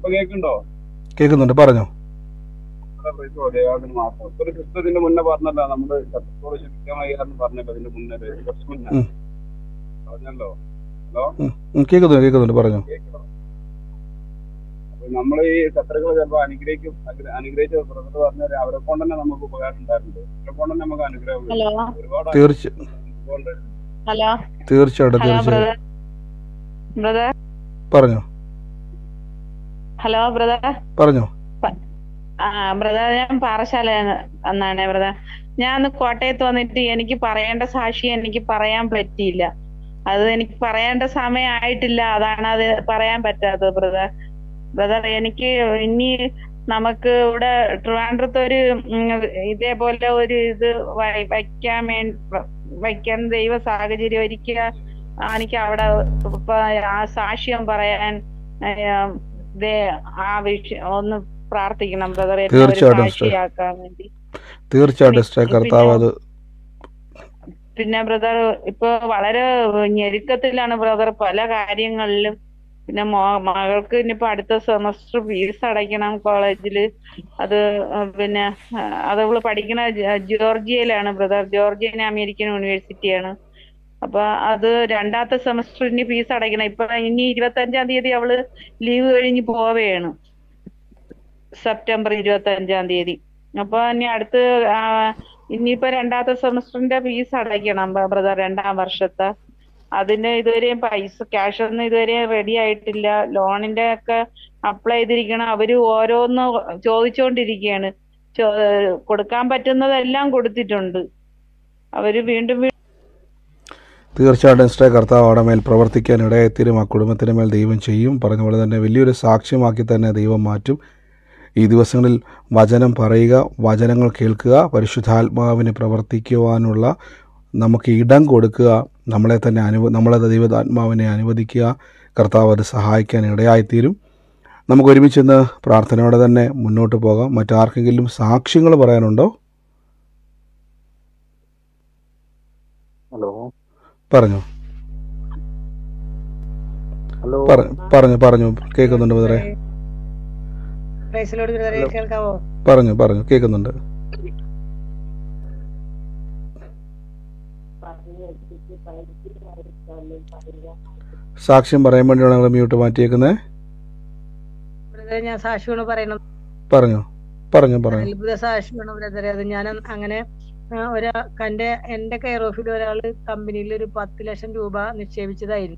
ഇപ്പൊ കേൾക്കുന്നുണ്ടോ കേൾക്കുന്നുണ്ട് പറഞ്ഞോ ദൈവാദിന് മാത്രം ഇപ്പൊ ഒരു സിസ്റ്റർ ഇതിന്റെ മുന്നേ പറഞ്ഞല്ലോ നമ്മള് ശത്രുക്കളോട് ക്ഷമിക്കാൻ വയ്യാന്ന് പറഞ്ഞല്ലോ ഇതിന്റെ മുന്നേ ഒരു കുറച്ച് മുന്നേ ഉം. പറഞ്ഞല്ലോ ഹലോ ഉം, ഉം, കേൾക്കുന്നുണ്ട് കേൾക്കുന്നുണ്ട് പറഞ്ഞോ അപ്പൊ നമ്മൾ ഈ ശത്രുക്കളെ ചിലപ്പോ അനുഗ്രഹിക്കും അനു- അനുഗ്രഹിച്ച ബ്രദർ പറഞ്ഞാൽ അവരെ കൊണ്ട് തന്നെ നമുക്ക് ഉപകാരം ഉണ്ടായിട്ടുണ്ട് അവരെ കൊണ്ട് തന്നെ നമുക്ക് അനുഗ്രഹം ഹലോ ഒരുപാട് തീർച്ച അനുഗ്രഹമുണ്ട്. ഹലോ തീർച്ചയായിട്ടും ഹലോ തീർച്ചയായിട്ടും ബ്രദർ ബ്രദർ പറഞ്ഞോ ഹലോ ബ്രദർ പറഞ്ഞോ ആ ബ്രദർ ഞാൻ പാറശാല എന്നാണ് ബ്രദർ ഞാൻ അന്ന് കോട്ടയത്ത് വന്നിട്ട് എനിക്ക് പറയേണ്ട സാക്ഷി എനിക്ക് പറയാൻ പറ്റിയില്ല അത് എനിക്ക് പറയേണ്ട സമയമായിട്ടില്ല അതാണ് അത് പറയാൻ പറ്റാത്തത് ബ്രദർ ബ്രദർ എനിക്ക് ഇനി നമുക്ക് ഇവിടെ ട്രിവാൻഡ്രത്ത് ഒരു ഉം, ഇതേപോലെ ഒരു ഇത് വ- വയ്ക്കാൻ വേണ്ടി വയ്ക്കാൻ ദൈവ സാഹചര്യം ഒരുക്കുക എനിക്ക് അവിടെ ഇപ്പൊ ആ സാക്ഷ്യം പറയാൻ ഏഹ്, ദേ ആ വിഷയം ഒന്ന് പ്രാർത്ഥിക്കണം ബ്രദർ എന്നെ ഒരു തീർച്ചയായിട്ടും സിസ്റ്റർ സാക്ഷിയാക്കാൻ വേണ്ടി തീർച്ചയായിട്ടും സിസ്റ്റർ കർത്താവ് അത് പിന്നെ ബ്രദർ ഇപ്പൊ വളരെ ഞെരുക്കത്തിലാണ് ബ്രദർ പല കാര്യങ്ങളിലും പിന്നെ മോ- മകൾക്ക് ഇനിയിപ്പോ അടുത്ത സെമസ്റ്റർ ഫീസ് അടയ്ക്കണം കോളേജില് അത് പിന്നെ അത് അവള് പഠിക്കണ ജ- ജോർജിയയിലാണ് ബ്രദർ ജോർജിയൻ അമേരിക്കൻ യൂണിവേഴ്സിറ്റിയാണ് അപ്പൊ അത് രണ്ടാമത്തെ സെമസ്റ്റർ ഇനി ഫീസ് അടയ്ക്കണം ഇപ്പൊ ഇനി ഇരുപത്തഞ്ചാം തീയതി അവള് ലീവ് കഴിഞ്ഞ് പോവുകയാണ് സെപ്റ്റംബർ ഇരുപത്തി അഞ്ചാം തീയതി അപ്പൊ ഇനി അടുത്ത് ആ, ഇനിയിപ്പോ രണ്ടാമത്തെ സെമസ്റ്ററിന്റെ ഫീസ് അടയ്ക്കണം ബ്രദർ രണ്ടാം വർഷത്തെ അതിന് ഇതുവരെയും പൈസ ക്യാഷ് ഒന്നും ഇതുവരെയും റെഡി ആയിട്ടില്ല ലോണിന്റെ ഒക്കെ അപ്ലൈ ചെയ്തിരിക്കണം അവര് ഓരോന്ന് ചോദിച്ചുകൊണ്ടിരിക്കുകയാണ് ചോ- കൊടുക്കാൻ പറ്റുന്നതെല്ലാം കൊടുത്തിട്ടുണ്ട് അവര് വീണ്ടും വീണ്ടും തീർച്ചയായിട്ടും സിസ്റ്റർ കർത്താവ് അവിടെ മേൽ പ്രവർത്തിക്കാൻ ഇടയെത്തിരും ആ കുടുംബത്തിന് മേൽ ദൈവം ചെയ്യും പറഞ്ഞ പോലെ തന്നെ വലിയൊരു സാക്ഷ്യമാക്കി തന്നെ ദൈവം മാറ്റും ഈ ദിവസങ്ങളിൽ വചനം പറയുക വചനങ്ങൾ കേൾക്കുക പരിശുദ്ധാത്മാവിന് പ്രവർത്തിക്കുവാനുള്ള നമുക്ക് ഇടം കൊടുക്കുക നമ്മളെ തന്നെ അനുവ നമ്മളെ ദൈവതാത്മാവിനെ അനുവദിക്കുക കർത്താവ് അത് സഹായിക്കാൻ ഇടയായിത്തീരും നമുക്ക് ഒരുമിച്ച് ഇന്ന് പ്രാർത്ഥനയോടെ തന്നെ മുന്നോട്ട് പോകാം മറ്റാർക്കെങ്കിലും സാക്ഷ്യങ്ങൾ പറയാനുണ്ടോ ഹലോ പറഞ്ഞോ ഹലോ പറ- പറഞ്ഞു പറഞ്ഞു കേൾക്കുന്നുണ്ട് ബ്രദറെ പ്രൈസിലോട് ബ്രദറെ കേൾക്കാവോ പറഞ്ഞു പറഞ്ഞു കേൾക്കുന്നുണ്ട് സാക്ഷ്യം പറയാൻ വേണ്ടിയാണ് ഞങ്ങൾ മ്യൂട്ട് മാറ്റിയേക്കുന്നത് ബ്രദറെ ഞാൻ സാക്ഷിയാണ് പറയുന്നത് പറഞ്ഞു പറഞ്ഞു പറഞ്ഞു അത്ഭുത സാക്ഷിയാണ് ബ്രദറെ അത് ഞാൻ അങ്ങനെ ആ, ഒരാ എന്റെ എന്റെ കെയർ ഓഫിൽ ഒരാള് കമ്പനിയിൽ ഒരു പത്ത് ലക്ഷം രൂപ നിക്ഷേപിച്ചതായിരുന്നു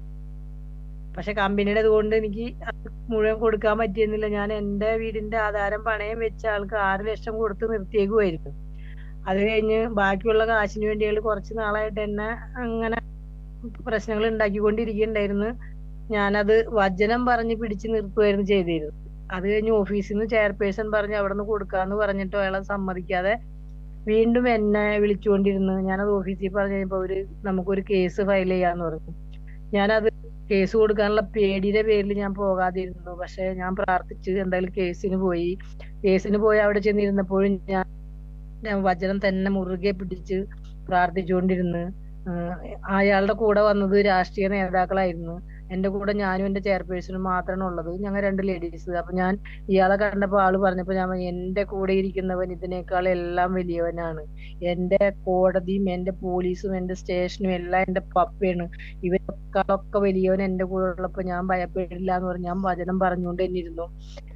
പക്ഷെ കമ്പനിയുടെ അതുകൊണ്ട് എനിക്ക് അത് മുഴുവൻ കൊടുക്കാൻ പറ്റിയിരുന്നില്ല ഞാൻ എന്റെ വീടിന്റെ ആധാരം പണയം വെച്ച ആൾക്ക് ആറ് ലക്ഷം കൊടുത്ത് നിർത്തിയേക്കുമായിരുന്നു അത് കഴിഞ്ഞ് ബാക്കിയുള്ള കാശിന് വേണ്ടി അയാൾ കുറച്ച് നാളായിട്ട് എന്നെ അങ്ങനെ പ്രശ്നങ്ങൾ ഉണ്ടാക്കിക്കൊണ്ടിരിക്കുന്നുണ്ടായിരുന്നു ഞാനത് വചനം പറഞ്ഞ് പിടിച്ചു നിർത്തുമായിരുന്നു ചെയ്തിരുന്നത് അത് കഴിഞ്ഞ് ഓഫീസിൽ നിന്ന് ചെയർപേഴ്സൺ പറഞ്ഞ് അവിടെ നിന്ന് കൊടുക്കാന്ന് പറഞ്ഞിട്ട് അയാളെ സമ്മതിക്കാതെ വീണ്ടും എന്നെ വിളിച്ചുകൊണ്ടിരുന്നു ഞാനത് ഓഫീസിൽ പറഞ്ഞു കഴിഞ്ഞപ്പോ അവര് നമുക്കൊരു കേസ് ഫയൽ ചെയ്യാന്ന് പറഞ്ഞു ഞാനത് കേസ് കൊടുക്കാനുള്ള പേടിയുടെ പേരിൽ ഞാൻ പോകാതിരുന്നു പക്ഷെ ഞാൻ പ്രാർത്ഥിച്ച് എന്തായാലും കേസിന് പോയി കേസിന് പോയി അവിടെ ചെന്നിരുന്നപ്പോഴും ഞാൻ ഞാൻ വചനം തന്നെ മുറുകെ പിടിച്ച് പ്രാർത്ഥിച്ചുകൊണ്ടിരുന്ന് ആഹ് അയാളുടെ കൂടെ വന്നത് രാഷ്ട്രീയ നേതാക്കളായിരുന്നു എന്റെ കൂടെ ഞാനും എന്റെ ചെയർപേഴ്സണും മാത്രമാണ് ഉള്ളത് ഞങ്ങൾ രണ്ട് ലേഡീസ് അപ്പൊ ഞാൻ ഇയാളെ കണ്ടപ്പോ ആള് പറഞ്ഞപ്പോ ഞാൻ പറഞ്ഞു, എന്റെ കൂടെ ഇരിക്കുന്നവൻ ഇതിനേക്കാൾ എല്ലാം വലിയവനാണ് എന്റെ കോടതിയും എന്റെ പോലീസും എന്റെ സ്റ്റേഷനും എല്ലാം എന്റെ പപ്പയാണ് ഇവരെക്കാളൊക്കെ വലിയവൻ എന്റെ കൂടെ ഉള്ളപ്പോ ഞാൻ ഭയപ്പെടില്ല എന്ന് പറഞ്ഞ് ഞാൻ വചനം പറഞ്ഞുകൊണ്ട് തന്നെ ഇരുന്നു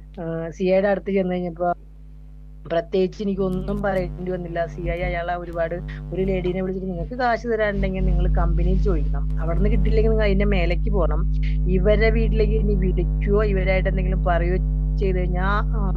സി ഐയുടെ അടുത്ത് ചെന്ന് കഴിഞ്ഞപ്പോ പ്രത്യേകിച്ച് എനിക്കൊന്നും പറയേണ്ടി വന്നില്ല സി ഐ അയാളെ ഒരുപാട് ഒരു ലേഡീനെ വിളിച്ചിട്ട് നിങ്ങൾക്ക് കാശ് തരാനുണ്ടെങ്കിൽ നിങ്ങൾ കമ്പനിയിൽ ചോദിക്കണം അവിടെ നിന്ന് കിട്ടില്ലെങ്കിൽ നിങ്ങൾ അതിന്റെ മേലേക്ക് പോകണം ഇവരെ വീട്ടിലേക്ക് ഇനി വിളിക്കുകയോ ഇവരായിട്ട് എന്തെങ്കിലും പറയുകയോ ചെയ്ത് കഴിഞ്ഞാൽ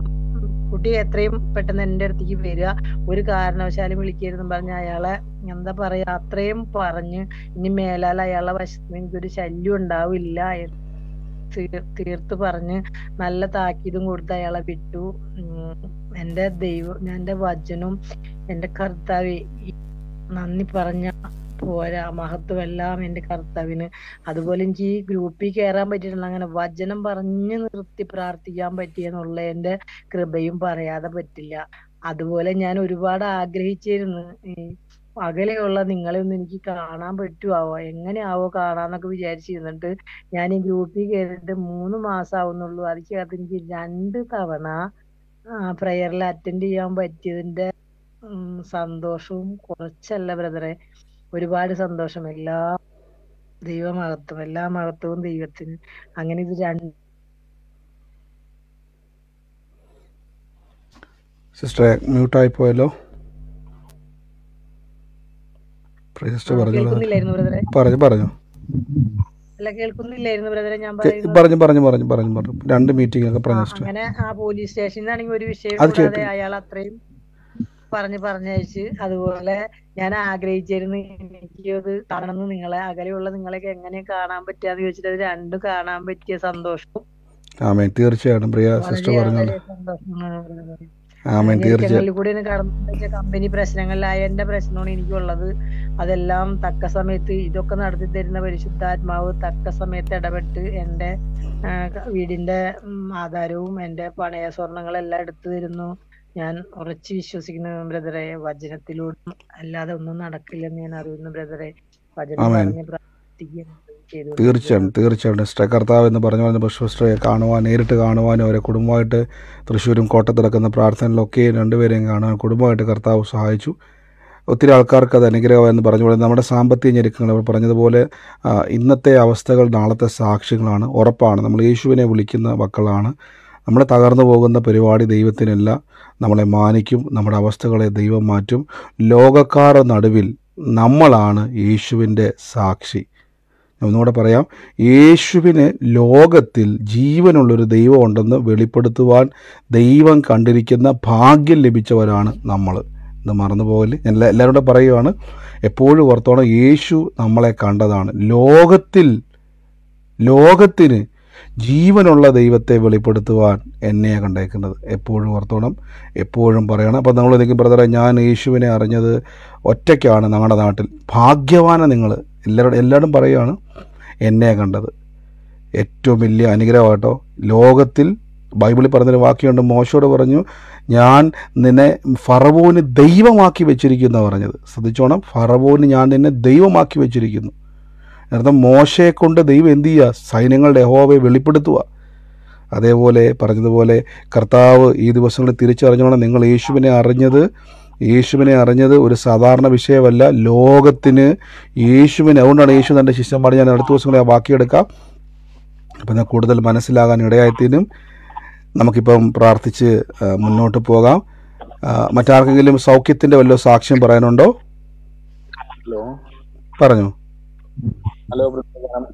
കുട്ടി എത്രയും പെട്ടെന്ന് എന്റെ അടുത്തേക്ക് വരിക ഒരു കാരണവശാലും വിളിക്കരുതെന്ന് പറഞ്ഞ് അയാളെ എന്താ പറയാ അത്രയും പറഞ്ഞ് ഇനി മേലാൽ അയാളെ വശത്ത് നിന്ന് എനിക്കൊരു ശല്യം ഉണ്ടാവില്ല എന്ന് തീർ- തീർത്ത് പറഞ്ഞ് നല്ല താക്കീതും കൊടുത്ത് അയാളെ വിട്ടു ഉം എന്റെ ദൈവം ഞാൻ എന്റെ വചനവും എന്റെ കർത്താവെ ഈ നന്ദി പറഞ്ഞ പോരാ മഹത്വം എല്ലാം എന്റെ കർത്താവിന് അതുപോലെ എനിക്ക് ഈ ഗ്രൂപ്പിൽ കയറാൻ പറ്റിയിട്ടില്ല അങ്ങനെ വചനം പറഞ്ഞു നിർത്തി പ്രാർത്ഥിക്കാൻ പറ്റിയെന്നുള്ള എന്റെ കൃപയും പറയാതെ പറ്റില്ല അതുപോലെ ഞാൻ ഒരുപാട് ആഗ്രഹിച്ചിരുന്നു ഈ അകലെയുള്ള നിങ്ങളെ ഒന്ന് എനിക്ക് കാണാൻ പറ്റുമാവോ എങ്ങനെയാവോ കാണാന്നൊക്കെ വിചാരിച്ചിരുന്നിട്ട് ഞാൻ ഈ ഗ്രൂപ്പിൽ കയറിയിട്ട് മൂന്ന് മാസം ആവുന്നുള്ളൂ അതിനകത്ത് എനിക്ക് രണ്ട് തവണ പ്രയറിൽ അറ്റൻഡ് ചെയ്യാൻ പറ്റിയതിന്റെ ഉം, സന്തോഷവും കുറച്ചല്ല ബ്രദറെ ഒരുപാട് സന്തോഷം എല്ലാ ദൈവമഹത്വം എല്ലാ മഹത്വവും ദൈവത്തിന് അങ്ങനെ ഇത് രണ്ട് സിസ്റ്ററെ മ്യൂട്ടായി പോയല്ലോ സിസ്റ്റർ ആ, പറഞ്ഞോളൂ കേൾക്കുന്നില്ലായിരുന്നു ബ്രദറെ പറഞ്ഞു പറഞ്ഞു അല്ല കേൾക്കുന്നില്ലായിരുന്നു ബ്രദറെ ഞാൻ കേ- പറയുന്നത് പറഞ്ഞു പറഞ്ഞു പറഞ്ഞു പറഞ്ഞു പറഞ്ഞു രണ്ട് മീറ്റിംഗ് ഒക്കെ ആ, പറഞ്ഞു സിസ്റ്റർ അങ്ങനെ ആ പോലീസ് സ്റ്റേഷനിൽ നിന്നാണെങ്കിൽ ഒരു വിഷയം അത് കൂടാതെ കേട്ടു അയാൾ അത്രയും പറഞ്ഞ് പറഞ്ഞയച്ച് അതുപോലെ ഞാൻ ആഗ്രഹിച്ചിരുന്നു എനിക്ക് അത് കാണണമെന്ന് നിങ്ങളെ അകലെയുള്ള നിങ്ങളെയൊക്കെ എങ്ങനെ കാണാൻ പറ്റുകയെന്ന് ചോദിച്ചിട്ട് അത് രണ്ടും കാണാൻ പറ്റിയ സന്തോഷവും ആമേൻ തീർച്ചയായിട്ടും പ്രിയ സിസ്റ്റർ പറഞ്ഞോളൂ വളരെയേറെ സന്തോഷമാണ് ബ്രദറെ. ആമേൻ തീർച്ചയായും ഞെരുക്കങ്ങളിൽ കൂടി കടന്നു കമ്പനി പ്രശ്നങ്ങളിലായ എന്റെ പ്രശ്നമാണ് എനിക്കുള്ളത് അതെല്ലാം തക്ക സമയത്ത് ഇതൊക്കെ നടത്തി തരുന്ന പരിശുദ്ധാത്മാവ് തക്ക സമയത്ത് ഇടപെട്ട് എന്റെ ആ, ക- വീടിന്റെ ഉം, ആധാരവും എന്റെ പണയ സ്വർണങ്ങളെല്ലാം എടുത്തു തരുന്നു ഞാൻ ഉറച്ചു വിശ്വസിക്കുന്നു ബ്രദറെ വചനത്തിലൂടെ അല്ലാതെ ഒന്നും നടക്കില്ലെന്ന് ഞാൻ അറിയുന്നു ബ്രദറെ വചനം ആമേൻ പറഞ്ഞ് പ്രാർത്ഥിക്കുകയും ചെയ്തു തീർച്ചയായും തീർച്ചയായിട്ടും സിസ്റ്റർ കർത്താവ് എന്ന് പറഞ്ഞു പറഞ്ഞ സിസ്റ്ററെ കാണുവാൻ നേരിട്ട് കാണുവാനും അവരെ കുടുംബമായിട്ട് തൃശ്ശൂരും കോട്ടയത്ത് നടക്കുന്ന പ്രാർത്ഥനയിലൊക്കെ രണ്ടുപേരെയും കാണുവാൻ കുടുംബമായിട്ട് കർത്താവ് സഹായിച്ചു ഒത്തിരി ആൾക്കാർക്ക് അത് അനുഗ്രഹമെന്ന് പറഞ്ഞുകൊണ്ട് നമ്മുടെ സാമ്പത്തിക ഞെരുക്കങ്ങൾ അവർ പറഞ്ഞതുപോലെ ആ, ഇന്നത്തെ അവസ്ഥകൾ നാളത്തെ സാക്ഷ്യങ്ങളാണ് ഉറപ്പാണ് നമ്മൾ യേശുവിനെ വിളിക്കുന്ന മക്കളാണ് നമ്മൾ തകർന്നു പോകുന്ന പരിപാടി ദൈവത്തിനല്ല നമ്മളെ മാനിക്കും നമ്മുടെ അവസ്ഥകളെ ദൈവം മാറ്റും ലോകക്കാരുടെ നടുവിൽ നമ്മളാണ് യേശുവിൻ്റെ സാക്ഷി ഒന്നുകൂടെ പറയാം യേശുവിന് ലോകത്തിൽ ജീവനുള്ളൊരു ദൈവം ഉണ്ടെന്ന് വെളിപ്പെടുത്തുവാൻ ദൈവം കണ്ടിരിക്കുന്ന ഭാഗ്യം ലഭിച്ചവരാണ് നമ്മൾ ഇത് മറന്നു പോകല് ഞാൻ എല്ലാ- എല്ലാവരും കൂടെ പറയുവാണ് എപ്പോഴും ഓർത്തോണം യേശു നമ്മളെ കണ്ടതാണ് ലോകത്തിൽ ലോകത്തിന് ജീവനുള്ള ദൈവത്തെ വെളിപ്പെടുത്തുവാൻ എന്നെയാണ് കണ്ടേക്കുന്നത് എപ്പോഴും ഓർത്തോണം എപ്പോഴും പറയണം അപ്പോൾ നമ്മൾ എന്തെങ്കിലും ബ്രദറെ ഞാൻ യേശുവിനെ അറിഞ്ഞത് ഒറ്റയ്ക്കാണ് ഞങ്ങളുടെ നാട്ടിൽ ഭാഗ്യവാന നിങ്ങൾ എല്ലാവരും എല്ലാവരും പറയുകയാണ് എന്നെ കണ്ടത് ഏറ്റവും വലിയ അനുഗ്രഹമാട്ടോ ലോകത്തിൽ ബൈബിളിൽ പറഞ്ഞൊരു വാക്യമുണ്ട് മോശയോട് പറഞ്ഞു ഞാൻ നിന്നെ ഫറവോന് ദൈവമാക്കി വെച്ചിരിക്കുന്ന പറഞ്ഞത് ശ്രദ്ധിച്ചോണം ഫറവോന് ഞാൻ നിന്നെ ദൈവമാക്കി വെച്ചിരിക്കുന്നു അർത്ഥം മോശയെ കൊണ്ട് ദൈവം എന്ത് ചെയ്യുക സൈന്യങ്ങളുടെ യഹോവയെ വെളിപ്പെടുത്തുക അതേപോലെ പറഞ്ഞതുപോലെ കർത്താവ് ഈ ദിവസങ്ങളിൽ തിരിച്ചറിഞ്ഞോണം നിങ്ങൾ യേശുവിനെ അറിഞ്ഞത് യേശുവിനെ അറിഞ്ഞത് ഒരു സാധാരണ വിഷയമല്ല ലോകത്തിന് യേശുവിനെ അതുകൊണ്ടാണ് യേശു തൻ്റെ ശിഷ്യന്മാർ ഞാൻ അടുത്ത ദിവസങ്ങളെ ആ വാക്കിയെടുക്കാം അപ്പം ഞാൻ കൂടുതൽ മനസ്സിലാകാൻ ഇടയായിത്തീരും നമുക്കിപ്പം പ്രാർത്ഥിച്ച് ആ, മുന്നോട്ട് പോകാം ആ, മറ്റാർക്കെങ്കിലും സൗഖ്യത്തിൻ്റെ വല്ല സാക്ഷ്യം പറയാനുണ്ടോ ഹലോ പറഞ്ഞു ഹലോ ബ്രദർ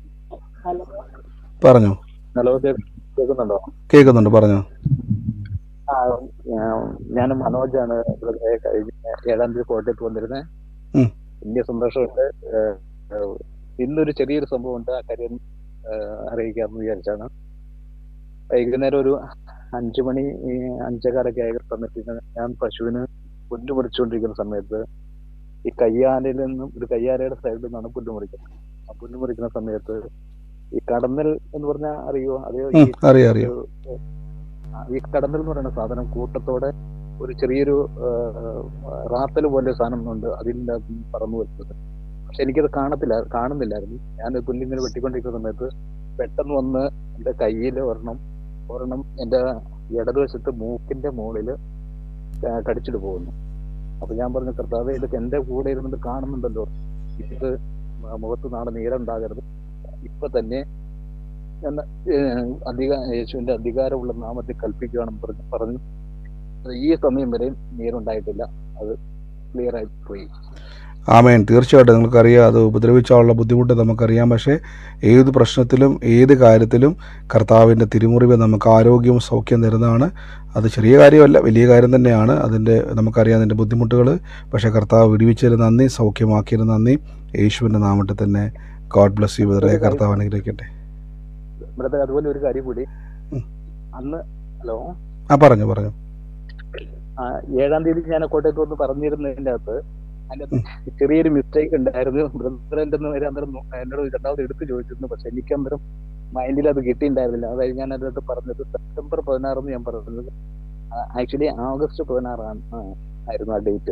പറഞ്ഞു ഹലോ കേക്ക്- കേൾക്കുന്നുണ്ടോ കേൾക്കുന്നുണ്ട് പറഞ്ഞു ആ ഞാൻ- ഞാൻ മനോജാണ് ബ്രദറെ കഴിഞ്ഞ ഏഴാം തീയതി കോട്ടയത്ത് വന്നിരുന്നത് ഉം. വലിയ സന്തോഷമുണ്ട് ഏഹ്, ഏഹ്, ഇന്നൊരു ചെറിയൊരു സംഭവം ഉണ്ട് ആ കാര്യം ഏഹ്, അറിയിക്കാമെന്ന് വിചാരിച്ചാണ് വൈകുന്നേരം ഒരു അഞ്ചു മണി ഈ അഞ്ചേകാലൊക്കെ ആയ സമയത്ത് ഞാൻ- ഞാൻ പശുവിന് പുല്ല് മുറിച്ചുകൊണ്ടിരിക്കുന്ന സമയത്ത് ഈ കയ്യാലയിൽ നിന്നും ഒരു കയ്യാലയുടെ സൈഡിൽ നിന്നാണ് പുല്ല് മുറിക്കുന്നത് ആ പുല്ല് മുറിക്കുന്ന സമയത്ത് ഈ കടന്നൽ എന്ന് പറഞ്ഞാൽ അറിയോ അതെയോ ഈ ഉം, അറിയാം അറിയാം ഒരു, ആ, ഈ കടന്നൽ എന്ന് പറയുന്ന സാധനം കൂട്ടത്തോടെ ഒരു ചെറിയൊരു റാത്തൽ പോലെ സാധനം ഉണ്ട് അതിൻ്റെ അകത്ത് പറന്നു വരുന്നത് പക്ഷെ എനിക്കത് കാണത്തില്ല കാണുന്നില്ലായിരുന്നു ഞാൻ പുല്ലിങ്ങനെ വെട്ടിക്കൊണ്ടിരിക്കുന്ന സമയത്ത് പെട്ടെന്ന് വന്ന് എൻ്റെ കയ്യിൽ ഒരെണ്ണം ഒരെണ്ണം എൻ്റെ ഇടതുവശത്ത് മൂക്കിന്റെ മുകളിൽ കടിച്ചിട്ട് പോകുന്നു അപ്പൊ ഞാൻ പറഞ്ഞു കർത്താവേ ഇതൊക്കെ എന്റെ കൂടെ ഇരുന്നത് കാണുന്നുണ്ടല്ലോ ഇത് മുഖത്ത് നാളെ നീരുണ്ടാകരുത് ഇപ്പൊ തന്നെ എന്ന് ഏഹ് അധിക യേശുവിന്റെ അധികാരമുള്ള നാമത്തിൽ കൽപ്പിക്കുകയാണെന്ന് പറഞ്ഞു പറഞ്ഞു അത് ഈ സമയം വരെയും നീരുണ്ടായിട്ടില്ല അത് ക്ലിയർ ആയി പോയി ആമേൻ തീർച്ചയായിട്ടും നിങ്ങൾക്കറിയാം അത് ഉപദ്രവിച്ചാലുള്ള ബുദ്ധിമുട്ട് നമുക്കറിയാം പക്ഷേ ഏത് പ്രശ്നത്തിലും ഏത് കാര്യത്തിലും കർത്താവിൻ്റെ തിരുമുറിവ് നമുക്ക് ആരോഗ്യവും സൗഖ്യം തരുന്നതാണ് അത് ചെറിയ കാര്യമല്ല വലിയ കാര്യം തന്നെയാണ് അതിൻ്റെ നമുക്കറിയാം അതിൻ്റെ ബുദ്ധിമുട്ടുകൾ പക്ഷേ കർത്താവ് വിടുവിച്ചതിന് നന്ദി സൗഖ്യമാക്കിയതിന് നന്ദി യേശുവിൻ്റെ നാമത്തിൽ തന്നെ ഗോഡ് ബ്ലസ് യു ബദറെ കർത്താവ് അനുഗ്രഹിക്കട്ടെ ബ്രദർ അതുപോലെ ഒരു കാര്യം കൂടി അന്ന് ഹലോ ആ പറഞ്ഞു പറഞ്ഞു ആ, ഏഴാം തീയതി ഞാൻ കോട്ടയത്ത് വന്ന് പറഞ്ഞിരുന്നതിന്റെ അകത്ത് അതിനകത്ത് ചെറിയൊരു മിസ്റ്റേക്ക് ഉണ്ടായിരുന്നു ബ്രദർ എന്റെ ഒന്ന് വരെ അന്നേരം നോ- എന്നോട് രണ്ടാമത് എടുത്ത് ചോദിച്ചിരുന്നു പക്ഷെ എനിക്ക് അന്നേരം മൈൻഡിൽ അത് കിട്ടിയിട്ടുണ്ടായിരുന്നില്ല അതായത് ഞാൻ അതിനകത്ത് പറഞ്ഞത് സെപ്റ്റംബർ പതിനാറെന്ന് ഞാൻ പറഞ്ഞത് ആക്ച്വലി ആഗസ്റ്റ് പതിനാറാണ് ആ, ആയിരുന്നു ആ ഡേറ്റ്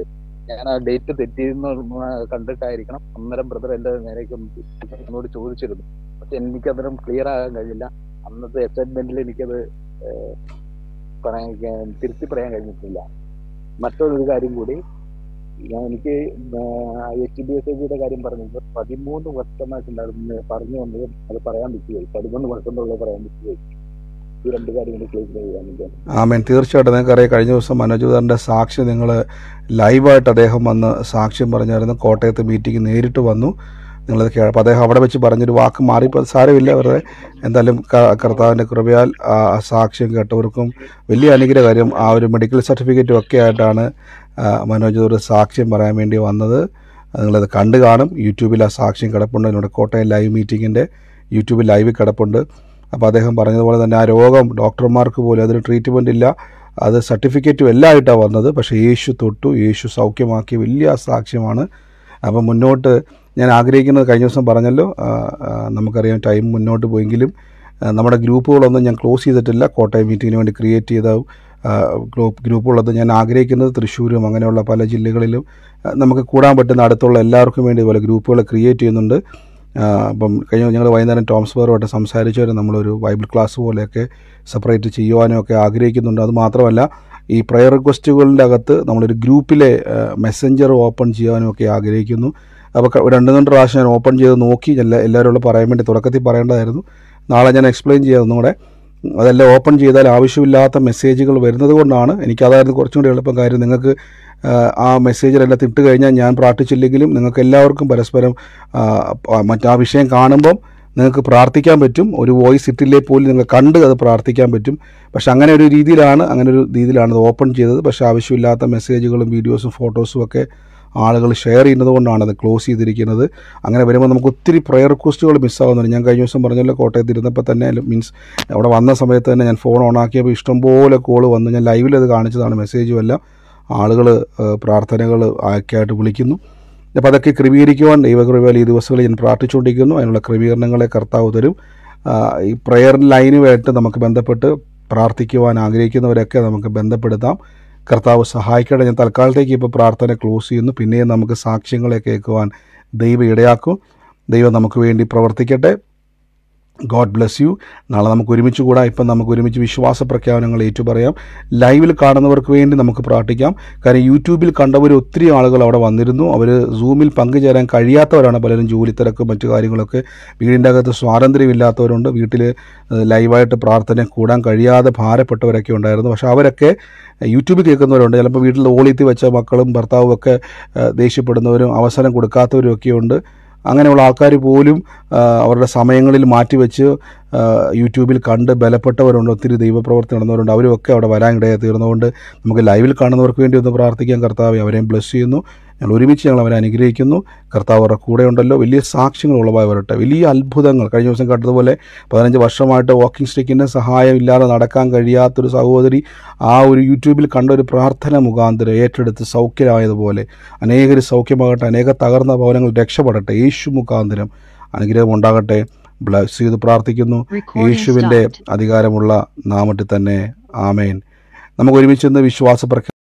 ഞാൻ ആ ഡേറ്റ് തെറ്റിയെന്ന് കണ്ടിട്ടായിരിക്കണം അന്നേരം ബ്രദർ എന്റെ നേരേക്ക് ഒന്ന് എന്നോട് ചോദിച്ചിരുന്നു പക്ഷെ എനിക്ക് അന്നേരം ക്ലിയർ ആകാൻ കഴിഞ്ഞില്ല അന്നത്തെ അസൈൻമെന്റിൽ എനിക്കത് ഏഹ്, പറയാൻ തിരുത്തി പറയാൻ കഴിഞ്ഞിട്ടില്ല മറ്റൊരു കാര്യം കൂടി ഞാൻ എനിക്ക് എച്ച് ഡി എസ് ജിയുടെ കാര്യം പറഞ്ഞത് പതിമൂന്ന് വർഷമായിട്ടുണ്ടായിരുന്നു പറഞ്ഞു വന്നത് അത് പറയാൻ പറ്റുകയായി പതിമൂന്ന് വർഷം എന്നുള്ളത് പറയാൻ പറ്റുകയായി ഈ രണ്ട് കാര്യം കൂടി ക്ലിയർ ചെയ്യാൻ വേണ്ടിയാണ് ആമേൻ തീർച്ചയായിട്ടും നിങ്ങൾക്കറിയാം കഴിഞ്ഞ ദിവസം മനോജുദാറിൻ്റെ സാക്ഷി നിങ്ങൾ ലൈവായിട്ട് അദ്ദേഹം വന്ന് സാക്ഷ്യം പറഞ്ഞായിരുന്നു കോട്ടയത്ത് മീറ്റിംഗ് നേരിട്ട് വന്നു നിങ്ങളത് കേൾ അപ്പോൾ അദ്ദേഹം അവിടെ വെച്ച് പറഞ്ഞൊരു വാക്ക് മാറിപ്പോൾ അത് സാരമില്ല അവരുടെ എന്തായാലും ക- കർത്താവിൻ്റെ കൃപയാൽ ആ സാക്ഷ്യം കേട്ടവർക്കും വലിയ അനുഗ്രഹകാര്യം ആ ഒരു മെഡിക്കൽ സർട്ടിഫിക്കറ്റും ഒക്കെ ആയിട്ടാണ് ആ, മനോജ് ഒരു സാക്ഷ്യം പറയാൻ വേണ്ടി വന്നത് അത് നിങ്ങളത് കണ്ടു കാണും യൂട്യൂബിൽ ആ സാക്ഷ്യം കിടപ്പുണ്ട് നമ്മുടെ കോട്ടയം ലൈവ് മീറ്റിങ്ങിൻ്റെ യൂട്യൂബിൽ ലൈവ് കിടപ്പുണ്ട് അപ്പോൾ അദ്ദേഹം പറഞ്ഞതുപോലെ തന്നെ ആ രോഗം ഡോക്ടർമാർക്ക് പോലും അതിന് ട്രീറ്റ്മെൻ്റ് ഇല്ല അത് സർട്ടിഫിക്കറ്റും എല്ലാം ആയിട്ടാണ് വന്നത് പക്ഷേ യേശു തൊട്ടു യേശു സൗഖ്യമാക്കിയ വലിയ സാക്ഷ്യമാണ് അപ്പം മുന്നോട്ട് ഞാൻ ആഗ്രഹിക്കുന്നത് കഴിഞ്ഞ ദിവസം പറഞ്ഞല്ലോ ആ, ആ, നമുക്കറിയാം ടൈം മുന്നോട്ട് പോയെങ്കിലും ആ, നമ്മുടെ ഗ്രൂപ്പുകളൊന്നും ഞാൻ ക്ലോസ് ചെയ്തിട്ടില്ല കോട്ടയം മീറ്റിങ്ങിന് വേണ്ടി ക്രിയേറ്റ് ചെയ്ത ആ, ഗ്രൂപ്പ് ഗ്രൂപ്പുകളത് ഞാൻ ആഗ്രഹിക്കുന്നത് തൃശ്ശൂരും അങ്ങനെയുള്ള പല ജില്ലകളിലും ആ, നമുക്ക് കൂടാൻ പറ്റുന്ന അടുത്തുള്ള എല്ലാവർക്കും വേണ്ടി ഇതുപോലെ ഗ്രൂപ്പുകൾ ക്രിയേറ്റ് ചെയ്യുന്നുണ്ട് ആ, അപ്പം കഴിഞ്ഞ ഞങ്ങൾ വൈകുന്നേരം ടോംസ് ബെയറുമായിട്ട് സംസാരിച്ചവരെ നമ്മളൊരു ബൈബിൾ ക്ലാസ് പോലെയൊക്കെ സെപ്പറേറ്റ് ചെയ്യുവാനും ഒക്കെ ആഗ്രഹിക്കുന്നുണ്ട് അത് മാത്രമല്ല ഈ പ്രയർ റിക്വസ്റ്റുകളുടെ അകത്ത് നമ്മളൊരു ഗ്രൂപ്പിലെ മെസ്സഞ്ചർ ഓപ്പൺ ചെയ്യാനും ഒക്കെ ആഗ്രഹിക്കുന്നു അപ്പോൾ ക- രണ്ട് മൂന്ന് പ്രാവശ്യം ഞാൻ ഓപ്പൺ ചെയ്ത് നോക്കി എല്ലാ എല്ലാവരോടും പറയാൻ വേണ്ടി തുടക്കത്തിൽ പറയേണ്ടതായിരുന്നു നാളെ ഞാൻ എക്സ്പ്ലെയിൻ ചെയ്യാം ഒന്നും കൂടെ അതെല്ലാം ഓപ്പൺ ചെയ്താൽ ആവശ്യമില്ലാത്ത മെസ്സേജുകൾ വരുന്നത് കൊണ്ടാണ് എനിക്ക് അതായിരുന്നു കുറച്ചും കൂടി എളുപ്പം കാര്യം നിങ്ങൾക്ക് ആ, ആ മെസ്സേജിലെല്ലാം ഇട്ട് കഴിഞ്ഞാൽ ഞാൻ പ്രാർത്ഥിച്ചില്ലെങ്കിലും നിങ്ങൾക്ക് എല്ലാവർക്കും പരസ്പരം ആ, പ- മറ്റ് ആ വിഷയം കാണുമ്പം നിങ്ങൾക്ക് പ്രാർത്ഥിക്കാൻ പറ്റും ഒരു വോയിസ് ഇട്ടില്ലേ പോലും നിങ്ങൾ കണ്ട് അത് പ്രാർത്ഥിക്കാൻ പറ്റും പക്ഷെ അങ്ങനെ ഒരു രീതിയിലാണ് അങ്ങനെ ഒരു രീതിയിലാണ് അത് ഓപ്പൺ ചെയ്തത് പക്ഷെ ആവശ്യമില്ലാത്ത മെസ്സേജുകളും വീഡിയോസും ഫോട്ടോസും ഒക്കെ ആളുകൾ ഷെയർ ചെയ്യുന്നത് കൊണ്ടാണ് അത് ക്ലോസ് ചെയ്തിരിക്കുന്നത് അങ്ങനെ വരുമ്പോൾ നമുക്ക് ഒത്തിരി പ്രയർ റിക്വസ്റ്റുകൾ മിസ്സാവുന്നുണ്ട് ഞാൻ കഴിഞ്ഞ ദിവസം പറഞ്ഞല്ലോ കോട്ടയത്ത് ഇരുന്നപ്പോൾ തന്നെ മീൻസ് അവിടെ വന്ന സമയത്ത് തന്നെ ഞാൻ ഫോൺ ഓൺ ആക്കിയപ്പോൾ ഇഷ്ടംപോലെ കോൾ വന്നു ഞാൻ ലൈവിൽ അത് കാണിച്ചതാണ് മെസ്സേജും എല്ലാം ആളുകൾ പ്രാർത്ഥനകൾ ആക്കിയായിട്ട് വിളിക്കുന്നു അപ്പോൾ അതൊക്കെ ക്രമീകരിക്കുവാൻ ദൈവകൃപയാൽ ഈ ദിവസങ്ങളിൽ ഞാൻ പ്രാർത്ഥിച്ചുകൊണ്ടിരിക്കുന്നു അതിനുള്ള ക്രമീകരണങ്ങളെ കർത്താവ് തരും ആ, ഈ പ്രെയർ ലൈനുമായിട്ട് നമുക്ക് ബന്ധപ്പെട്ട് പ്രാർത്ഥിക്കുവാൻ ആഗ്രഹിക്കുന്നവരൊക്കെ നമുക്ക് ബന്ധപ്പെടുത്താം കർത്താവ് സഹായിക്കട്ടെ ഞാൻ തൽക്കാലത്തേക്ക് ഇപ്പോൾ പ്രാർത്ഥന ക്ലോസ് ചെയ്യുന്നു പിന്നെയും നമുക്ക് സാക്ഷ്യങ്ങളെ കേൾക്കുവാൻ ദൈവം ഇടയാക്കും ദൈവം നമുക്ക് വേണ്ടി പ്രവർത്തിക്കട്ടെ ഗോഡ് ബ്ലെസ് യു നാളെ നമുക്ക് ഒരുമിച്ച് കൂടാ ഇപ്പം നമുക്ക് ഒരുമിച്ച് വിശ്വാസ പ്രഖ്യാപനങ്ങൾ ഏറ്റുപറയാം ലൈവിൽ കാണുന്നവർക്ക് വേണ്ടി നമുക്ക് പ്രാർത്ഥിക്കാം കാര്യം യൂട്യൂബിൽ കണ്ടവർ ഒത്തിരി ആളുകൾ അവിടെ വന്നിരുന്നു അവർ സൂമിൽ പങ്കുചേരാൻ കഴിയാത്തവരാണ് പലരും ജോലി തിരക്കും മറ്റു കാര്യങ്ങളൊക്കെ വീടിൻ്റെ അകത്ത് സ്വാതന്ത്ര്യമില്ലാത്തവരുണ്ട് വീട്ടിൽ ലൈവായിട്ട് പ്രാർത്ഥന കൂടാൻ കഴിയാതെ ഭാരപ്പെട്ടവരൊക്കെ ഉണ്ടായിരുന്നു പക്ഷേ അവരൊക്കെ യൂട്യൂബിൽ കേൾക്കുന്നവരുണ്ട് ചിലപ്പോൾ വീട്ടിൽ ഓളിത്തി വെച്ച മക്കളും ഭർത്താവും ഒക്കെ ഏഹ്, ദേഷ്യപ്പെടുന്നവരും അവസരം കൊടുക്കാത്തവരും ഒക്കെയുണ്ട് അങ്ങനെയുള്ള ആൾക്കാർ പോലും ആ, അവരുടെ സമയങ്ങളിൽ മാറ്റിവെച്ച് ആ, യൂട്യൂബിൽ കണ്ട് ബലപ്പെട്ടവരുണ്ട് ഒത്തിരി ദൈവപ്രവർത്തി നടന്നവരുണ്ട് അവരുമൊക്കെ അവിടെ വരാൻ ഇടയായി തീർന്നുകൊണ്ട് നമുക്ക് ലൈവിൽ കാണുന്നവർക്ക് വേണ്ടി ഒന്ന് പ്രാർത്ഥിക്കാൻ കർത്താവ് അവരെയും ബ്ലസ് ചെയ്യുന്നു ഞങ്ങൾ ഒരുമിച്ച് ഞങ്ങൾ അവരെ അനുഗ്രഹിക്കുന്നു കർത്താവ് അവരുടെ കൂടെ ഉണ്ടല്ലോ വലിയ സാക്ഷ്യങ്ങൾ ഉളവായി വരട്ടെ വലിയ അത്ഭുതങ്ങൾ കഴിഞ്ഞ ദിവസം കണ്ടതുപോലെ പതിനഞ്ച് വർഷമായിട്ട് വാക്കിംഗ് സ്റ്റിക്കിൻ്റെ സഹായം ഇല്ലാതെ നടക്കാൻ കഴിയാത്തൊരു സഹോദരി ആ ഒരു യൂട്യൂബിൽ കണ്ട ഒരു പ്രാർത്ഥന മുഖാന്തരം ഏറ്റെടുത്ത് സൗഖ്യമായതുപോലെ അനേകർ സൗഖ്യമാകട്ടെ അനേക തകർന്ന ഭവനങ്ങൾ രക്ഷപ്പെടട്ടെ യേശു മുഖാന്തരം അനുഗ്രഹം ഉണ്ടാകട്ടെ ബ്ലസ് ചെയ്ത് പ്രാർത്ഥിക്കുന്നു യേശുവിൻ്റെ അധികാരമുള്ള നാമത്തിൽ തന്നെ ആമേൻ നമുക്ക് ഒരുമിച്ച് ഇന്ന് വിശ്വാസ പ്രഖ്യാ